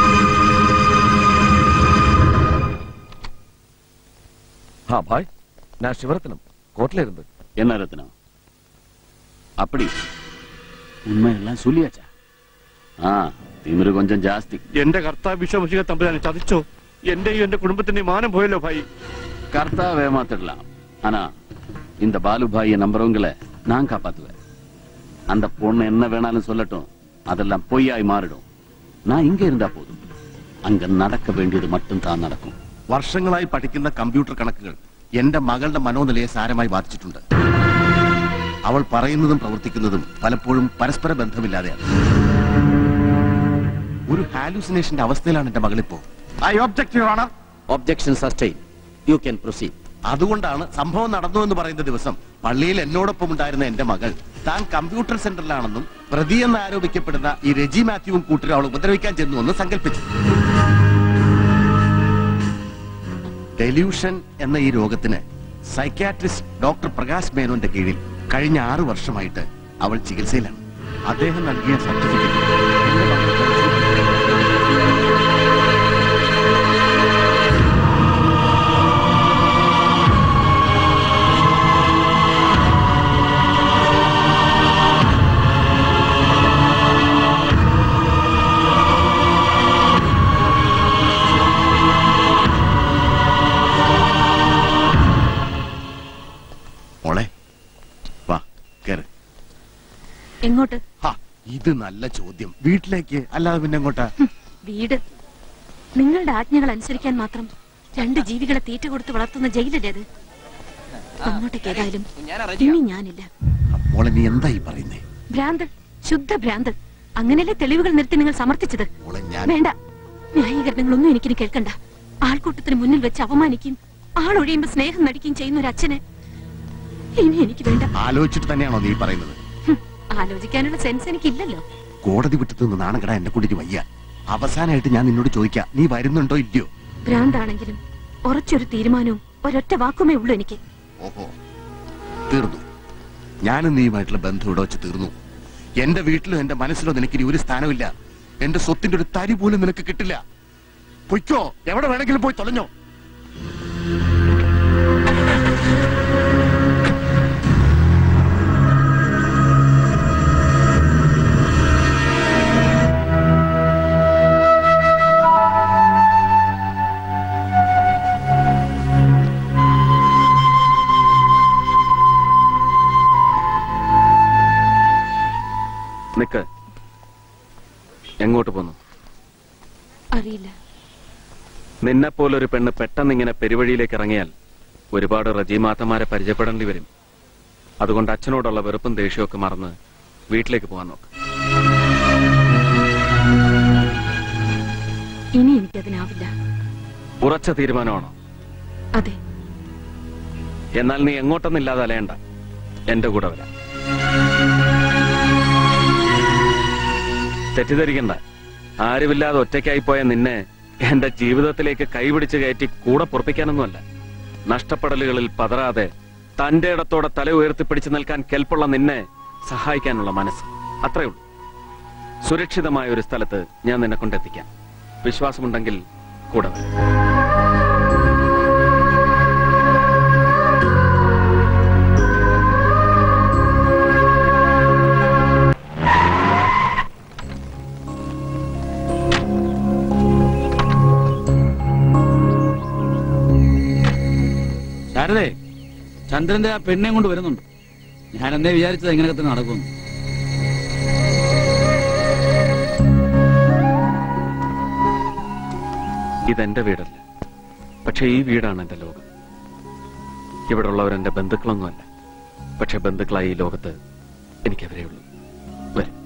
हाँ भाई நான் சிவரத்னம் கோர்ட்ல இருந்து என்ன ரத்னம் அப்படி உண்மையெல்லாம் சொல்லியாச்சா ആ തിമിര് കൊഞ്ചം ജാസ്തി എന്റെ കർത്താവ് വിശ്വസിക തമ്പുരാനെ ചതിച്ചോ എന്റെയും എന്റെ കുടുംബത്തിന്റെയും മാനം പോയല്ലോ ഭായി கர்த்தாவ ஏமாத்திடலாம் ஆனா இந்த பாலுபாய நம்புறவங்கள நான் காப்பாத்துவேன் அந்த பொண்ணு என்ன வேணாலும் சொல்லட்டும் அதெல்லாம் பொய்யாய் மாறிடும் நான் இங்க இருந்தா போதும் அங்க நடக்க வேண்டியது மட்டும் தான் நடக்கும் വർഷങ്ങളായി പഠിക്കുന്ന കമ്പ്യൂട്ടർ കണക്കുകൾ എന്റെ മകളുടെ മനോനിലയെ സാരമായി ബാധിച്ചിട്ടുണ്ട് അവൾ പറയുന്നതും പ്രവർത്തിക്കുന്നതും പലപ്പോഴും പരസ്പര ബന്ധമില്ലാതെയാണ് ഒരു ഹാലൂസിനേഷന്റെ അവസ്ഥയിലാണ് എന്റെ മകളിപ്പോ I object your honour objection sustain you can proceed അതുകൊണ്ടാണ് സംഭവം നടന്നു എന്ന് പറയുന്ന ദിവസം പള്ളിയിൽ എന്നോടൊപ്പം ഉണ്ടായിരുന്ന എന്റെ മകൾ താൻ കമ്പ്യൂട്ടർ സെന്ററിലാണെന്നും പ്രതിയെന്ന് ആരോപിക്കപ്പെടുന്ന ഈ രജി മാത്യുവും കൂട്ടരും അവൾ ഉപദ്രവിക്കാൻ ചെന്നു എന്ന് സങ്കല്പിച്ചു ഡെല്യൂഷൻ എന്ന ഈ രോഗത്തിന് സൈക്യാട്രിസ്റ്റ് ഡോക്ടർ പ്രകാശ് മേനോന്റെ കീഴിൽ കഴിഞ്ഞ ആറു വർഷമായിട്ട് അവൾ ചികിത്സയിലാണ് അദ്ദേഹം നൽകിയ സർട്ടിഫിക്കറ്റ് എന്റെ മകൾ മോളെ വാ കേറ് എങ്ങോട്ട് ഹാ, ഇത് നല്ല ചോദ്യം വീട്ടിലേക്ക് അല്ലാതെ പിന്നെ എങ്ങോട്ടാ വീട് നിങ്ങളുടെ ആജ്ഞകൾ അനുസരിക്കാൻ മാത്രം രണ്ട് ജീവികളെ തീറ്റ കൊടുത്ത് വളർത്തുന്ന ജയിലല്ലേ അത് അങ്ങോട്ടേക്ക് ഏതായാലും ഇനി ഞാനില്ല മോളെ നീ എന്താ ഈ പറയുന്നേ ഭ്രാന്ത് ശുദ്ധ ഭ്രാന്ത് അങ്ങനെയല്ലേ തെളിവുകൾ നിർത്തി നിങ്ങൾ സമർത്ഥിച്ചത് മോളെ ഞാൻ വേണ്ട ന്യായീകരണങ്ങളൊന്നും എനിക്കിനി കേൾക്കണ്ട ആൾക്കൂട്ടത്തിന് മുന്നിൽ വെച്ച് അപമാനിക്കും ആളൊഴിയുമ്പോ സ്നേഹം നടിക്കുകയും ചെയ്യുന്ന ഒരു അച്ഛനെ ഇനി എനിക്ക് വേണ്ട ആലോചിച്ചിട്ട് തന്നെയാണോ നീ പറയുന്നത് ഹും, ആലോചിക്കാനുള്ള സെൻസ് എനിക്കില്ലല്ലോ കോടതി വിട്ടു നിന്ന് നാണം കെടാൻ എന്നെ കൊണ്ടിട്ട് വയ്യ അവസാനമായിട്ട് ഞാൻ നിന്നോട് ചോദിക്കാം നീ വരുന്നുണ്ടോ ഇല്ലയോ ഭ്രാന്താണെങ്കിലും ഉറച്ചൊരു തീരുമാനവും ഒരൊറ്റ വാക്കുമേ ഉള്ളൂ എനിക്ക് ഓഹോ തീർന്നു ഞാനും നീയുമായിട്ടുള്ള ബന്ധം ഇവിടെ വെച്ച് തീർന്നു എന്റെ വീട്ടിലോ എന്റെ മനസ്സിലോ നിനക്ക് ഇനി ഒരു സ്ഥാനമില്ല എന്റെ സ്വത്തിന്റെ ഒരു തരി പോലും നിനക്ക് കിട്ടില്ല പൊയ്ക്കോ എവിടെ വേണമെങ്കിലും പോയി തൊലഞ്ഞോ നിക്ക് എങ്ങോട്ട് പോന്നു അറിയില്ല നിന്നെ പോലൊരു പെണ്ണ് പെട്ടെന്ന് ഇങ്ങനെ പെരുവഴിയിലേക്ക് ഇറങ്ങിയാൽ ഒരുപാട് റജീമാത്തമാരെ പരിചയപ്പെടേണ്ടി വരും അതുകൊണ്ട് അച്ഛനോടുള്ള വെറുപ്പും ദേഷ്യവും ഒക്കെ മറന്ന് വീട്ടിലേക്ക് പോകാൻ നോക്ക് ഇനി എനിക്കതിനാവില്ല ഉറച്ച തീരുമാനമാണോ അതെ എന്നാൽ നീ എങ്ങോട്ടൊന്നില്ലാതെ അലയണ്ട എന്റെ കൂടെ വരാം തെറ്റിദ്ധരിക്കണ്ട ആരുമില്ലാതെ ഒറ്റയ്ക്കായി പോയ നിന്നെ എന്റെ ജീവിതത്തിലേക്ക് കൈപിടിച്ച് കയറ്റി കൂടെ പൊറപ്പിക്കാനൊന്നുമല്ല നഷ്ടപ്പെടലുകളിൽ പതറാതെ തന്റെ ഇടത്തോടെ തല ഉയർത്തിപ്പിടിച്ചു നിൽക്കാൻ കെൽപ്പുള്ള നിന്നെ സഹായിക്കാനുള്ള മനസ്സ് അത്രേ ഉള്ളൂ സുരക്ഷിതമായ ഒരു സ്ഥലത്ത് ഞാൻ നിന്നെ കൊണ്ടെത്തിക്കാം വിശ്വാസമുണ്ടെങ്കിൽ കൂടെ വരാം ശാരദേ ചന്ദ്രന്റെ ആ പെണ്ണെ കൊണ്ട് വരുന്നുണ്ട് ഞാൻ എന്നെ വിചാരിച്ചത് എങ്ങനെയൊക്കെ തന്നെ നടക്കുമെന്ന് ഇതെന്റെ വീടല്ല പക്ഷെ ഈ വീടാണ് എന്റെ ലോകം ഇവിടെ ഉള്ളവർ എന്റെ ബന്ധുക്കളൊന്നുമല്ല പക്ഷെ ബന്ധുക്കളായി ഈ ലോകത്ത് എനിക്കവരേ ഉള്ളൂ വരും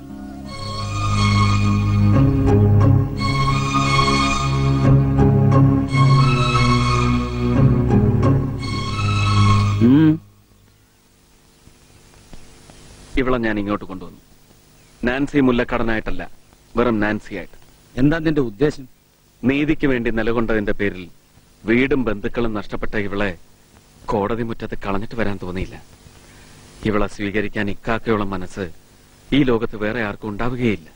ഇവളെ ഞാൻ ഇങ്ങോട്ട് കൊണ്ടുവന്നു നാൻസി മുല്ലക്കടനായിട്ടല്ല വെറും നാൻസി ആയിട്ട് എന്താ നിന്റെ ഉദ്ദേശം നീതിക്ക് വേണ്ടി നിലകൊണ്ടതിന്റെ പേരിൽ വീടും ബന്ധുക്കളും നഷ്ടപ്പെട്ട ഇവളെ കോടതി മുറ്റത്ത് കളഞ്ഞിട്ട് വരാൻ തോന്നിയില്ല ഇവളെ സ്വീകരിക്കാൻ ഇക്കാക്കയോളം മനസ്സ് ഈ ലോകത്ത് വേറെ ആർക്കും ഉണ്ടാവുകയില്ല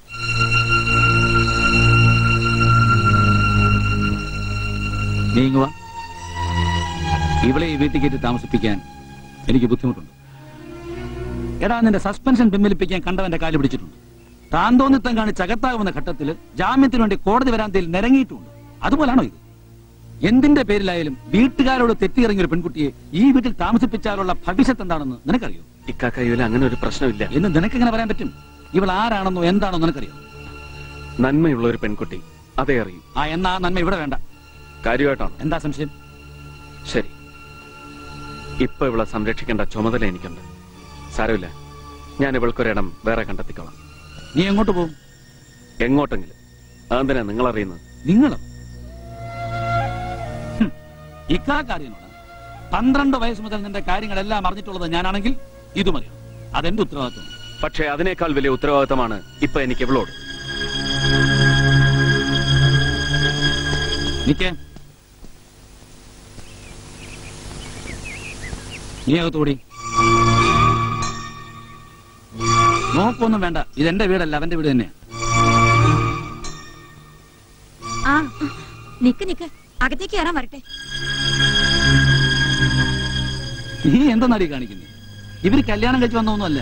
നീങ്ങുക ഇവളെ ഈ വീട്ടിൽ കയറ്റി താമസിപ്പിക്കാൻ എനിക്ക് ബുദ്ധിമുട്ടുണ്ട് എടാ നിന്റെ സസ്പെൻഷൻ പിൻവലിപ്പിക്കാൻ കണ്ടവന്റെ കാല് പിടിച്ചിട്ടുണ്ട് താൻ തോന്നിത്തം കാണിച്ച് അകത്താകുന്ന ഘട്ടത്തിൽ ജാമ്യത്തിന് വേണ്ടി കോടതി വരാന്തയിൽ നിരങ്ങിയിട്ടുണ്ട് അതുപോലാണോ ഇത് എന്തിന്റെ പേരിലായാലും വീട്ടുകാരോട് തെറ്റിയിറങ്ങിയ ഒരു പെൺകുട്ടിയെ ഈ വീട്ടിൽ താമസിപ്പിച്ചാലുള്ള ഭവിഷ്യത്ത് എന്താണെന്ന് നിനക്കറിയോ ഇക്കാക്ക ഇതിൽ അങ്ങനെ ഒരു പ്രശ്നമില്ല എന്ന് നിനക്കെങ്ങനെ പറയാൻ പറ്റും ഇവൾ ആരാണെന്നോ എന്താണോ നിനക്കറിയോ നന്മയുള്ള ഒരു പെൺകുട്ടി അതേ അറിയൂ ആ എന്നാ ആ നന്മ ഇവിടെ വേണ്ട കാര്യമായിട്ടാണ് എന്താ സംശയം ശരി ഇപ്പൊ ഇവളെ സംരക്ഷിക്കേണ്ട ചുമതല എനിക്കുണ്ട് സാരമില്ല ഞാൻ ഇവൾക്കൊരിടം വേറെ കണ്ടെത്തിക്കോളാം നീ എങ്ങോട്ട് പോകും എങ്ങോട്ടെങ്കിലും അതെന്തിനാ നിങ്ങൾ അറിയുന്നത് നിങ്ങളും ഇക്കാര്യനോട് പന്ത്രണ്ട് വയസ്സ് മുതൽ നിന്റെ കാര്യങ്ങളെല്ലാം അറിഞ്ഞിട്ടുള്ളത് ഞാനാണെങ്കിൽ ഇതും അറിയാം അതെന്റെ ഉത്തരവാദിത്വം പക്ഷേ അതിനേക്കാൾ വലിയ ഉത്തരവാദിത്തമാണ് ഇപ്പൊ എനിക്ക് ഇവളോട് നിക്കേ നീ അകത്തോടി നോക്കൊന്നും വേണ്ട ഇതെന്റെ വീടല്ല അവന്റെ വീട് തന്നെയാ ആ നിക്ക് നിക്ക് അകത്തേക്ക് കയറാൻ വരട്ടെ നീ എന്താ നടി കാണിക്കുന്നത് ഇവര് കല്യാണം കഴിച്ച് വന്നൊന്നുമല്ല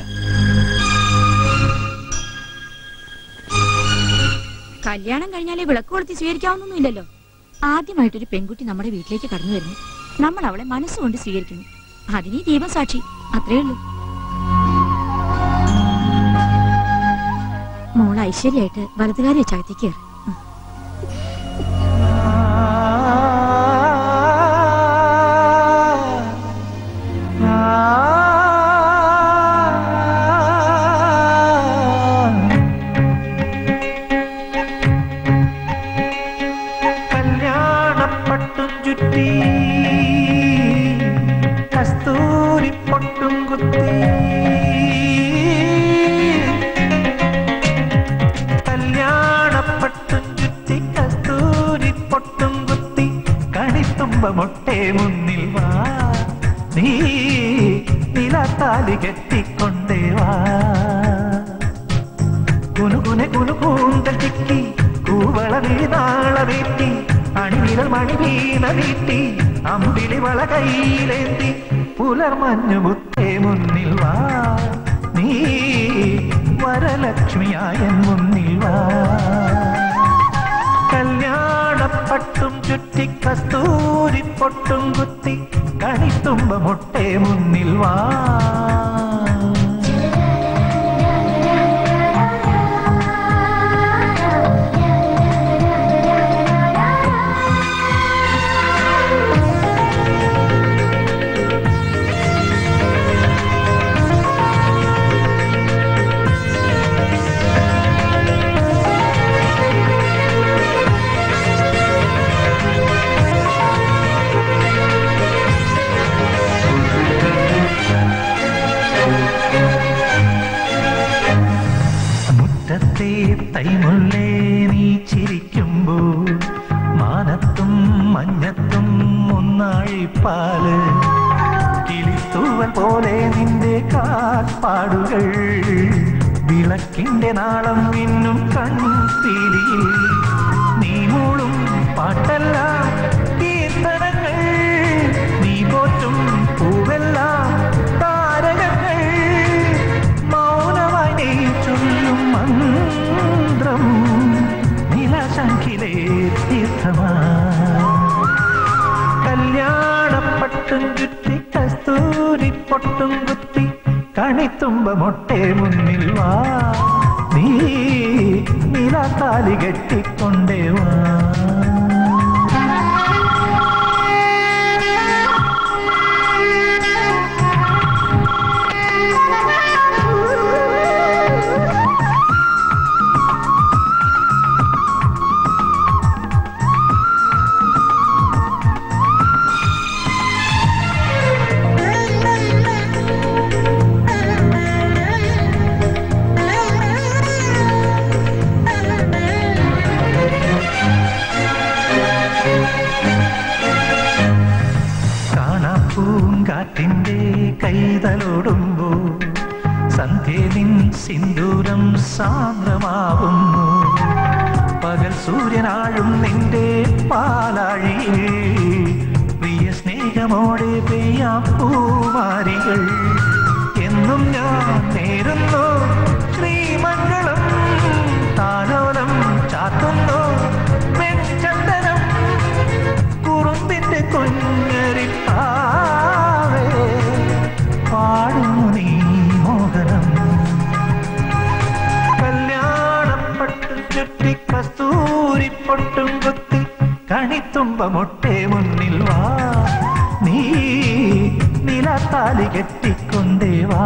കല്യാണം കഴിഞ്ഞാലേ വിളക്ക് കൊളുത്തി സ്വീകരിക്കാവുന്നൊന്നുമില്ലല്ലോ ആദ്യമായിട്ടൊരു പെൺകുട്ടി നമ്മുടെ വീട്ടിലേക്ക് കടന്നു വരുന്നു നമ്മൾ അവളെ മനസ്സുകൊണ്ട് സ്വീകരിക്കുന്നു അതിനീ ദീപം സാക്ഷി അത്രേ ഉള്ളൂ മോൾ ഐശ്വര്യായിട്ട് വലതുകാരി വെച്ച് അകത്തേക്ക് കയറി കല്യാണപ്പട്ടും ചുറ്റി കസ്തൂരി പൊട്ടും കുത്തി കല്യാണപ്പട്ടും ചുറ്റി കസ്തൂരി പൊട്ടും കുത്തി കണിത്തുമ്പ മൊട്ടെ മുന്നിൽ വാ നീ നിലത്താലി കെട്ടിക്കൊണ്ടേ വാ കുനുകുനെ കുനുകൂന്തൽ ചിക്കി കൂവള വീണാള വീട്ടി അണിവിരൽ മണിവീണ വീട്ടി അമ്പിളി വള കയ്യിലേന്തി പുലർമഞ്ഞു മുത്തേ മുന്നിൽ വാ നീ വരലക്ഷ്മിയായ മുന്നിൽ വാ കല്യാണപ്പട്ടും ചുറ്റി കസ്തൂരി പൊട്ടും കുത്തി കണിത്തുമ്പ മുട്ടേ മുന്നിൽ വാ മുറ്റത്തെ തൈമുള്ളേ നീ ചിരിക്കുമ്പോൾ മാനത്തും മഞ്ഞത്തും ഒന്നാഴിപ്പാല് കിളിത്തൂവൽ പോലെ നിന്റെ കാൽപ്പാടുകൾ വിളക്കിന്റെ നാളം മിന്നും കൺപീലിയിൽ നീ മൂളും പാട്ടെല്ലാം കീർത്തനങ്ങൾ നീ പോറ്റും പൂവെല്ലാം താരകങ്ങൾ മൗനമായി നീ ചൊല്ലും മന്ത്രം നിലശങ്കിലെ തീർത്ഥമാ കല്യാണപ്പട്ടും ചുറ്റി കസ്തൂരി പൊട്ടും കുത്തി കണിത്തുമ്പ മൊട്ടെ മുന്നിൽ വാ നീ നിലത്താലി കെട്ടിക്കൊണ്ടേ വാ കാണാപ്പൂങ്കാറ്റിന്റെ കൈതലോടുമ്പോ സന്ധ്യനിൻ സിന്ദൂരം സാന്ദ്രമാവുന്നു പകൽ സൂര്യനാഴും നിന്റെ പാലാഴിയിൽ പ്രിയ സ്നേഹം പ്രിയമോടെ പെയ്യാം പൂമാരികൾ എന്നും ഞാൻ നേരുന്നു ശ്രീമംഗളം താലോലം ചാത്തുന്നു വെൺചന്ദനം കുറുമ്പിന്റെ കുഞ്ഞരിപ്പാവേ പാടുന്നു നീ മോഹനം കല്യാണപ്പട്ടും ചുറ്റി കസ്തൂരി പൊട്ടും കുത്തി കണിത്തുമ്പമൊട്ടെ മുന്നിൽ വാ നീ നിലത്താലി കെട്ടിക്കൊണ്ടേ വാ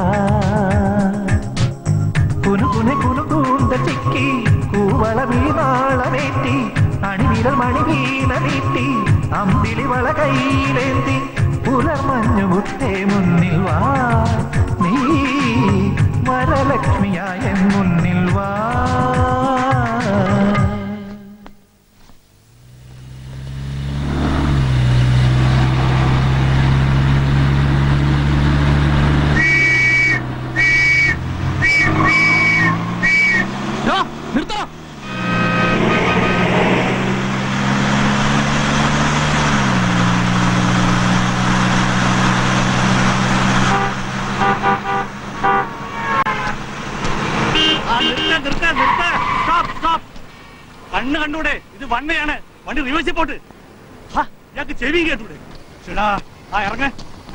കുനുകുനെ കുനുകൂണ്ട ചിക്കി കൂവള വീണാളമേറ്റി അണിവിരൽ മണിവീണ നീട്ടി അമ്പിളി വള കൈയിലേന്തി പുലർമഞ്ഞു മുട്ടേ മുന്നിൽ വാ നീ വരലക്ഷ്മിയായ മുന്നിൽ വാ നിർത്തണം ആ, നിർത്ത്, നിർത്ത്, നിർത്ത്. Stop, stop. കണ്ണ് കണ്ടൂടെ ഇത് വണ്ണയാണ് വണ്ടി റിവേഴ്സിൽ പോട്ട് ഹാ, ഇയാൾക്ക് ചെവി കേട്ടൂടെ ചേടാ ആ ഇറങ്ങ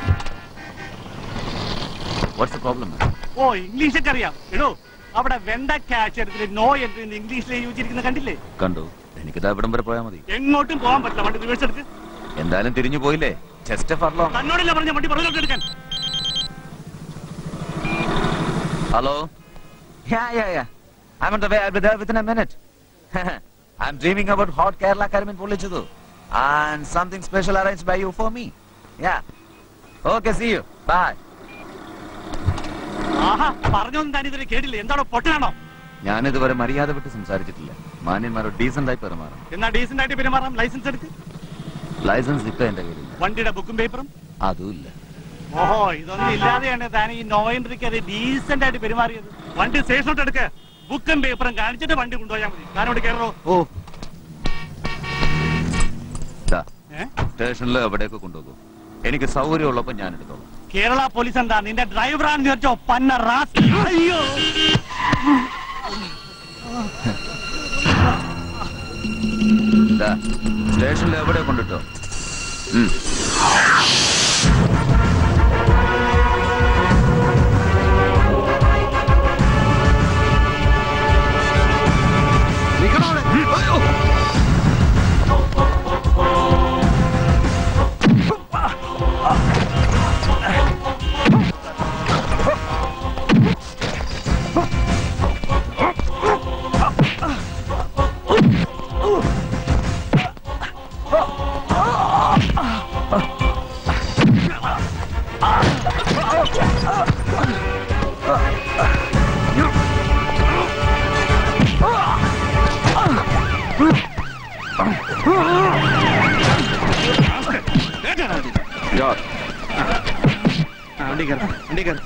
വാട്ട്സ് ദ പ്രോബ്ലം ഓ ഇംഗ്ലീഷൊക്കെ അറിയാം എടോ അവിടെ വെണ്ടക്ക അക്ഷരത്തിൽ നോ എന്ന് ഇംഗ്ലീഷിൽ യോജിച്ചിരിക്കുന്ന കണ്ടില്ലേ കണ്ടു എനിക്കിതാ ഇവിടം വരെ പോയാൽ മതി എങ്ങോട്ടും പോകാൻ പറ്റില്ല വണ്ടി റിവേഴ്സ് എടുക്ക് എന്തായാലും തിരിഞ്ഞു പോയില്ലേ ജസ്റ്റ് ഫർലോ തന്നോടല്ല പറഞ്ഞ വണ്ടി പുറകോട്ട് എടുക്കാൻ hello Yeah, yeah, yeah. I'm on the way. I'll be there within a minute. I'm dreaming about hot Kerala Karimin Polichadu. And something special arranged by you for me. Yeah. Okay, see you. Bye. ആഹാ പറഞ്ഞൊന്നും താൻ ഇതിന് കേട്ടില്ല എന്താണോ പൊട്ടനാണോ ഞാനിതുവരെ മര്യാദ വിട്ട് സംസാരിച്ചിട്ടില്ല മാന്യന്മാരോട് ഡീസന്റ് ആയി പെരുമാറും എന്നാ ഡീസന്റ് ആയിട്ട് പെരുമാറാം ലൈസൻസ് എടുക്ക് ലൈസൻസ് ഇപ്പൊ എന്റെ കയ്യിലില്ല വണ്ടിയുടെ ബുക്കും പേപ്പറും അതുമില്ല ഓഹോ ഇതൊന്നും ഇല്ലാതെയാണ് താൻ ഈ നോ എൻട്രിക്ക് അത് ഡീസന്റ് ആയിട്ട് പെരുമാറിയത് വണ്ടി സ്റ്റേഷനോട്ട് എടുക്ക ബുക്കും പേപ്പറും കാണിച്ചിട്ട് വണ്ടി കൊണ്ടുപോയാൽ മതി താനോട് കയറോ ഓ ദാ, ഏ? സ്റ്റേഷനിൽ എവിടെയൊക്കെ കൊണ്ടുപോകും എനിക്ക് സൗകര്യമുള്ളപ്പോ ഞാൻ എടുത്തോളാം കേരള പോലീസ് എന്താ നിന്റെ ഡ്രൈവറാണെന്ന് ചോദിച്ചോ പന്ന റാസ് അയ്യോ ദാ, സ്റ്റേഷനിൽ എവിടെ കൊണ്ടിട്ടോ ഉം. വണ്ടി കയറി വണ്ടി കയറി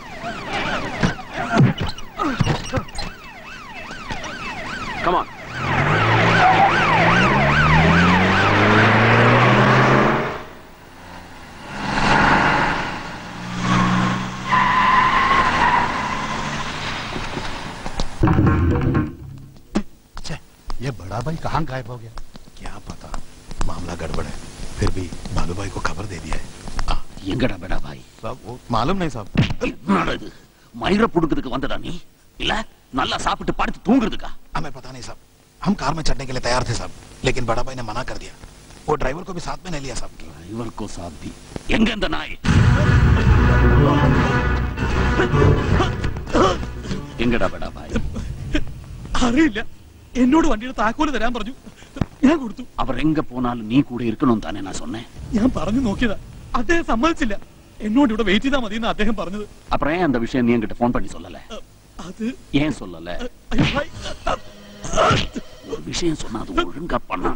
Come on. ये बड़ा भाई कहाँ गायब हो गया क्या पता मामला गड़बड़ है फिर भी बालू भाई को खबर दे दिया है எங்கடா பெடா பாய் साहब वो मालूम नहीं साहब என்னடா இது மயிர புடுக்கிறதுக்கு வந்தடா நீ இல்ல நல்லா சாப்பிட்டு படுத்து தூங்குறதுக்கா हमें पता नहीं साहब हम कार में चढ़ने के लिए तैयार थे साहब लेकिन बड़ा भाई ने मना कर दिया वो ड्राइवर को भी साथ में नहीं लिया साहब ड्राइवर को साथ भी எங்க இந்த நாய் എങ്കടാ ബെടാ ഭായ് അറിയില്ല എന്നോട് വണ്ടിയുടെ താക്കോല് തരാൻ പറഞ്ഞു ഞാൻ കൊടുത്തു അവർ എങ്ക പോനാലും നീ കൂടെ ഇരിക്കണം താനേ ഞാൻ சொன்னேன் ഞാൻ പറഞ്ഞു നോക്കിയതാ അദ്ദേഹം സമ്മതിച്ചില്ല എന്നോട് ഇവിടെ വെയിറ്റ് ചെയ്താൽ മതി എന്ന് അദ്ദേഹം പറഞ്ഞത് அப்புறம் ஏன் அந்த விஷயம் நீ என்கிட்ட போன் பண்ணி சொல்லல അത് ஏன் சொல்லல അയ്യോ, ഭായ്. ஒரு விஷயம் சொன்னா அது ஒழுங்கா பண்ணாம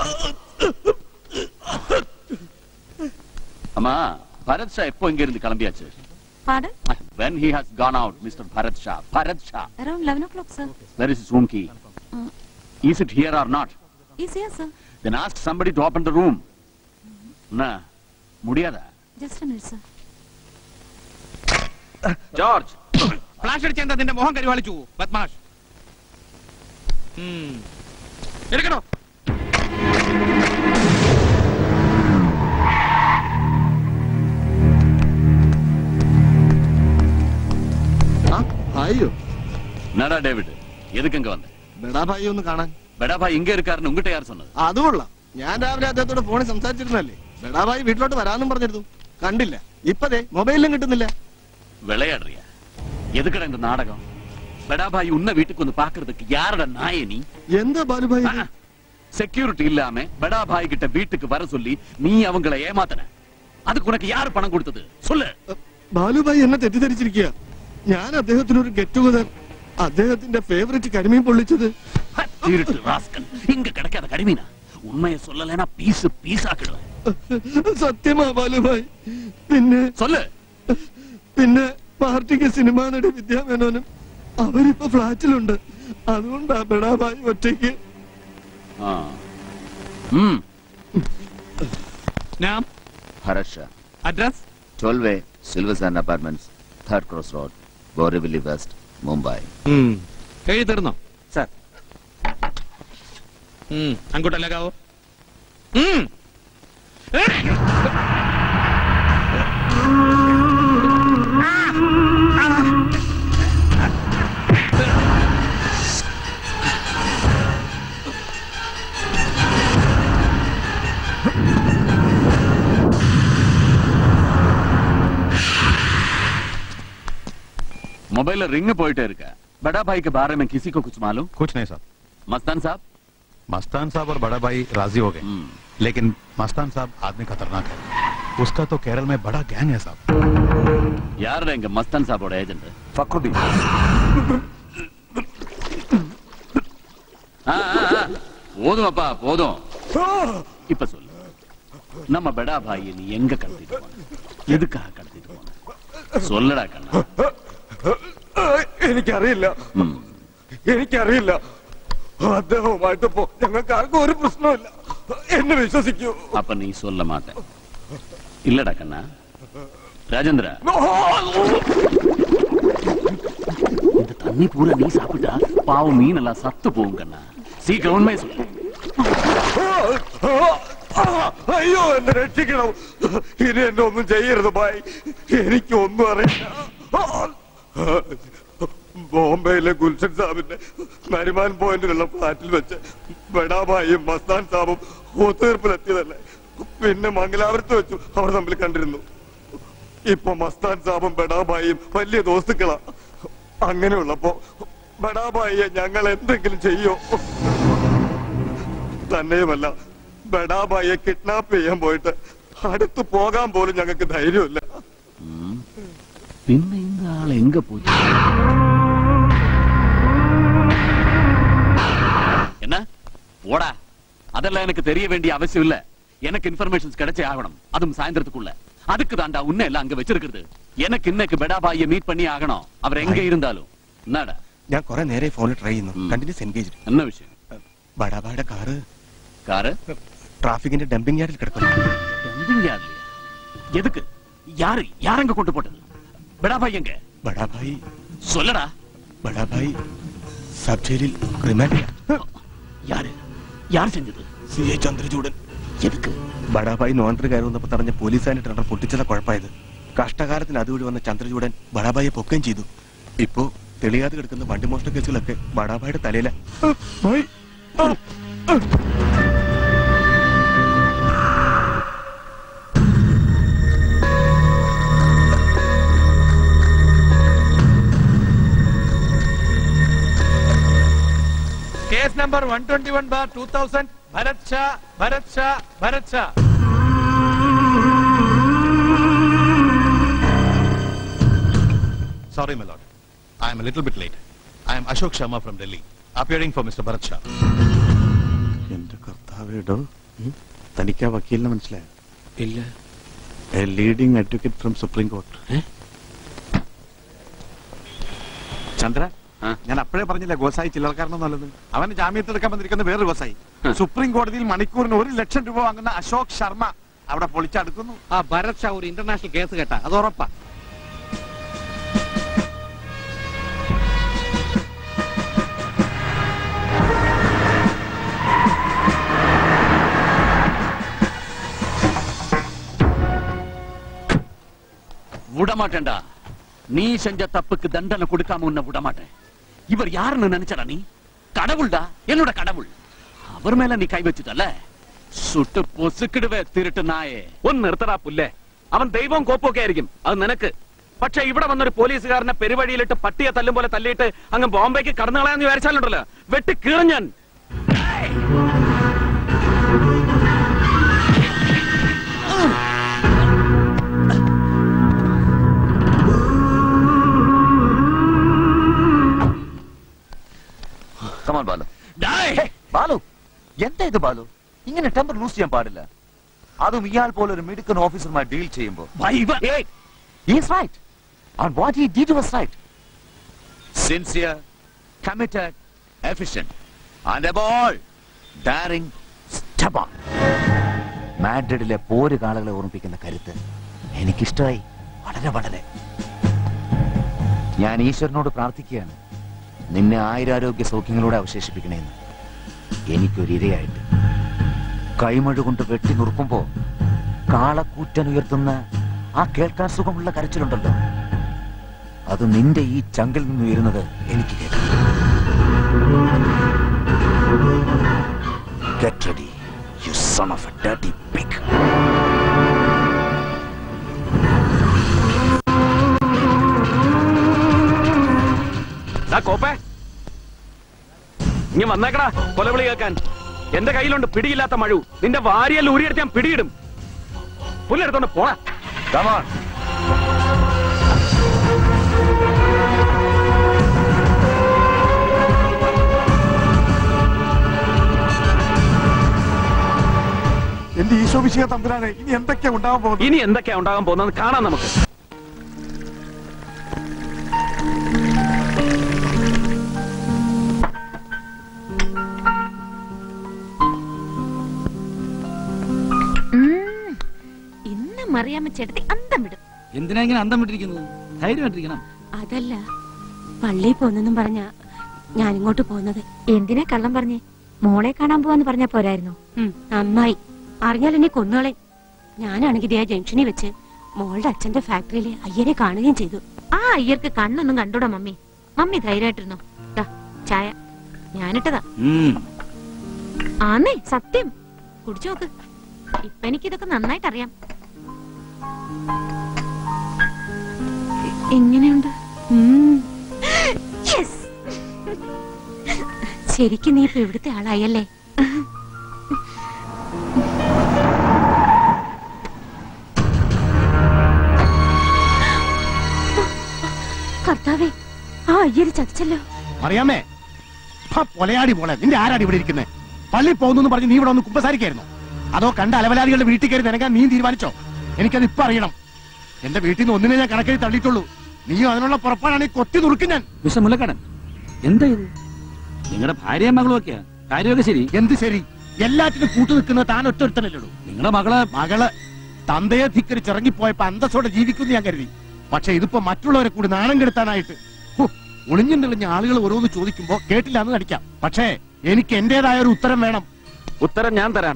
அம்மா பரத் ஷா எப்போ இங்க இருந்து கிளம்பியாச்சு Pardon? when he has gone out mr bharat shah bharat shah Around 11 o'clock, sir. where is his room key Uh, is it here or not is here, sir. then ask somebody to open the room என்ன முடியாதா just minute sir George flash അടിച്ച എന്താ നിന്റെ മോഹം കരിവാളിച്ചു ബദ്മാഷ് ഉം. എടുക്കണോ ஐயோ நடா டேவிட் எதுக்கு இங்க வந்த ബെടാ ഭായി ഒന്ന് കാണാൻ பெடா பாய் இங்க இருக்காருன்னு உங்ககிட்ட யார் சொன்னது അത് കൊള്ളാം ഞാൻ രാവിലെ അദ്ദേഹത്തോട് ഫോണിൽ സംസാരിച്ചിരുന്നല്ലേ ബെടാ ഭായി വീട്ടിലോട്ട് വരാന്നും പറഞ്ഞിരുന്നു കണ്ടില്ല ഇപ്പതേ മൊബൈലിലും കിട്ടുന്നില്ല விளையாடுறியா எதுக்குடா இந்த நாடகம் பெடா பாய் உன்ன வீட்டுக்கு வந்து பாக்குறதுக்கு யாரோட நாய நீ எந்த பாலுபாய் செக்யூரிட்டி இல்லாம பெடா பாய் கிட்ட வீட்டுக்கு வர சொல்லி நீ அவங்கள ஏமாத்தன அதுக்கு உனக்கு யாரு பணம் கொடுத்தது சொல்லு ബാലുഭായി എന്നെ തെറ്റിദ്ധരിച്ചിരിക്കുക ഞാൻ അദ്ദേഹത്തിന് ഒരു ഗെറ്റ് ടുഗദർ അദ്ദേഹത്തിന്റെ ഫേവറേറ്റ് കരിമീൻ പൊള്ളിച്ചത് திருட்டு ராஸ்கல் இங்க கிடைக்காத கடிமீனா உண்மையை சொல்லலைன்னா பீஸ் பீஸ் ஆக்கிடுவேன் സത്യമാ ബാലുഭായ് പിന്നെ சொல்லு പിന്നെ പാർട്ടിക്ക് സിനിമാ നടി വിദ്യാമേനോനും അവരിപ്പോ ഫ്ലാറ്റിലുണ്ട് അതുകൊണ്ടാ ബെടാഭായി ഒറ്റയ്ക്ക് ஆ. ம் നാം Harsha address twelve way silver sand apartments third cross road Borivali west Mumbai എഴുതി തീർന്നോ സാർ അങ്ങോട്ടല്ലാകാവോ मोबाइल रिंग போயிட்டே இருக்க बड़ा भाई के बारे में किसी को कुछ मालूम कुछ नहीं साहब मस्तान साहब मस्तान साहब और बड़ा भाई राजी हो गए लेकिन मस्तान साहब आदमी खतरनाक है उसका तो केरल में बड़ा गैंग है साहब யாருடா இங்க மஸ்தான் சாபோட ஏஜென்ட் फखरुद्दीन போதும் போதும் இப்ப சொல்லு நம்ம பெடா பாய் நீ எங்க கடத்திட்டு போன எதுக்காக கடத்திட்டு போன சொல்லடா கண்ணா എനിക്കറിയില്ല എനിക്കറിയില്ല അദ്ദേഹവുമായിട്ട് പോ ഞങ്ങൾക്ക് ആർക്കും ഒരു പ്രശ്നമില്ല എന്നെ വിശ്വസിക്കൂ அப்ப நீ சொல்ல மாட்ட இல்லடா கண்ணா ராஜேந்திரா இந்த தண்ணி பூரா நீ சாப்பிட்டா பாவம் மீன் எல்லாம் சத்து போகும் கண்ணா சீக்கிரம் உண்மையை சொல்லு അയ്യോ എന്നെ രക്ഷിക്കണം ഇനി എന്നെ ഒന്നും ചെയ്യരുത് ബായ് എനിക്ക് ഒന്നും അറിയില്ല ബോംബെയിലെ ഗുൽഷൻ സാബിന്റെ നരിമാൻ പോയിന്റിലുള്ള ഫ്ലാറ്റിൽ വെച്ച് ബഡാബായും മസ്താൻ സാബും ഒത്തുതീർപ്പിലെത്തിയതല്ലേ പിന്നെ മംഗലാപുരത്ത് വെച്ചു അവർ തമ്മിൽ കണ്ടിരുന്നു ഇപ്പൊ മസ്താൻ സാബും ബഡാബായും വലിയ ദോസ്തുക്കളാ അങ്ങനെയുള്ളപ്പോ ബഡാബായിയെ ഞങ്ങൾ എന്തെങ്കിലും ചെയ്യോ തന്നെയുമല്ല ബഡാബായിയെ കിഡ്നാപ്പ് ചെയ്യാൻ പോയിട്ട് അടുത്ത് പോകാൻ പോലും ഞങ്ങൾക്ക് ധൈര്യമില്ല பின்ன இந்த ஆள் எங்க போச்சு என்ன ஓடா அதெல்லாம் எனக்கு தெரிய வேண்டிய அவசியம் இல்ல எனக்கு இன்ஃபர்மேஷன்ஸ் கிடைச்சே ஆகணும் அதுவும் சாயந்தரத்துக்குள்ள அதுக்கு தாண்டா உன்னை எல்லாம் அங்க வச்சிருக்கிறது எனக்கு இன்னைக்கு பெடாபாய மீட் பண்ணி ஆகணும் அவர் எங்க இருந்தாலும் என்னடா ഞാൻ കുറെ നേരെ ഫോണിൽ ട്രൈ ചെയ്യുന്നു കണ്ടിന്യൂസ് എൻഗേജ് என்ன விஷயம் ബഡാബായുടെ കാറ് காரு ട്രാഫിക്കിന്റെ ഡംപിംഗ് യാർഡിൽ കിടക്കുന്നു டம்பிங் யார்ட்லயா? எதுக்கு யாரு யாரங்க கொண்டு போட்டது பெடாபாய் எங்க ബഡാബായി சொல்லடா ബഡാബായി സബ് ജയിലിൽ റിമാൻഡ് யாரு யார் செஞ்சது സി എ ചന്ദ്രചൂഡൻ എതുക്ക് ബഡാബായി നോണ്ടർ കയറി വന്നപ്പോ പറഞ്ഞ പോലീസുകാരുടെ ടെണ്ടർ പൊട്ടിച്ചത കുഴപ്പമായത് കഷ്ടകാലത്തിന് അതുവഴി വന്ന ചന്ദ്രചൂഡൻ ബഡാബായെ പൊക്കുകയും ചെയ്തു ഇപ്പോ തെളിയാതെ കിടക്കുന്ന വണ്ടി മോഷണ കേസുകളൊക്കെ ബഡാബായുടെ തലയില case number one twenty one bar two thousand Bharat Shah Bharat Shah Bharat Shah Sorry, my lord. I am a little bit late. I am Ashok Sharma from Delhi, appearing for Mr. Bharat Shah. എന്റെ കർത്താവേടോ തനിക്ക് ആ വക്കീലിനെ മനസ്സിലായോ ഇല്ല a leading advocate from supreme court Chandra ഞാൻ അപ്പോഴേ പറഞ്ഞില്ല ഗോസായി ചില്ലറക്കാരനൊന്നുമല്ലെന്ന് അവന് ജാമ്യത്തെടുക്കാൻ വന്നിരിക്കുന്ന വേറൊരു ഗോസായി സുപ്രീം കോടതിയിൽ മണിക്കൂറിന് ഒരു ലക്ഷം രൂപ വാങ്ങുന്ന അശോക് ശർമ്മ അവിടെ പൊളിച്ചടുക്കുന്നു ആ ഭരത് ഷാ ഒരു ഇന്റർനാഷണൽ കേസ് കേട്ടാ അത് ഉറപ്പാ விடமாட்டேன்டா நீ செஞ்ச தப்புக்கு தண்டனை கொடுக்காம உன்னை விடமாட்டேன் இவர் யாருன்னு நினைச்சடா நீ கடவுள்டா என்னோட கடவுள் அவர் மேல நீ கை வச்சுட்டல സുട്ട് പൊസുക്കിടുവേ തിരുട്ട് നായേ ഒന്ന് നിർത്തടാ പുല്ലേ അവൻ ദൈവവും കോപ്പൊക്കെ ആയിരിക്കും അത് നിനക്ക് പക്ഷെ ഇവിടെ വന്നൊരു പോലീസുകാരനെ പെരുവഴിയിലിട്ട് പട്ടിയെ തല്ലും പോലെ തല്ലിയിട്ട് അങ്ങ് ബോംബെക്ക് കടന്നു കളയാന്ന് വിചാരിച്ചാലുണ്ടല്ലോ വെട്ടി കീറും ഞാൻ കമാൻ ബാലു ബാലു എന്താ ഇത് ബാലു ഇങ്ങനെ ടെമ്പർ ലൂസ് ചെയ്യാൻ പാടില്ല അതും ഇയാൾ പോലെ ഒരു മിടുക്കൻ ഓഫീസറുമായി ഡീൽ ചെയ്യുമ്പോൾ right and what he did was right sincere committed efficient and above all daring stubborn മാഡ്രിഡിലെ പോര് കാളുകളെ ഓർമ്മിപ്പിക്കുന്ന കരുത്ത് എനിക്കിഷ്ടമായി വളരെ വളരെ ഞാൻ ഈശ്വരനോട് പ്രാർത്ഥിക്കുകയാണ് നിന്നെ ആയിരാരോഗ്യ സൗഖ്യങ്ങളോടെ അവശേഷിപ്പിക്കണേന്ന് എനിക്കൊരിരയായിട്ട് കൈമഴ കൊണ്ട് വെട്ടി നുറുക്കുമ്പോ കാളക്കൂറ്റൻ ഉയർത്തുന്ന ആ കേൾക്കാൻ സുഖമുള്ള കരച്ചിലുണ്ടല്ലോ അത് നിന്റെ ഈ ചങ്കിൽ നിന്ന് ഉയരുന്നത് എനിക്ക് കേൾക്കാം get ready you son of a dirty pig ദാ കോപ്പേ ഇനി വന്നേക്കടാ കൊലവിളി കേൾക്കാൻ എന്റെ കയ്യിലുണ്ട് പിടിയില്ലാത്ത മഴു നിന്റെ വാരിയെല്ലാം ഊരിയെടുത്ത് ഞാൻ പിടിയിടും പുല്ലെടുത്തോണ്ട് പോടാ എന്റെ ഈശോഭിഷിക തമ്പുരാനെ ഇനി എന്തൊക്കെയാ ഉണ്ടാവാൻ പോകുന്നത് ഇനി എന്തൊക്കെയാ ഉണ്ടാകാൻ പോകുന്നത് കാണാം നമുക്ക് ഉം. ഇന്ന് മറിയാമ്മ ചേട്ടത്തി അന്തം വിടും എന്തിനാ ഇങ്ങനെ അന്തം വിട്ടിരിക്കുന്നത് ധൈര്യമായിട്ടിരിക്കണം അതല്ല പള്ളിയിൽ പോന്നെന്നും പറഞ്ഞ ഞാൻ ഇങ്ങോട്ട് പോകുന്നത് എന്തിനാ കള്ളം പറഞ്ഞേ മോളെ കാണാൻ പോവാന്ന് പറഞ്ഞ പോരായിരുന്നു നന്നായി അറിഞ്ഞാൽ എന്നെ കൊന്നുകളെ ഞാനാണെങ്കിൽ ദേ ആ ജംഗ്ഷനിൽ വെച്ച് മോളുടെ അച്ഛന്റെ ഫാക്ടറിയിൽ അയ്യരെ കാണുകയും ചെയ്തു ആ അയ്യർക്ക് കണ്ണൊന്നും കണ്ടൂടാ മമ്മി മമ്മി ധൈര്യമായിട്ടിരുന്നു ദാ ചായ ഞാനിട്ടതാ ആന്നേ സത്യം കുടിച്ചു നോക്ക് ഇപ്പൊ എനിക്കിതൊക്കെ നന്നായിട്ട് അറിയാം എ- എങ്ങനെയുണ്ട് ഉം. Yes. ശരിക്കും നീ ഇപ്പൊ ഇവിടുത്തെ ആളായല്ലേ കർത്താവേ ആ അയ്യര് ചതിച്ചല്ലോ അറിയാമേ പൊലയാടി പോളെ നിന്റെ ആരാടി ഇവിടെ ഇരിക്കുന്നത് പള്ളി പോകുന്നു പറഞ്ഞ് നീ ഇവിടെ ഒന്ന് കുമ്പസാരിക്കായിരുന്നു അതോ കണ്ട അലവലാദികളുടെ വീട്ടിൽ കയറി നിനക്കാൻ നീ തീരുമാനിച്ചോ എനിക്കത് ഇപ്പൊ അറിയണം എന്റെ വീട്ടിൽ നിന്ന് ഒന്നിനെ ഞാൻ കണക്കെഴി തള്ളിയിട്ടുള്ളൂ നീയും അതിനുള്ള പുറപ്പാടാണ് ഈ കൊത്തി നുറുക്കും ഞാൻ മിസ്റ്റർ മുല്ലക്കടൻ എന്താ ഇത് നിങ്ങളുടെ ഭാര്യയും മകളും ഒക്കെയാ കാര്യമൊക്കെ ശരി എന്ത് ശരി എല്ലാറ്റിനും കൂട്ടു നിൽക്കുന്ന താൻ ഒറ്റൊരുത്തനല്ലോ നിങ്ങളുടെ മകള് മകള് തന്തയെ ധിക്കരിച്ച് ഇറങ്ങിപ്പോയപ്പോ അന്തസ്സോടെ ജീവിക്കുന്നു ഞാൻ കരുതി പക്ഷെ ഇതിപ്പോ മറ്റുള്ളവരെ കൂടി നാണം കെടുത്താനായിട്ട് ഹു, ഒളിഞ്ഞും തെളിഞ്ഞ ആളുകൾ ഓരോന്ന് ചോദിക്കുമ്പോ കേട്ടില്ല എന്ന് നടിക്കാം പക്ഷേ എനിക്ക് എന്റേതായ ഒരു ഉത്തരം വേണം ഉത്തരം ഞാൻ തരാം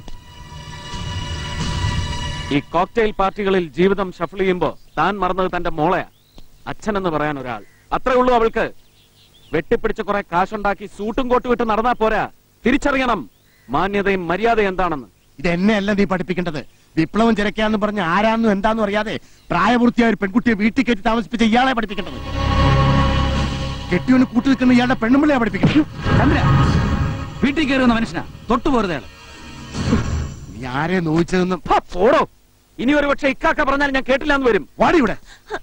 ഈ കോക്ടെയിൽ പാർട്ടികളിൽ ജീവിതം ഷഫിൾ ചെയ്യുമ്പോ താൻ മറന്നത് തന്റെ മോളെയാ അച്ഛനെന്ന് പറയാൻ ഒരാൾ അത്രേ ഉള്ളൂ അവൾക്ക് വെട്ടിപ്പിടിച്ച് കുറെ കാശുണ്ടാക്കി സൂട്ടും കോട്ടും ഇട്ട് നടന്നാ പോരാ തിരിച്ചറിയണം മാന്യതയും മര്യാദയും എന്താണെന്ന് ഇത് എന്നെയല്ല നീ പഠിപ്പിക്കേണ്ടത് വിപ്ലവം ചിരക്കാന്ന് പറഞ്ഞ് ആരാന്നും എന്താന്നും അറിയാതെ പ്രായപൂർത്തിയായ ഒരു പെൺകുട്ടിയെ വീട്ടിൽ കയറ്റി താമസിപ്പിച്ച ഇയാളെ പഠിപ്പിക്കേണ്ടത് കെട്ടിയോന് കൂട്ടു നിൽക്കുന്ന ഇയാളുടെ പെണ്ണുമ്പിളെ പഠിപ്പിക്കണം ചന്ദ്ര വീട്ടിൽ കയറുന്ന മനുഷ്യനാ തൊട്ടു പോരുതയാൾ നീ ആരെ നോവിച്ചതെന്നും പോടോ ഇനി ഒരു പക്ഷെ ഇക്കാക്ക പറഞ്ഞാൽ ഞാൻ കേട്ടില്ല എന്ന് വരും വാടി ഇവിടെ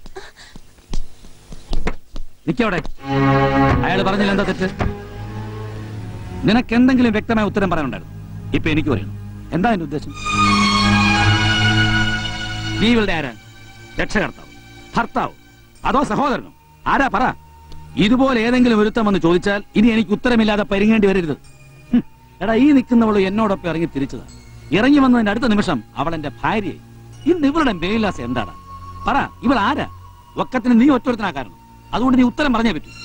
നിക്കവിടെ അയാൾ പറഞ്ഞില്ല എന്താ തെറ്റ് നിനക്ക് എന്തെങ്കിലും വ്യക്തമായ ഉത്തരം പറയാനുണ്ടായിരുന്നു ഇപ്പൊ എനിക്ക് പറയണം എന്താ എന്റെ ഉദ്ദേശം നീ ഇവളുടെ ആരാ രക്ഷകർത്താവ് ഭർത്താവ് അതോ സഹോദരനോ ആരാ പറ ഇതുപോലെ ഏതെങ്കിലും ഒരുത്തം വന്ന് ചോദിച്ചാൽ ഇനി എനിക്ക് ഉത്തരമില്ലാതെ പരിങ്ങേണ്ടി വരരുത് ഹും, എടാ ഈ നിൽക്കുന്നവള് എന്നോടൊപ്പം ഇറങ്ങി തിരിച്ചതാ ഇറങ്ങി വന്നതിന്റെ അടുത്ത നിമിഷം അവൾ എന്റെ ഭാര്യയായി ഇന്ന് ഇവളുടെ മേലാസ് എന്താണ് പറ ഇവൾ ആരാ ഒക്കത്തിന് നീ ഒറ്റൊരുത്തനാ കാരണം അതുകൊണ്ട് നീ ഉത്തരം പറഞ്ഞേ പറ്റൂ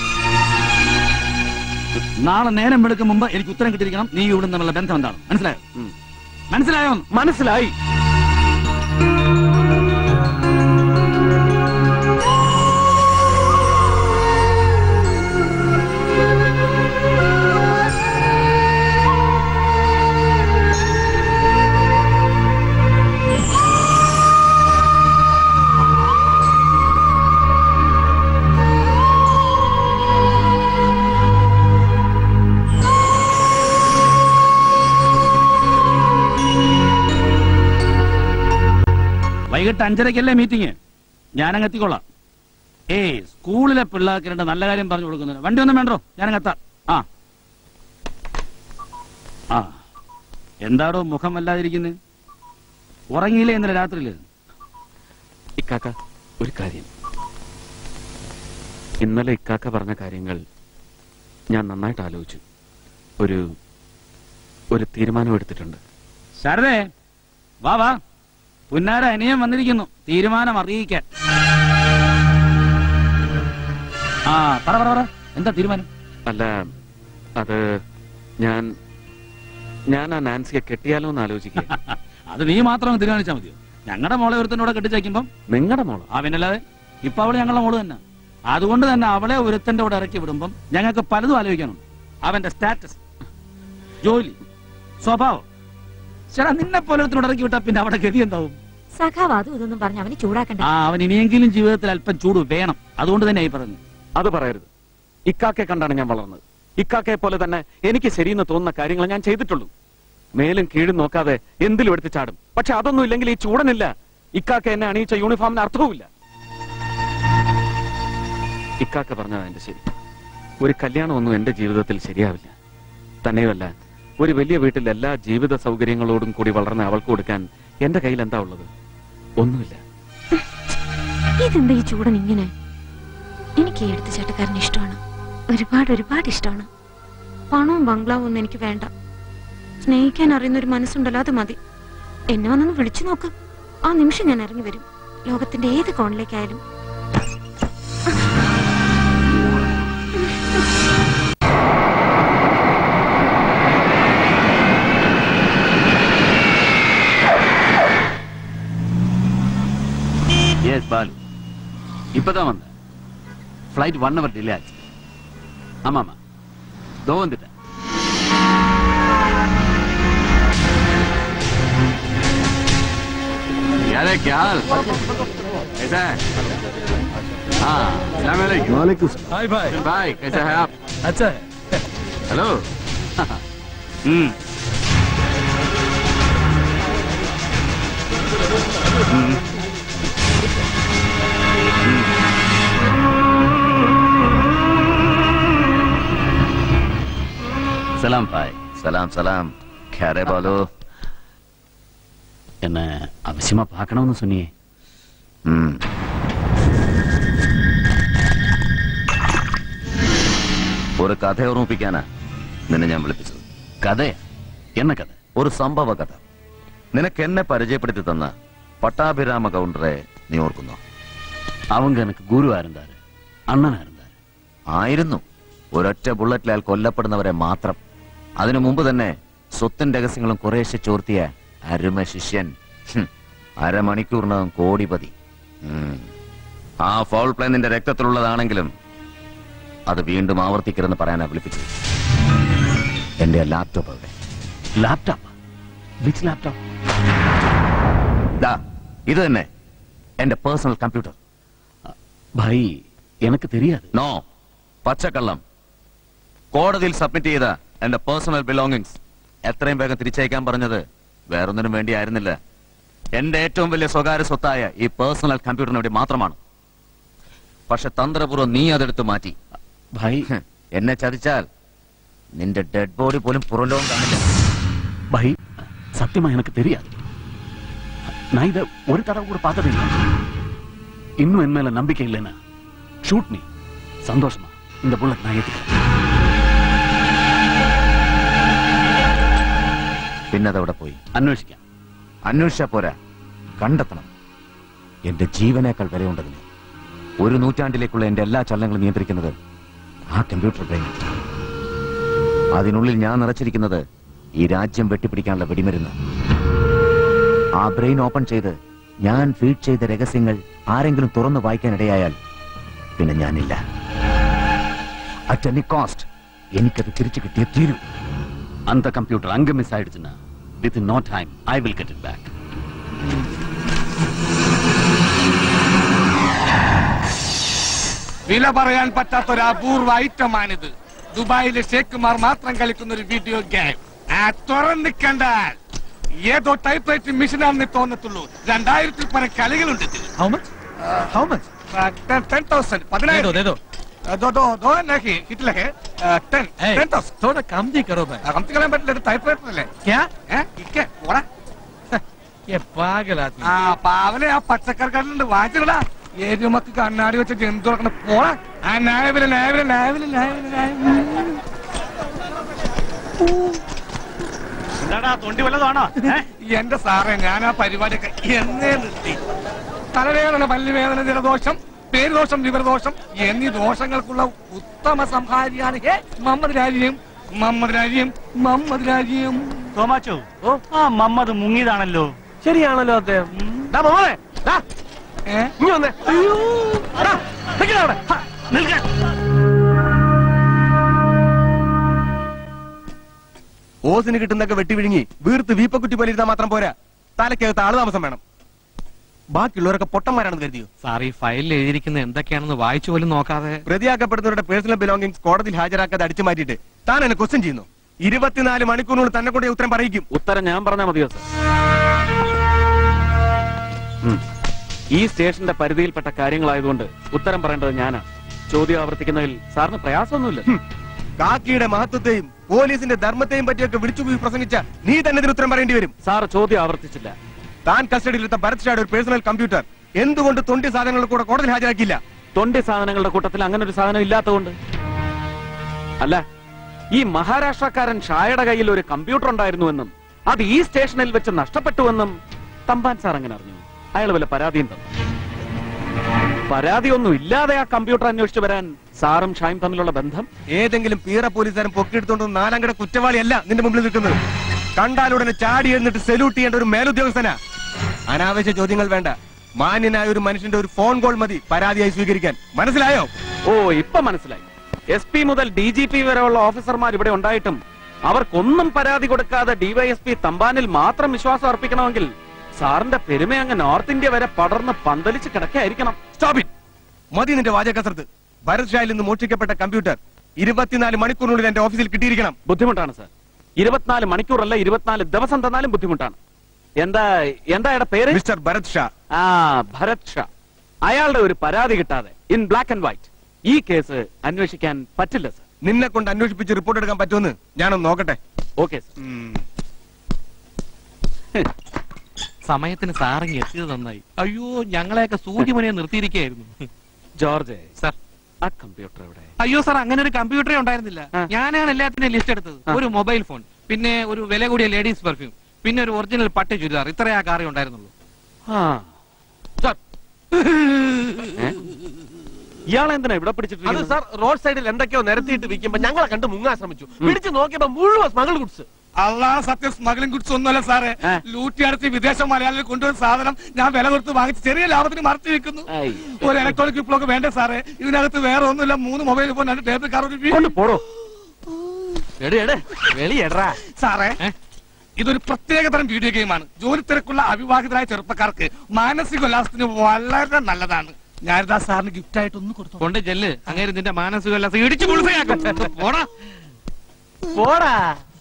നാളെ നേരം വെളുക്കും മുമ്പ് എനിക്ക് ഉത്തരം കിട്ടിയിരിക്കണം നീ ഇവിടെ തമ്മിലുള്ള ബന്ധം എന്താണ് മനസ്സിലായോ മനസ്സിലായോ മനസ്സിലായി വൈകിട്ട് അഞ്ചരക്കല്ലേ മീറ്റിംഗ് ഞാനങ്ങ് എത്തിക്കൊള്ളാം ഏയ് സ്കൂളിലെ പിള്ളേർക്ക് രണ്ട് നല്ല കാര്യം പറഞ്ഞു കൊടുക്കുന്നുണ്ട് വണ്ടി ഒന്നും വേണ്ടോ ഞാനങ്ങ് എത്താം ആ ആ എന്താടോ മുഖം വല്ലാതിരിക്കുന്നത് ഉറങ്ങിയില്ലേ ഇന്നലെ രാത്രിയില് ഇക്കാക്ക ഒരു കാര്യം ഇന്നലെ ഇക്കാക്ക പറഞ്ഞ കാര്യങ്ങൾ ഞാൻ നന്നായിട്ട് ആലോചിച്ചു ഒരു ഒരു തീരുമാനം എടുത്തിട്ടുണ്ട് ശാരദേ വാ വാ പുന്നാര അനിയൻ വന്നിരിക്കുന്നു തീരുമാനം അറിയിക്കാൻ ആ പറ പറ പറ എന്താ തീരുമാനം അല്ല അത് ഞാൻ ഞാൻ ആ നാൻസിയെ കെട്ടിയാലോ എന്ന് ആലോചിക്കുക അത് നീ മാത്രം തീരുമാനിച്ചാൽ മതിയോ ഞങ്ങളുടെ മോളെ ഒരുത്തനോടെ കെട്ടിച്ചയക്കുമ്പം നിങ്ങളുടെ മോളോ ആ പിന്നല്ലാതെ ഇപ്പൊ അവള് ഞങ്ങളുടെ മോള് തന്നെ അതുകൊണ്ട് തന്നെ അവളെ ഒരുത്തന്റെ കൂടെ ഇറക്കി വിടുമ്പം ഞങ്ങൾക്ക് പലതും ആലോചിക്കാനുണ്ട് അവന്റെ സ്റ്റാറ്റസ് ജോലി സ്വഭാവം ചേട്ടാ നിന്നെ പോലെ ഒരുത്തനോട് ഇറക്കി വിട്ടാ പിന്നെ അവിടെ ഗതി എന്താവും സഖാവ് അതും ഇതൊന്നും പറഞ്ഞ് അവന് ചൂടാക്കണ്ട ആ അവൻ ഇനിയെങ്കിലും ജീവിതത്തിൽ അല്പം ചൂട് വേണം അതുകൊണ്ട് തന്നെ ഈ പറഞ്ഞു അത് പറയരുത് ഇക്കാക്കെ കണ്ടാണ് ഞാൻ വളർന്നത് ഇക്കാക്കയെ പോലെ തന്നെ എനിക്ക് ശരിയെന്ന് തോന്നുന്ന കാര്യങ്ങൾ ഞാൻ ചെയ്തിട്ടുള്ളൂ മേലും കീഴും നോക്കാതെ എന്തിലും എടുത്ത് ചാടും പക്ഷെ അതൊന്നും ഇല്ലെങ്കിൽ ഈ ചൂടനില്ല ഇക്കാക്ക എന്നെ അണിയിച്ച യൂണിഫോമിന് അർത്ഥവുമില്ല ഇക്കാക്ക പറഞ്ഞതാ എന്റെ ശരി ഒരു കല്യാണമൊന്നും എന്റെ ജീവിതത്തിൽ ശരിയാവില്ല തന്നെയുമല്ല ഒരു വലിയ വീട്ടിൽ എല്ലാ ജീവിത സൗകര്യങ്ങളോടും കൂടി വളർന്ന അവൾക്ക് കൊടുക്കാൻ എന്റെ കയ്യിൽ എന്താ ഉള്ളത് ഒന്നുമില്ല ഇതെന്താ ഈ ചൂടൻ ഇങ്ങനെ എനിക്ക് ഈ എടുത്തുചാട്ടക്കാരന് ഇഷ്ടമാണ് ഒരുപാട് ഒരുപാട് ഇഷ്ടമാണ് പണവും ബംഗ്ലാവും ഒന്നും എനിക്ക് വേണ്ട സ്നേഹിക്കാൻ അറിയുന്ന ഒരു മനസ്സുണ്ടല്ലോ അത് മതി എന്നെ വന്നൊന്ന് വിളിച്ചു നോക്ക് ആ നിമിഷം ഞാൻ ഇറങ്ങി വരും ലോകത്തിന്റെ ഏത് കോണിലേക്കായാലും எஸ் பாலு இப்பதான் வந்தேன் ஃப்ளைட் ஒன் ஹவர் டிலே ஆச்சு ஆமா ஆமா தோ வந்துட்டேன் यार क्या हाल कैसा है हाँ सलाम अलैकुम वालेकुम हाय भाई भाई कैसा है आप अच्छा है हेलो हम्म हम्म സലാം ഭായ് സലാം സലാം ഖ്യാരെ ബാലോ என்ன அவசியமா பார்க்கணும்னு சொன்னியே ഉം. ഒരു കഥ ഓർമ്മിപ്പിക്കാനാ നിന്നെ ഞാൻ വിളിപ്പിച്ചത് കഥ എന്ന കഥ ഒരു സംഭവ കഥ നിനക്ക് എന്നെ പരിചയപ്പെടുത്തി തന്ന പട്ടാഭിരാമ കൗണ്ടറെ നീ ഓർക്കുന്നോ அவங்க எனக்கு குருவா இருந்தாரு அண்ணனா இருந்தாரு ആയിരുന്നു ഒരൊറ്റ ബുള്ളറ്റിൽ അയാൾ കൊല്ലപ്പെടുന്നവരെ മാത്രം അതിനു മുമ്പ് തന്നെ സ്വത്തും രഹസ്യങ്ങളും കുറേശ്ശെ ചോർത്തിയ അരുമ ശിഷ്യൻ ഹും, അരമണിക്കൂറിനകം കോടിപതി ഉം. ആ ഫൗൾ പ്ലേ നിന്റെ രക്തത്തിലുള്ളതാണെങ്കിലും അത് വീണ്ടും ആവർത്തിക്കരുതെന്ന് പറയാനാ വിളിപ്പിച്ചത് എന്റെ ലാപ്ടോപ്പ് അവിടെ ലാപ്ടോപ്പ് വിച്ച് ലാപ്ടോപ്പ് ദാ ഇത് തന്നെ എന്റെ പേഴ്സണൽ കമ്പ്യൂട്ടർ ഭായി എനിക്ക് தெரியாது നോ പച്ചക്കള്ളം കോടതിയിൽ സബ്മിറ്റ് ചെയ്ത എന്റെ പേഴ്സണൽ ബിലോങ്ങിങ്സ് എത്രയും വേഗം തിരിച്ചയക്കാൻ പറഞ്ഞത് വേറൊന്നിനും വേണ്ടി ആയിരുന്നില്ല എന്റെ ഏറ്റവും വലിയ സ്വകാര്യ സ്വത്തായ ഈ പേഴ്സണൽ കമ്പ്യൂട്ടറിന് വേണ്ടി മാത്രമാണ് പക്ഷെ തന്ത്രപൂർവ്വം നീ അതെടുത്ത് മാറ്റി ഭായി എന്നെ ചതിച്ചാൽ നിന്റെ ഡെഡ് ബോഡി പോലും പുറലോകം കാണില്ല ഭായി சத்தியமா எனக்கு தெரியாது நான் இத ஒரு தடவை கூட பார்த்தது இல்லை இன்னும் என் மேல நம்பிக்கை இல்லைன்னா ஷூட் மீ சந்தோஷமா இந்த புல்லட் நான் ஏத்துக்கிறேன் പിന്നെ അതവിടെ പോയി അന്വേഷിക്കാം അന്വേഷിച്ചാ പോരാ കണ്ടെത്തണം എന്റെ ജീവനേക്കാൾ വിലയുണ്ടതിന് ഒരു നൂറ്റാണ്ടിലേക്കുള്ള എന്റെ എല്ലാ ചലനങ്ങളും നിയന്ത്രിക്കുന്നത് ആ കമ്പ്യൂട്ടർ ബ്രെയിൻ അതിനുള്ളിൽ ഞാൻ നിറച്ചിരിക്കുന്നത് ഈ രാജ്യം വെട്ടിപ്പിടിക്കാനുള്ള വെടിമരുന്ന് ആ ബ്രെയിൻ ഓപ്പൺ ചെയ്ത് ഞാൻ ഫീഡ് ചെയ്ത രഹസ്യങ്ങൾ ആരെങ്കിലും തുറന്നു വായിക്കാനിടയായാൽ പിന്നെ ഞാനില്ല അറ്റ് എനി കോസ്റ്റ് എനിക്കത് തിരിച്ചു കിട്ടിയേ തീരൂ அந்த கம்ப்யூட்டர் அங்க மிஸ் ஆயிடுச்சுன்னா with no time I will get it back വില പറയാൻ പറ്റാത്ത ഒരു അപൂർവ ഐറ്റമാണിത് ദുബായിലെ ഷേഖുമാർ മാത്രം കളിക്കുന്ന ഒരു വീഡിയോ ഗെയിം ആ തുറന്നിക്കണ്ട ഏതോ ടൈപ്പ് റൈറ്റിംഗ് മെഷീനാണെന്ന് തോന്നത്തുള്ളൂ രണ്ടായിരത്തിൽ പല കളികളുണ്ട് How much? How much? Ten thousand പതിനായിരം दे दो, दे दो। दो दो दो नहीं कितने है टेन Hey, टेन तौसंड थोड़ा कम दी करो भाई कम से कम ഇത് ടൈപ്പ് റൈറ്റർ അല്ലേ क्या ഇക്കെ പോടാ ये पागल आदमी ആ പാവലെ ആ പച്ചക്കറിക്കാരനുണ്ട് വാങ്ങിച്ചിടാ ഏരുമക്ക് കണ്ണാടി വെച്ച് ജന്തു തുറക്കണ പോടാ ആ നായവില് നായവില് നായവില് നായവില് നായവില് എന്താടാ തൊണ്ടി വല്ലതാണോ എന്റെ സാറേ ഞാൻ ആ പരിപാടിയൊക്കെ എന്നേ നിർത്തി തലവേദന പല്ലുവേദന ജലദോഷം പേരുദോഷം വിവരദോഷം എന്നീ ദോഷങ്ങൾക്കുള്ള ഉത്തമ സംഹാരിയാണ് ഹേ മമ്മദ് രാജ്യം മമ്മദ് രാജ്യം മമ്മദ് രാജ്യം തോമാച്ചോ ഓ ആ മമ്മദ് മുങ്ങിയതാണല്ലോ ശരിയാണല്ലോ അദ്ദേഹം ഇനി വന്നേ നിൽക്കാൻ ഓസിന് കിട്ടുന്നൊക്കെ വെട്ടി വിഴുങ്ങി വീർത്ത് വീപ്പക്കുറ്റി പോലെ ഇരുന്നാൽ മാത്രം പോരാ തലക്കകത്ത് ആള് താമസം വേണം ബാക്കിയുള്ളവരൊക്കെ പൊട്ടന്മാരാണെന്ന് കരുതിയോ സാർ ഈ ഫയലിൽ എഴുതിയിരിക്കുന്ന എന്തൊക്കെയാണെന്ന് വായിച്ചു പോലും നോക്കാതെ പ്രതിയാക്കപ്പെടുന്നവരുടെ പേഴ്സണൽ ബിലോങ്ങിങ്സ് കോടതിയിൽ ഹാജരാക്കാതെ അടിച്ചു മാറ്റിയിട്ട് താൻ എന്നെ ക്വസ്റ്റ്യൻ ചെയ്യുന്നു ഇരുപത്തിനാല് മണിക്കൂറിനുള്ളിൽ തന്നെ കൊണ്ട് ഉത്തരം പറയിക്കും ഉത്തരം ഞാൻ പറഞ്ഞാൽ മതിയോ സർ ഉം. ഈ സ്റ്റേഷന്റെ പരിധിയിൽപ്പെട്ട കാര്യങ്ങളായതുകൊണ്ട് ഉത്തരം പറയേണ്ടത് ഞാനാണ് ചോദ്യം ആവർത്തിക്കുന്നതിൽ സാറിന് പ്രയാസമൊന്നുമില്ല കാക്കിയുടെ മഹത്വത്തെയും പോലീസിന്റെ ധർമ്മത്തെയും പറ്റിയൊക്കെ വിളിച്ചു പോയി പ്രസംഗിച്ച നീ തന്നെ ഇതിന് ഉത്തരം പറയേണ്ടി വരും സാർ ചോദ്യം ആവർത്തിച്ചില്ല താൻ കസ്റ്റഡിയിലെടുത്ത ഭരത് ഷായുടെ ഒരു പേഴ്സണൽ കമ്പ്യൂട്ടർ എന്തുകൊണ്ട് തൊണ്ടി സാധനങ്ങൾ കൂടെ കോടതിയിൽ ഹാജരാക്കിയില്ല തൊണ്ടി സാധനങ്ങളുടെ കൂട്ടത്തിൽ അങ്ങനെ ഒരു സാധനം ഇല്ലാത്തതുകൊണ്ട് അല്ല ഈ മഹാരാഷ്ട്രക്കാരൻ ഷായുടെ കയ്യിൽ ഒരു കമ്പ്യൂട്ടർ ഉണ്ടായിരുന്നുവെന്നും അത് ഈ സ്റ്റേഷനിൽ വെച്ച് നഷ്ടപ്പെട്ടുവെന്നും തമ്പാൻ സാർ അങ്ങനെ അറിഞ്ഞു അയാൾ വല്ല പരാതിയും തന്നു പരാതിയൊന്നും ഇല്ലാതെ ആ കമ്പ്യൂട്ടർ അന്വേഷിച്ചു വരാൻ സാറും ഷായും തമ്മിലുള്ള ബന്ധം ഏതെങ്കിലും പീറ പോലീസുകാരൻ പൊക്കിയെടുത്തോണ്ട് നാലാംകട കുറ്റവാളിയല്ല നിന്റെ മുമ്പിൽ നിൽക്കുന്നത് കണ്ടാലുടനെ ചാടി എന്നിട്ട് സല്യൂട്ട് ചെയ്യേണ്ട ഒരു മേലുദ്യോഗസ്ഥനാ അനാവശ്യ ചോദ്യങ്ങൾ വേണ്ട മാന്യനായ ഒരു മനുഷ്യന്റെ ഒരു ഫോൺ കോൾ മതി പരാതിയായി സ്വീകരിക്കാൻ മനസ്സിലായോ ഓ ഇപ്പൊ മനസ്സിലായി എസ് പി മുതൽ ഡി ജി പി വരെയുള്ള ഓഫീസർമാർ ഇവിടെ ഉണ്ടായിട്ടും അവർക്കൊന്നും പരാതി കൊടുക്കാതെ ഡിവൈഎസ്പി തമ്പാനിൽ മാത്രം വിശ്വാസം അർപ്പിക്കണമെങ്കിൽ സാറിന്റെ പെരുമ അങ്ങ് നോർത്ത് ഇന്ത്യ വരെ പടർന്ന് പന്തലിച്ച് കിടക്കായിരിക്കണം സ്റ്റോപ്പ് ഇറ്റ് മതി നിന്റെ വാചക കസർത്ത് ഭരത് ഷായിൽ നിന്ന് മോഷ്ടിക്കപ്പെട്ട കമ്പ്യൂട്ടർ ഇരുപത്തിനാല് മണിക്കൂറിനുള്ളിൽ എന്റെ ഓഫീസിൽ കിട്ടിയിരിക്കണം ബുദ്ധിമുട്ടാണ് സാർ ഇരുപത്തിനാല് മണിക്കൂറല്ല ഇരുപത്തിനാല് ദിവസം തന്നാലും ബുദ്ധിമുട്ടാണ് എന്താ എന്താ അയാളുടെ പേര് മിസ്റ്റർ ഭരത് ഷാ ആ ഭരത് ഷാ അയാളുടെ ഒരു പരാതി കിട്ടാതെ ഇൻ ബ്ലാക്ക് ആൻഡ് വൈറ്റ് ഈ കേസ് അന്വേഷിക്കാൻ പറ്റില്ല സർ നിന്നെ കൊണ്ട് അന്വേഷിപ്പിച്ച് റിപ്പോർട്ട് എടുക്കാൻ പറ്റുമെന്ന് ഞാനൊന്ന് നോക്കട്ടെ ഓക്കെ സമയത്തിന് സാറിങ് എത്തിയത് നന്നായി അയ്യോ ഞങ്ങളെയൊക്കെ സൂചിമുനെ നിർത്തിയിരിക്കുകയായിരുന്നു ജോർജ് സാർ ആ കമ്പ്യൂട്ടർ എവിടെ അയ്യോ സാർ അങ്ങനെ ഒരു കമ്പ്യൂട്ടറേ ഉണ്ടായിരുന്നില്ല ഞാനാണ് എല്ലാത്തിന്റെയും ലിസ്റ്റ് എടുത്തത് ഒരു മൊബൈൽ ഫോൺ പിന്നെ ഒരു വില കൂടിയ ലേഡീസ് പെർഫ്യൂം പിന്നെ ഒരു ഒറിജിനൽ പട്ട് ചുരിദാർ ഇത്രേ ആ കാറേ ഉണ്ടായിരുന്നുള്ളൂ ആ ഇയാളെന്തിനാ ഇവിടെ അത് പിടിച്ചിട്ട് സാർ റോഡ് സൈഡിൽ എന്തൊക്കെയോ നിരത്തിയിട്ട് വിൽക്കുമ്പോ ഞങ്ങളെ കണ്ട് മുങ്ങാൻ ശ്രമിച്ചു പിടിച്ചു നോക്കിയപ്പോ മുഴുവൻ സ്മഗിൾ ഗുഡ്സ് അള്ളാ സത്യം സ്മഗ്ലിംഗ് ഗുഡ്സ് ഒന്നുമല്ല സാറേ ലൂറ്റി അടച്ച് വിദേശ മലയാളികൾ കൊണ്ടുവന്ന സാധനം ഞാൻ വില കൊടുത്ത് വാങ്ങിച്ച് ചെറിയ ലാഭത്തിന് മറച്ചു വെക്കുന്നു ഒരു ഇലക്ട്രോണിക് വിപ്ലവൊക്കെ വേണ്ട സാറേ ഇതിനകത്ത് വേറെ ഒന്നുമില്ല മൂന്ന് മൊബൈൽ ഫോൺ രണ്ട് ടേബിൾ കാർ ഒരു വീ- പോടോ വെളിയെടാ സാറേ ഇതൊരു പ്രത്യേക തരം വീഡിയോ ഗെയിമാണ് ജോലി തിരക്കുള്ള അവിവാഹിതരായ ചെറുപ്പക്കാർക്ക് മാനസിക ഉല്ലാസത്തിന് വളരെ നല്ലതാണ് ഞാനിതാ സാറിന് ഗിഫ്റ്റ് ആയിട്ട് ഒന്ന് കൊടുത്തു കൊണ്ട് ചെല്ല് അങ്ങനെ നിന്റെ മാനസിക ഉല്ലാസം ഇടിച്ചു കുളിസയാക്കും പോടാ போடா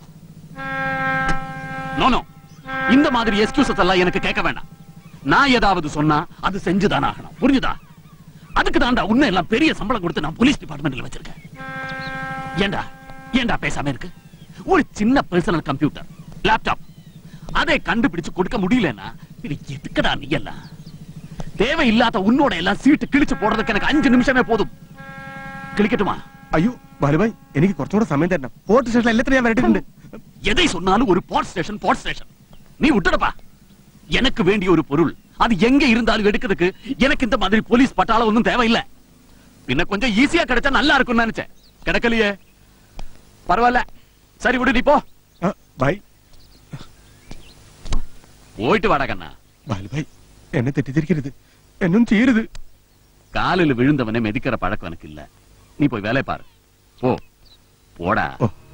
நோ நோ இந்த மாதிரி எக்ஸ்கியூசஸ் எல்லாம் எனக்கு கேட்க வேண்டாம் நான் ஏதாவது சொன்னா அது செஞ்சுதான் ஆகணும் புரிஞ்சுதா அதுக்கு தாண்டா உன்னை எல்லாம் பெரிய சம்பளம் கொடுத்து நான் போலீஸ் டிபார்ட்மெண்ட்ல வச்சிருக்கேன் ஏண்டா ஏண்டா பேசாம இருக்கு ஒரு சின்ன பர்சனல் கம்ப்யூட்டர் லேப்டாப் அதை கண்டுபிடிச்சு கொடுக்க முடியலன்னா இது எதுக்குடா நீ எல்லாம் தேவையில்லாத உன்னோட எல்லாம் சீட்டு கிழிச்சு போடுறதுக்கு எனக்கு அஞ்சு நிமிஷமே போதும் கிழிக்கட்டுமா അയ്യോ ബാലുഭായ് എനിക്ക് കുറച്ചുകൂടെ സമയം തരണം ഫോർട്ട് സ്റ്റേഷനിൽ എല്ലാത്തിനും ഞാൻ വരട്ടിട്ടുണ്ട് எதை சொன்னாலும் ஒரு போர்ட் ஸ்டேஷன் போர்ட் ஸ்டேஷன் நீ விட்டுடப்பா எனக்கு வேண்டிய ஒரு பொருள் அது எங்க இருந்தாலும் எடுக்கிறதுக்கு எனக்கு இந்த மாதிரி போலீஸ் பட்டாளம் ஒன்றும் தேவையில்லை பின்ன கொஞ்சம் ஈஸியா கிடைச்சா நல்லா இருக்கும்னு நினைச்சேன் கிடைக்கலையே பரவாயில்ல சரி விடு நீ போ ബൈ പോയിട്ട് വാടാ കണ്ണ ബാലു ബൈ എന്നെ തെറ്റിദ്ധരിക്കരുത് എന്നും ചെയ്യരുത് കാലിൽ വിഴുந்தവനെ മെതിക്കറ പഴക്കം എനിക്കില്ല നീ പോയി വേലയെ പാറ് പോ പോടാ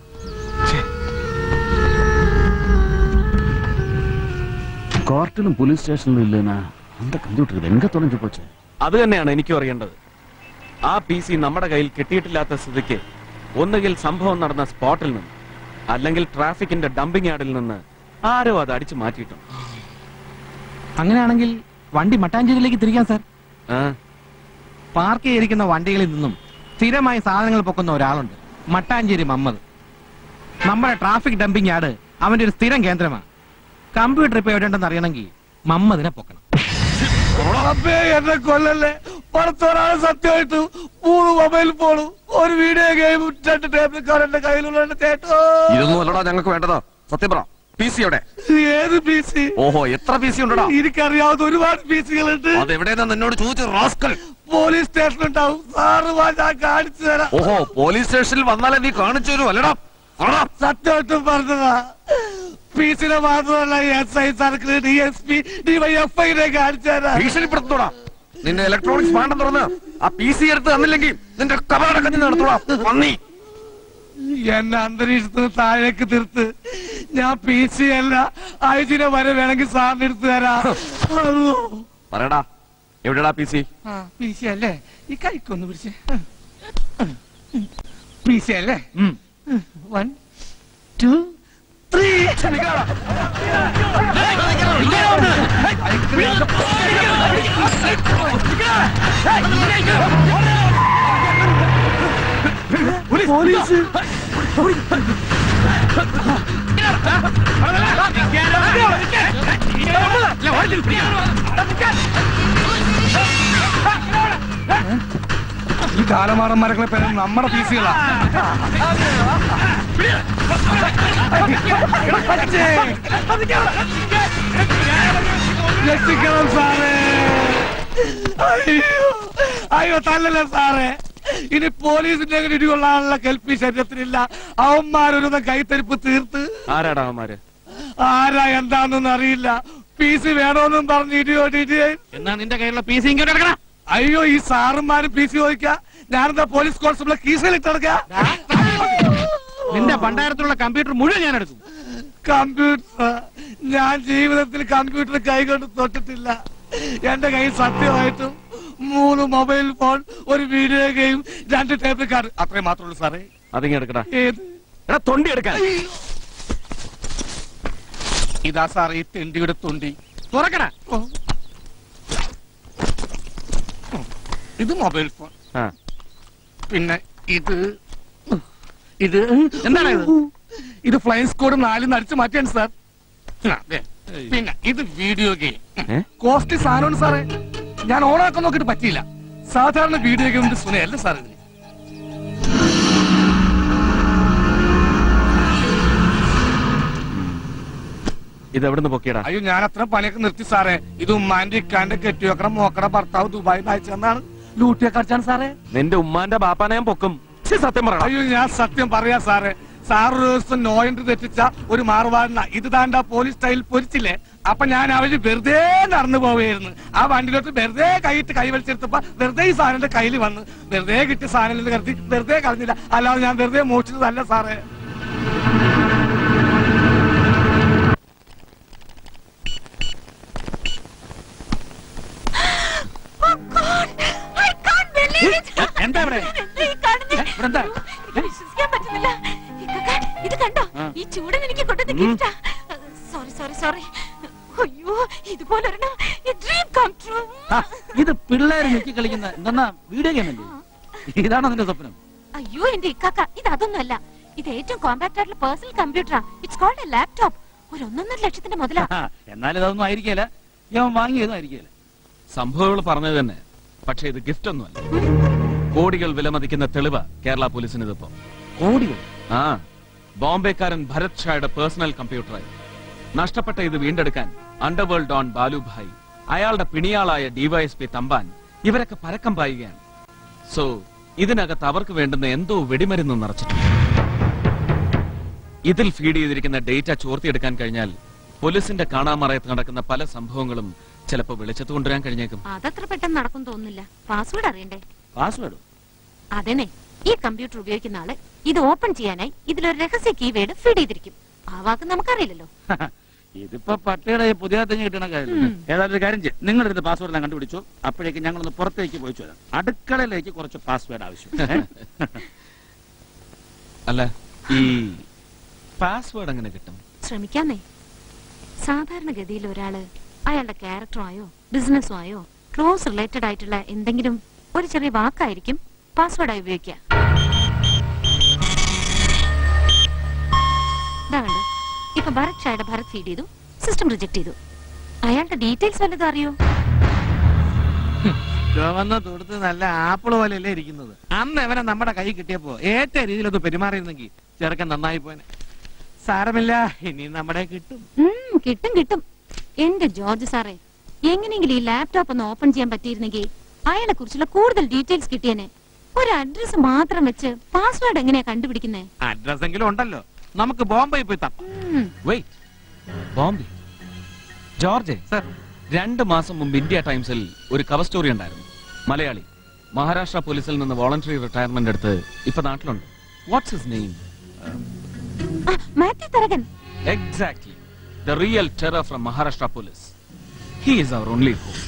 കോർട്ടിലും പോലീസ് സ്റ്റേഷനിലും ഇല്ലെന്നാ அந்த കമ്പ്യൂട്ടർ എങ്ക തുളഞ്ഞു പോച്ചേ അത് തന്നെയാണ് എനിക്കും അറിയേണ്ടത് ആ പി സി നമ്മുടെ കയ്യിൽ കിട്ടിയിട്ടില്ലാത്ത സ്ഥിതിക്ക് ഒന്നുകിൽ സംഭവം നടന്ന സ്പോട്ടിൽ നിന്ന് അല്ലെങ്കിൽ ട്രാഫിക്കിന്റെ ഡംപിംഗ് യാർഡിൽ നിന്ന് ആരോ അത് അടിച്ചു മാറ്റിയിട്ടുണ്ട് അങ്ങനെയാണെങ്കിൽ വണ്ടി മട്ടാഞ്ചേരിയിലേക്ക് തിരിക്കാൻ സാർ ആ, പാർക്ക് ചെയ്തിരിക്കുന്ന വണ്ടികളിൽ നിന്നും സ്ഥിരമായി സാധനങ്ങൾ പൊക്കുന്ന ഒരാളുണ്ട് മട്ടാഞ്ചേരി മമ്മദ് നമ്മുടെ ട്രാഫിക് ഡംപിംഗ് യാർഡ് അവന്റെ ഒരു സ്ഥിരം കേന്ദ്രമാണ് കമ്പ്യൂട്ടർ ഇപ്പൊ എവിടെയുണ്ടെന്ന് അറിയണമെങ്കിൽ മമ്മദിനെ പൊക്കണം അപ്പേ എന്നെ കൊല്ലല്ലേ പുറത്തൊരാളെ സത്യമായിട്ടു മൂന്ന് മൊബൈൽ ഫോണും ഒരു വീഡിയോ ഗെയിം രണ്ട് ടേബിൾ കാർ എന്റെ കയ്യിലുള്ള കേട്ടോ ഇതൊന്നും അല്ലടാ ഞങ്ങൾക്ക് വേണ്ടതോ സത്യം പറ പി സി എവിടെ ഏത് പി സി ഓഹോ എത്ര പി സി ഉണ്ടടാ എനിക്കറിയാവുന്ന ഒരുപാട് പി സികളുണ്ട് അതെവിടെയെന്നാ നിന്നോട് ചോദിച്ചു റാസ്കൽ പോലീസ് സ്റ്റേഷൻ ഉണ്ടാവും സാറ് വാ ഞാൻ കാണിച്ചു തരാം ഓഹോ പോലീസ് സ്റ്റേഷനിൽ വന്നാലേ നീ കാണിച്ചു തരൂ അല്ലടാ സത്യമായിട്ടും പറഞ്ഞതാ പി സിനെ മാത്രമല്ല S I circle D S P D Y F ഐനെ കാണിച്ചു തരാം ഭീഷണിപ്പെടുത്തോടാ നിന്റെ ഇലക്ട്രോണിക്സ് പാണ്ഡം തുറന്ന് ആ പി സി എടുത്ത് തന്നില്ലെങ്കിൽ നിന്റെ കവാടക്കഞ്ഞി നടത്തോടാ പന്നി എന്നെ അന്തരീക്ഷത്തിന് താഴേക്ക് തീർത്ത് ഞാൻ പി സി അല്ല ഐജിനെ വരെ വേണമെങ്കിൽ സാറിന് എടുത്തു തരാം അയ്യോ. പറയടാ എവിടെടാ പി സി ആ പി സി അല്ലേ ഈ കൈക്കൊന്ന് പിടിച്ച് പി സി അല്ലേ വൺ ടു ത്രീ പോലീസ് ഈ കാലമാറന്മാരൊക്കെ പേര് നമ്മുടെ പി സികളാ രക്ഷിക്കണം സാറേ അയ്യോ അയ്യോ തല്ലല്ലേ സാറേ ഇനി പോലീസിന്റെ ഇടികൊള്ളാനുള്ള കൽപ്പി ശരീരത്തിനില്ല അവന്മാരൊരു കൈത്തരിപ്പ് തീർത്ത് ആരാടാ അവന്മാര് ആരാ എന്താണെന്നൊന്നും അറിയില്ല പി സി വേണോന്നും പറഞ്ഞ് ഇടിയോടിയിട്ട് എന്നാ നിന്റെ കയ്യിലുള്ള പി സി ഇങ്ങോട്ട് എടുക്കണം അയ്യോ ഈ സാറുമാരും പി സി ചോദിക്ക ഞാനെന്താ പോലീസ് കോൺസ്റ്റബിളെ കീസിലിട്ടെടുക്ക നിന്റെ ഭണ്ഡാരത്തിലുള്ള കമ്പ്യൂട്ടർ മുഴുവൻ ഞാൻ എടുക്കും കമ്പ്യൂട്ടർ ഞാൻ ജീവിതത്തിൽ കമ്പ്യൂട്ടർ കൈകൊണ്ട് തൊട്ടിട്ടില്ല എന്റെ കയ്യിൽ സത്യമായിട്ടും മൂന്ന് മൊബൈൽ ഫോൺ ഒരു വീഡിയോ ഗെയിം രണ്ട് ടേബിൾ കാർഡ് അത്രേ മാത്രമേ ഉള്ളൂ സാറേ അതിങ്ങ് എടുക്കടാ ഏത് എടാ തൊണ്ടി എടുക്കാൻ ഇതാ സാറേ ഈ തെണ്ടിയുടെ തൊണ്ടി തുറക്കട ഇത് മൊബൈൽ ഫോൺ ആ പിന്നെ ഇത് ഇത് എന്താണ് ഇത്? ഇത് ഫ്ലൈൻ സ്കോഡ് നാലിന്ന് അടിച്ചു മാറ്റിയാണ് സാർ ആ, ദേ. പിന്നെ ഇത് വീഡിയോ ഗെയിം കോസ്റ്റ്ലി സാധനമാണ് സാറേ ഞാൻ ഓണാക്കാൻ നോക്കിയിട്ട് പറ്റിയില്ല സാധാരണ വീഡിയോ ഗെയിമിന്റെ സുനയല്ല സാർ ഇതിന് ഇത് എവിടുന്ന് പൊക്കിയടാ അയ്യോ ഞാൻ അത്ര പണിയൊക്കെ നിർത്തി സാറേ ഇത് ഉമ്മാന്റെ ഇക്കാന്റെ കെട്ടിവെക്കണ മോക്കട ഭർത്താവ് ദുബായിൽ അയച്ചെന്നാണ് ലൂട്ടിയൊക്കെ അടിച്ചാണ് സാറേ നിന്റെ ഉമ്മാന്റെ ബാപ്പാനെ ഞാൻ പൊക്കും ഛി, സത്യം പറയടാ അയ്യോ ഞാൻ സത്യം പറയാ സാറേ സാർ ഒരു ദിവസം നോ എൻട്രി തെറ്റിച്ച ഒരു മാറുപാടിന ഇത് താണ്ട പോലീസ് സ്റ്റൈൽ പൊരിച്ചില്ലേ അപ്പൊ ഞാൻ അവര് വെറുതെ നടന്നു പോവുകയായിരുന്നു ആ വണ്ടിയിലോട്ട് വെറുതെ കൈയിട്ട് കൈ വലിച്ചെടുത്തപ്പോ വെറുതെ ഈ സാധനത്തിന്റെ കയ്യിൽ വന്ന് വെറുതെ കിട്ടിയ സാധനം കരുതി വെറുതെ കളഞ്ഞില്ല അല്ലാതെ ഞാൻ വെറുതെ മോഷിച്ചതല്ല സാറേ എന്താ ഇവിടെ എന്താ വിശ്വസിക്കാൻ പറ്റുന്നില്ല ഇക്കക്ക, ഇത് കണ്ടോ ഈ ചൂടൻ എനിക്ക് കൊണ്ടുവന്ന് ഗിഫ്റ്റാ സോറി സോറി സോറി അയ്യോ ഇതുപോലൊരെണ്ണം ഡ്രീം കം ട്രൂ ഇത് പിള്ളേര് ഞെക്കി കളിക്കുന്ന എന്താ വീഡിയോ ഗെയിം അല്ലേ ഇതാണോ നിന്റെ സ്വപ്നം അയ്യോ എന്റെ ഇക്കാക്ക ഇത് അതൊന്നുമല്ല ഇത് ഏറ്റവും കോമ്പാക്ട് ആയിട്ടുള്ള പേഴ്സണൽ കമ്പ്യൂട്ടറാ ഇറ്റ്സ് കോൾഡ് എ ലാപ്ടോപ്പ് ഒരു ഒന്നൊന്നര ലക്ഷത്തിന്റെ മുതലാ എന്നാലും ഇതൊന്നും ആയിരിക്കില്ല ഇവൻ വാങ്ങിയതും ആയിരിക്കില്ല സംഭവങ്ങൾ പറഞ്ഞത് തന്നെ പക്ഷെ ഇത് ഗിഫ്റ്റ് ഒന്നുമല്ല കോടികൾ വിലമതിക്കുന്ന തെളിവ് കേരള പോലീസിന് ഇതിപ്പോ കോടികൾ ആ ബോംബെക്കാരൻ ഭരത് ഷായുടെ പേഴ്സണൽ കമ്പ്യൂട്ടറായി നഷ്ടപ്പെട്ട ഇത് വീണ്ടെടുക്കാൻ അണ്ടർവേൾഡ് ഡോൺ ബാലുഭായ് അയാളുടെ പിണിയാളായ ഡിവൈഎസ്പി തമ്പാൻ ഇവരൊക്കെ പരക്കം പായുകയാണ് സോ ഇതിനകത്ത് അവർക്ക് വേണ്ടുന്ന എന്തോ വെടിമരുന്ന് നിറച്ചിട്ടുണ്ട് ഇതിൽ ഫീഡ് ചെയ്തിരിക്കുന്ന ഡേറ്റ ചോർത്തിയെടുക്കാൻ കഴിഞ്ഞാൽ പോലീസിന്റെ കാണാമറയത്ത് നടക്കുന്ന പല സംഭവങ്ങളും ചിലപ്പോൾ വെളിച്ചത്ത് കൊണ്ടുവരാൻ കഴിഞ്ഞേക്കും അതത്ര പെട്ടെന്ന് നടക്കും തോന്നുന്നില്ല പാസ്വേഡ് അറിയണ്ടേ പാസ്വേഡ് അതെന്നെ ഈ കമ്പ്യൂട്ടർ ഉപയോഗിക്കുന്ന ആള് ഇത് ഓപ്പൺ ചെയ്യാനായി ഇതിലൊരു രഹസ്യ കീവേഡ് ഫീഡ് ചെയ്തിരിക്കും ആ വാക്ക് നമുക്കറിയില്ലല്ലോ ഇതിപ്പോ പട്ടിയുടെ ഈ പുതിയ തെഞ്ഞ് കിട്ടണ കാര്യം ഉം. ഏതായാലും ഒരു കാര്യം ചെയ്യും നിങ്ങൾ ഇതിന്റെ പാസ്വേഡ് ഞാൻ കണ്ടുപിടിച്ചു അപ്പോഴേക്കും ഞങ്ങളൊന്ന് പുറത്തേക്ക് പോയിച്ചു വരാം അടുക്കളയിലേക്ക് കുറച്ച് പാസ്വേഡ് ആവശ്യം ഏ? അല്ല ഈ പാസ്വേഡ് എങ്ങനെ കിട്ടും ശ്രമിക്കാന്നേ സാധാരണഗതിയിൽ ഒരാള് അയാളുടെ ക്യാരക്ടറോ ആയോ ബിസിനസ്സോ ആയോ ക്ലോസ് റിലേറ്റഡ് ആയിട്ടുള്ള എന്തെങ്കിലും ഒരു ചെറിയ വാക്കായിരിക്കും പാസ്വേഡായി ഉപയോഗിക്കുക ഇതാ കണ്ടോ ഇപ്പൊ ഭരത് ഷായുടെ ഭരത് ഫീഡ് ചെയ്തു സിസ്റ്റം റിജക്ട് ചെയ്തു അയാളുടെ ഡീറ്റെയിൽസ് വല്ലതും അറിയോ ചുവന്ന തൊടുത്ത് നല്ല ആപ്പിൾ പോലെയല്ലേ ഇരിക്കുന്നത് അന്ന് അവനെ നമ്മുടെ കൈ കിട്ടിയപ്പോ ഏറ്റ രീതിയിലൊന്ന് പെരുമാറിയിരുന്നെങ്കിൽ ചെറുക്കൻ നന്നായി പോനെ സാരമില്ല ഇനി നമ്മുടെ കിട്ടും ഉം, കിട്ടും കിട്ടും എന്റെ ജോർജ് സാറേ എങ്ങനെയെങ്കിലും ഈ ലാപ്ടോപ്പ് ഒന്ന് ഓപ്പൺ ചെയ്യാൻ പറ്റിയിരുന്നെങ്കിൽ അയാളെ കുറിച്ചുള്ള കൂടുതൽ ഡീറ്റെയിൽസ് കിട്ടിയേനെ ഒരു അഡ്രസ് മാത്രം വെച്ച് പാസ്വേഡ് എങ്ങനെയാ കണ്ടുപിടിക്കുന്നേ അഡ്രസ് എങ്കിലും ഉണ്ടല്ലോ നമുക്ക് ബോംബെ പോയി തപ്പാം ഉം. വെയിറ്റ് ബോംബെ ജോർജ് സർ രണ്ട് മാസം മുമ്പ് ഇന്ത്യ ടൈംസിൽ ഒരു കവർ സ്റ്റോറി ഉണ്ടായിരുന്നു മലയാളി മഹാരാഷ്ട്ര പോലീസിൽ നിന്ന് വോളണ്ടറി റിട്ടയർമെന്റ് എടുത്ത് ഇപ്പൊ നാട്ടിലുണ്ട് വാട്ട്സ് ഹിസ് നെയിം ആ, Mathew Tharakan exactly the real terror from Maharashtra police he is our only hope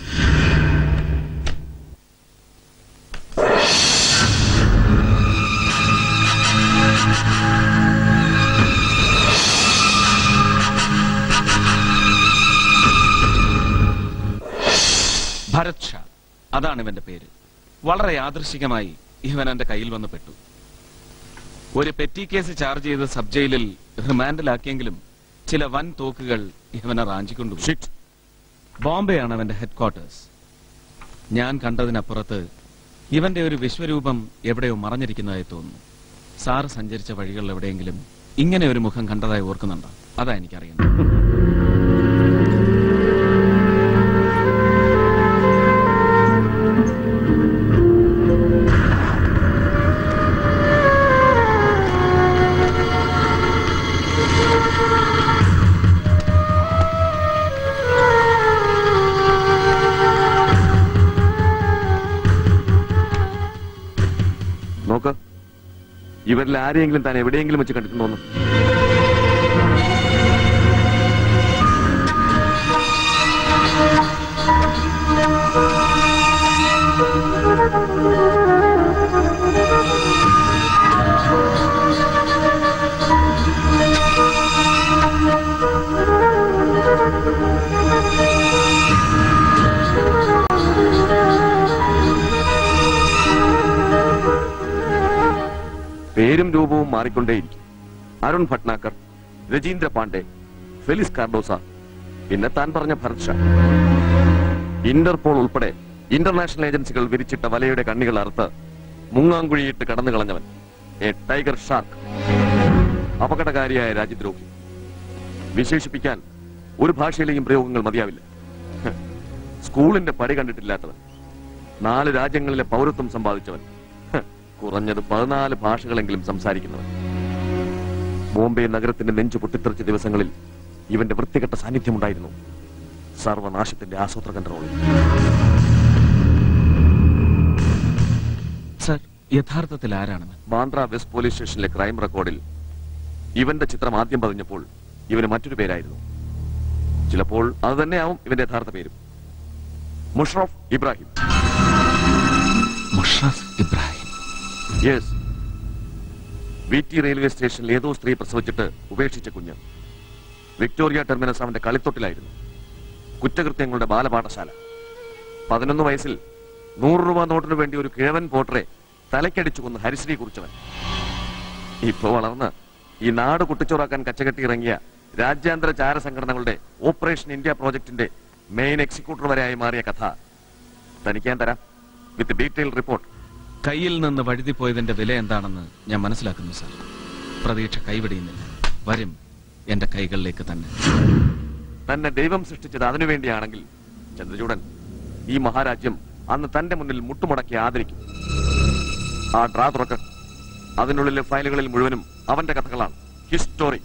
Bharat Shah അതാണ് ഇവന്റെ പേര് വളരെ യാദൃശികമായി ഇവൻ എന്റെ കയ്യിൽ വന്ന് പെട്ടു ഒരു പെറ്റി കേസ് ചാർജ് ചെയ്ത് സബ് ജയിലിൽ റിമാൻഡിലാക്കിയെങ്കിലും ചില വൻ തോക്കുകൾ ഇവനെ റാഞ്ചിക്കൊണ്ടു ബോംബെയാണ് അവന്റെ ഹെഡ് ക്വാർട്ടേഴ്സ് ഞാൻ കണ്ടതിനപ്പുറത്ത് ഇവന്റെ ഒരു വിശ്വരൂപം എവിടെയോ മറഞ്ഞിരിക്കുന്നതായി തോന്നുന്നു സാറ് സഞ്ചരിച്ച വഴികളിൽ എവിടെയെങ്കിലും ഇങ്ങനെ ഒരു മുഖം കണ്ടതായി ഓർക്കുന്നുണ്ടോ അതാ എനിക്കറിയുന്നത് നോക്ക് ഇവരിൽ ആരെയെങ്കിലും താൻ എവിടെയെങ്കിലും വെച്ച് കണ്ടിട്ടുണ്ടോന്ന് പേരും രൂപവും മാറിക്കൊണ്ടേയിരിക്കും അരുൺ ഭട്നാക്കർ രജീന്ദ്ര പാണ്ഡെ ഫെലിസ് കാർഡോസ പിന്നെ താൻ പറഞ്ഞ ഭരത് ഷാ ഇന്റർപോൾ ഉൾപ്പെടെ ഇന്റർനാഷണൽ ഏജൻസികൾ വിരിച്ചിട്ട വലയുടെ കണ്ണികൾ അറുത്ത് മുങ്ങാങ്കുഴിയിട്ട് കടന്നു കളഞ്ഞവൻ എ ടൈഗർ ഷാർക്ക് അപകടകാരിയായ രാജ്യദ്രോഹി വിശേഷിപ്പിക്കാൻ ഒരു ഭാഷയിലെയും പ്രയോഗങ്ങൾ മതിയാവില്ല ഹ്. സ്കൂളിന്റെ പടി കണ്ടിട്ടില്ലാത്തവൻ നാല് രാജ്യങ്ങളിലെ പൗരത്വം സമ്പാദിച്ചവൻ ഹ്. കുറഞ്ഞത് പതിനാല് ഭാഷകളെങ്കിലും സംസാരിക്കുന്നവൻ ബോംബെ നഗരത്തിന്റെ നെഞ്ചു പൊട്ടിത്തെറിച്ച ദിവസങ്ങളിൽ ഇവന്റെ വൃത്തികെട്ട സാന്നിധ്യമുണ്ടായിരുന്നു സർവനാശത്തിന്റെ ആസൂത്ര കൺട്രോളിൽ സർ യഥാർത്ഥത്തിൽ ആരാണെന്ന് ബാന്ദ്ര വെസ്റ്റ് പോലീസ് സ്റ്റേഷനിലെ ക്രൈം റെക്കോർഡിൽ ഇവന്റെ ചിത്രം ആദ്യം പതിഞ്ഞപ്പോൾ ഇവന് മറ്റൊരു പേരായിരുന്നു ചിലപ്പോൾ അത് തന്നെയാവും ഇവന്റെ യഥാർത്ഥ പേരും Musharraf Ibrahim Musharraf Ibrahim yes V T railway സ്റ്റേഷനിൽ ഏതോ സ്ത്രീ പ്രസവിച്ചിട്ട് ഉപേക്ഷിച്ച കുഞ്ഞ് വിക്ടോറിയ ടെർമിനസ് അവന്റെ കളിത്തൊട്ടിലായിരുന്നു കുറ്റകൃത്യങ്ങളുടെ ബാലപാഠശാല പതിനൊന്ന് വയസ്സിൽ നൂറ് രൂപ നോട്ടിന് വേണ്ടി ഒരു കിഴവൻ പോട്ടറെ തലക്കടിച്ചു കൊന്ന് ഹരിശ്രീ കുറിച്ചവൻ ഇപ്പൊ വളർന്ന് ഈ നാട് കുട്ടിച്ചോറാക്കാൻ കച്ചകെട്ടി ഇറങ്ങിയ രാജ്യാന്തര ചാര സംഘടനകളുടെ ഓപ്പറേഷൻ ഇന്ത്യ പ്രോജക്ടിന്റെ മെയിൻ എക്സിക്യൂട്ടർ വരെയായി മാറിയ കഥ തനിക്ക് ഞാൻ തരാം വിത്ത് ഡീറ്റെയിൽ റിപ്പോർട്ട് കയ്യിൽ നിന്ന് വഴുതി പോയതിന്റെ വില എന്താണെന്ന് ഞാൻ മനസ്സിലാക്കുന്നു സർ പ്രതീക്ഷ കൈവിടിയുന്നില്ല വരും എന്റെ കൈകളിലേക്ക് തന്നെ തന്നെ ദൈവം സൃഷ്ടിച്ചത് അതിനുവേണ്ടിയാണെങ്കിൽ ചന്ദ്രചൂടൻ ഈ മഹാരാജ്യം അന്ന് തന്റെ മുന്നിൽ മുട്ടുമുടക്കി ആദരിക്കും ആ ഡ്രാ തുറക്ക് അതിനുള്ളിലെ ഫയലുകളിൽ മുഴുവനും അവന്റെ കഥകളാണ് ഹിസ്റ്റോറി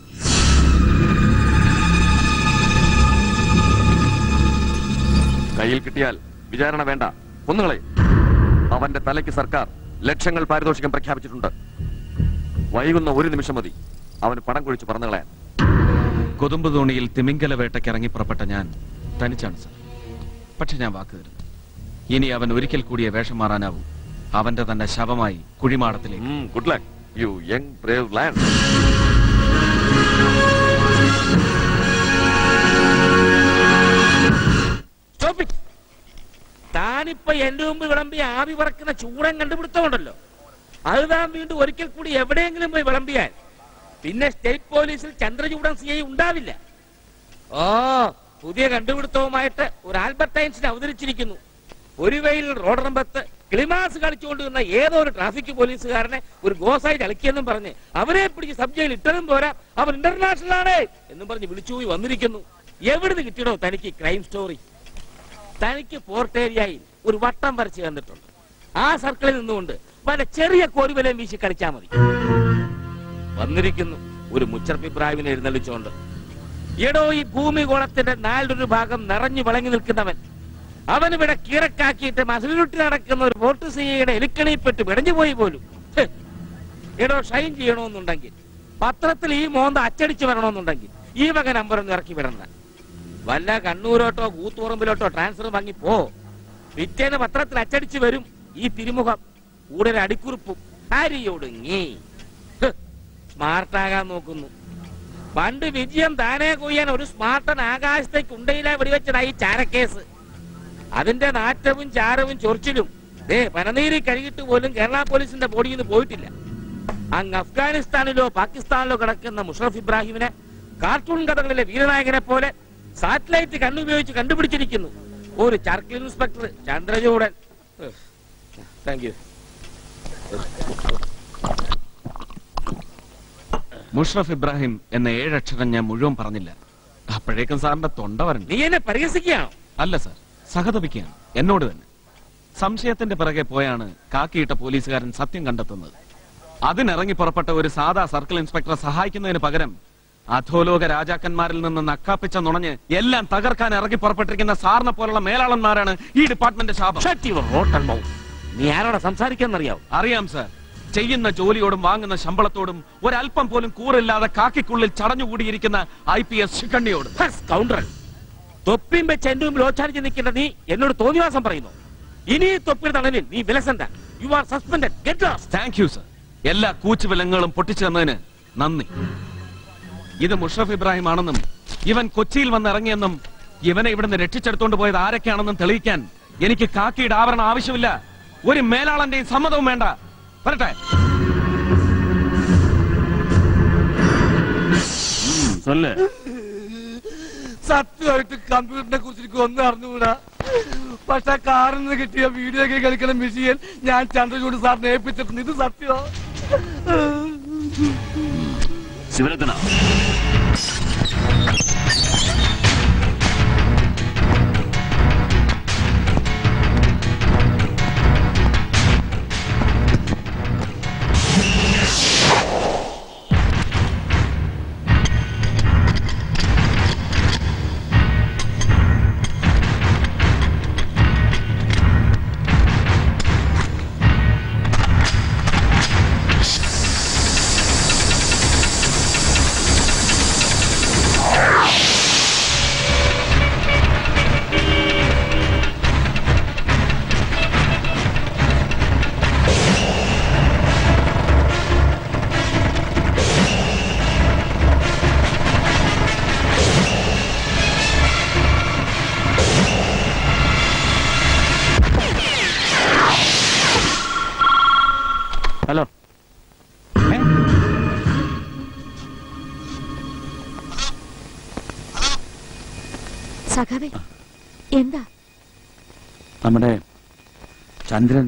കയ്യിൽ കിട്ടിയാൽ വിചാരണ വേണ്ട കൊന്നുകളെ അവന്റെ തലയ്ക്ക് സർക്കാർ ലക്ഷങ്ങൾ പാരിതോഷികം പ്രഖ്യാപിച്ചിട്ടുണ്ട് വൈകുന്ന ഒരു നിമിഷം മതി അവന് പണം കുഴിച്ച് പറന്നു കളയാൻ കൊതുമ്പ് തോണിയിൽ തിമിംഗല വേട്ടയ്ക്ക് ഇറങ്ങി പുറപ്പെട്ട ഞാൻ തനിച്ചാണ് സർ പക്ഷെ ഞാൻ വാക്ക് തരുന്നു ഇനി അവൻ ഒരിക്കൽ കൂടിയ വേഷം മാറാനാവും അവന്റെ തന്നെ ശവമായി കുഴിമാടത്തിലേക്ക് good luck you young brave land Stop it. താനിപ്പോ എന്റെ മുമ്പ് വിളമ്പി ആവി പറക്കുന്ന ചൂടൻ കണ്ടുപിടുത്തമുണ്ടല്ലോ അത് താൻ വീണ്ടും ഒരിക്കൽ കൂടി എവിടെയെങ്കിലും പോയി വിളമ്പിയാൽ പിന്നെ സ്റ്റേറ്റ് പോലീസിൽ ചന്ദ്രചൂടൻ സി ഐ ഉണ്ടാവില്ല ഓ പുതിയ കണ്ടുപിടുത്തവുമായിട്ട് ഒരു ആൽബർട്ട് ഐൻസ്റ്റീൻ അവതരിച്ചിരിക്കുന്നു ഒരു വെയിൽ റോഡറമ്പത്ത് ക്ലിമാസ് കളിച്ചുകൊണ്ട് നിന്ന ഏതോ ഒരു ട്രാഫിക് പോലീസുകാരനെ ഒരു ഗോസായി കളിക്കിയെന്നും പറഞ്ഞ് അവരെ പിടിച്ച് സബ് ജയിൽ ഇട്ടതും പോരാ അവൻ ഇന്റർനാഷണൽ ആണ് എന്നും പറഞ്ഞ് വിളിച്ചുപോയി വന്നിരിക്കുന്നു എവിടുന്ന് കിട്ടിയടോ തനിക്ക് ക്രൈം സ്റ്റോറി തനിക്ക് പോർട്ട് ഏരിയയിൽ ഒരു വട്ടം വരച്ച് തന്നിട്ടുണ്ട് ആ സർക്കിളിൽ നിന്നുകൊണ്ട് വല്ല ചെറിയ കോരുവലയും വീശി കളിച്ചാൽ മതി വന്നിരിക്കുന്നു ഒരു മുച്ചർപ്പിബ്രാഹിമിനെ എഴുന്നള്ളിച്ചുകൊണ്ട് എടോ ഈ ഭൂമികോളത്തിന്റെ നാലൊരു ഭാഗം നിറഞ്ഞു വിളങ്ങി നിൽക്കുന്നവൻ അവനിവിടെ കീറക്കാക്കിയിട്ട് മസിലുരുട്ടി നടക്കുന്ന ഒരു വോട്ട് സിയുടെ എലിക്കണിപ്പെട്ട് പിടഞ്ഞു പോയി പോലും ഹ്. എടോ ഷൈൻ ചെയ്യണമെന്നുണ്ടെങ്കിൽ പത്രത്തിൽ ഈ മോന്ത അച്ചടിച്ചു വരണമെന്നുണ്ടെങ്കിൽ ഈ വക നമ്പറൊന്നും ഇറക്കി വിടണ്ട വല്ല കണ്ണൂരോട്ടോ കൂത്തുപറമ്പിലോട്ടോ ട്രാൻസ്ഫർ വാങ്ങി പോ പിറ്റേന്ന് പത്രത്തിൽ അച്ചടിച്ചു വരും ഈ തിരുമുഖം കൂടെ ഒരു അടിക്കുറിപ്പും ഹരിയൊടുങ്ങി ഹ്. സ്മാർട്ടാകാൻ നോക്കുന്നു പണ്ട് വിജയം താനെ കൊയ്യാൻ ഒരു സ്മാർട്ടൻ ആകാശത്തേക്ക് ഉണ്ടയില വെടിവെച്ചതായി ചാരക്കേസ് അതിന്റെ നാറ്റവും ചാരവും ചൊറിച്ചിലും ദേ പനനീരി കഴുകിട്ട് പോലും കേരള പോലീസിന്റെ ബോഡിയിൽ നിന്ന് പോയിട്ടില്ല അങ്ങ് അഫ്ഗാനിസ്ഥാനിലോ പാകിസ്ഥാനിലോ കിടക്കുന്ന മുഷറഫ് ഇബ്രാഹിമിനെ കാർട്ടൂൺ കഥകളിലെ വീരനായകനെ പോലെ സാറ്റലൈറ്റ് കണ്ണുപയോഗിച്ച് കണ്ടുപിടിച്ചിരിക്കുന്നു ഒരു circle inspector Chandrachoodan thank you Musharraf Ibrahim എന്ന ഏഴക്ഷരം ഞാൻ മുഴുവൻ പറഞ്ഞില്ല അപ്പോഴേക്കും സാറിന്റെ തൊണ്ട വരണ്ട നീ എന്നെ പരിഹസിക്കുകയാണോ അല്ല സാർ സഹതപിക്കുകയാണ് എന്നോട് തന്നെ സംശയത്തിന്റെ പിറകെ പോയാണ് കാക്കിയിട്ട പോലീസുകാരൻ സത്യം കണ്ടെത്തുന്നത് അതിനിറങ്ങി പുറപ്പെട്ട ഒരു സാധാ സർക്കിൾ ഇൻസ്പെക്ടറെ സഹായിക്കുന്നതിന് പകരം അധോലോക രാജാക്കന്മാരിൽ നിന്ന് നക്കാപ്പിച്ച നുണഞ്ഞ് എല്ലാം തകർക്കാൻ ഇറങ്ങി പുറപ്പെട്ടിരിക്കുന്ന സാറിനെ പോലുള്ള മേലാളന്മാരാണ് ഈ ഡിപ്പാർട്ട്മെന്റ് ശാപം നീ ആരോടാ സംസാരിക്കാന്നറിയാവോ അറിയാം സാർ ചെയ്യുന്ന ജോലിയോടും വാങ്ങുന്ന ശമ്പളത്തോടും ഒരല്പം പോലും കൂറില്ലാതെ കാക്കിക്കുള്ളിൽ ചടഞ്ഞുകൂടിയിരിക്കുന്ന ഐ പി എസ് ശിഖണ്ണിയോട് കൗണ്ടർ തൊപ്പിയും വെച്ച് എന്റെ മുമ്പിൽ ഓച്ചാരിച്ച് നിൽക്കുന്ന നീ എന്നോട് തോന്നിവാസം പറയുന്നു ഇനി ഈ തൊപ്പിയുടെ തണലിൽ നീ വിലസണ്ട you are suspended get lost thank you sir എല്ലാ കൂച്ചുവിലങ്ങളും പൊട്ടിച്ചു തന്നതിന് നന്ദി ഇത് മുഷറഫ് ഇബ്രാഹിം ആണെന്നും ഇവൻ കൊച്ചിയിൽ വന്ന് ഇറങ്ങിയെന്നും ഇവനെ ഇവിടുന്ന് രക്ഷിച്ചെടുത്തോണ്ട് പോയത് ആരൊക്കെയാണെന്നും തെളിയിക്കാൻ എനിക്ക് കാക്കിയുടെ ആവരണം ആവശ്യമില്ല ഒരു മേലാളന്റെയും സമ്മതവും വേണ്ട വരട്ടെ சொல்லு സത്യമായിട്ട് കമ്പ്യൂട്ടറിനെ കുറിച്ച് എനിക്ക് ഒന്നും അറിഞ്ഞുകൂടാ പക്ഷെ കാറിൽ നിന്ന് കിട്ടിയ വീഡിയോ ഒക്കെ കളിക്കുന്ന മെഷീൻ ഞാൻ ചന്ദ്രചൂട് സാറിനെ ഏൽപ്പിച്ചിട്ടുണ്ട് ഇത് സത്യമോ சிவரத்னா ഹലോ സഖാവേ എന്താ നമ്മുടെ ചന്ദ്രൻ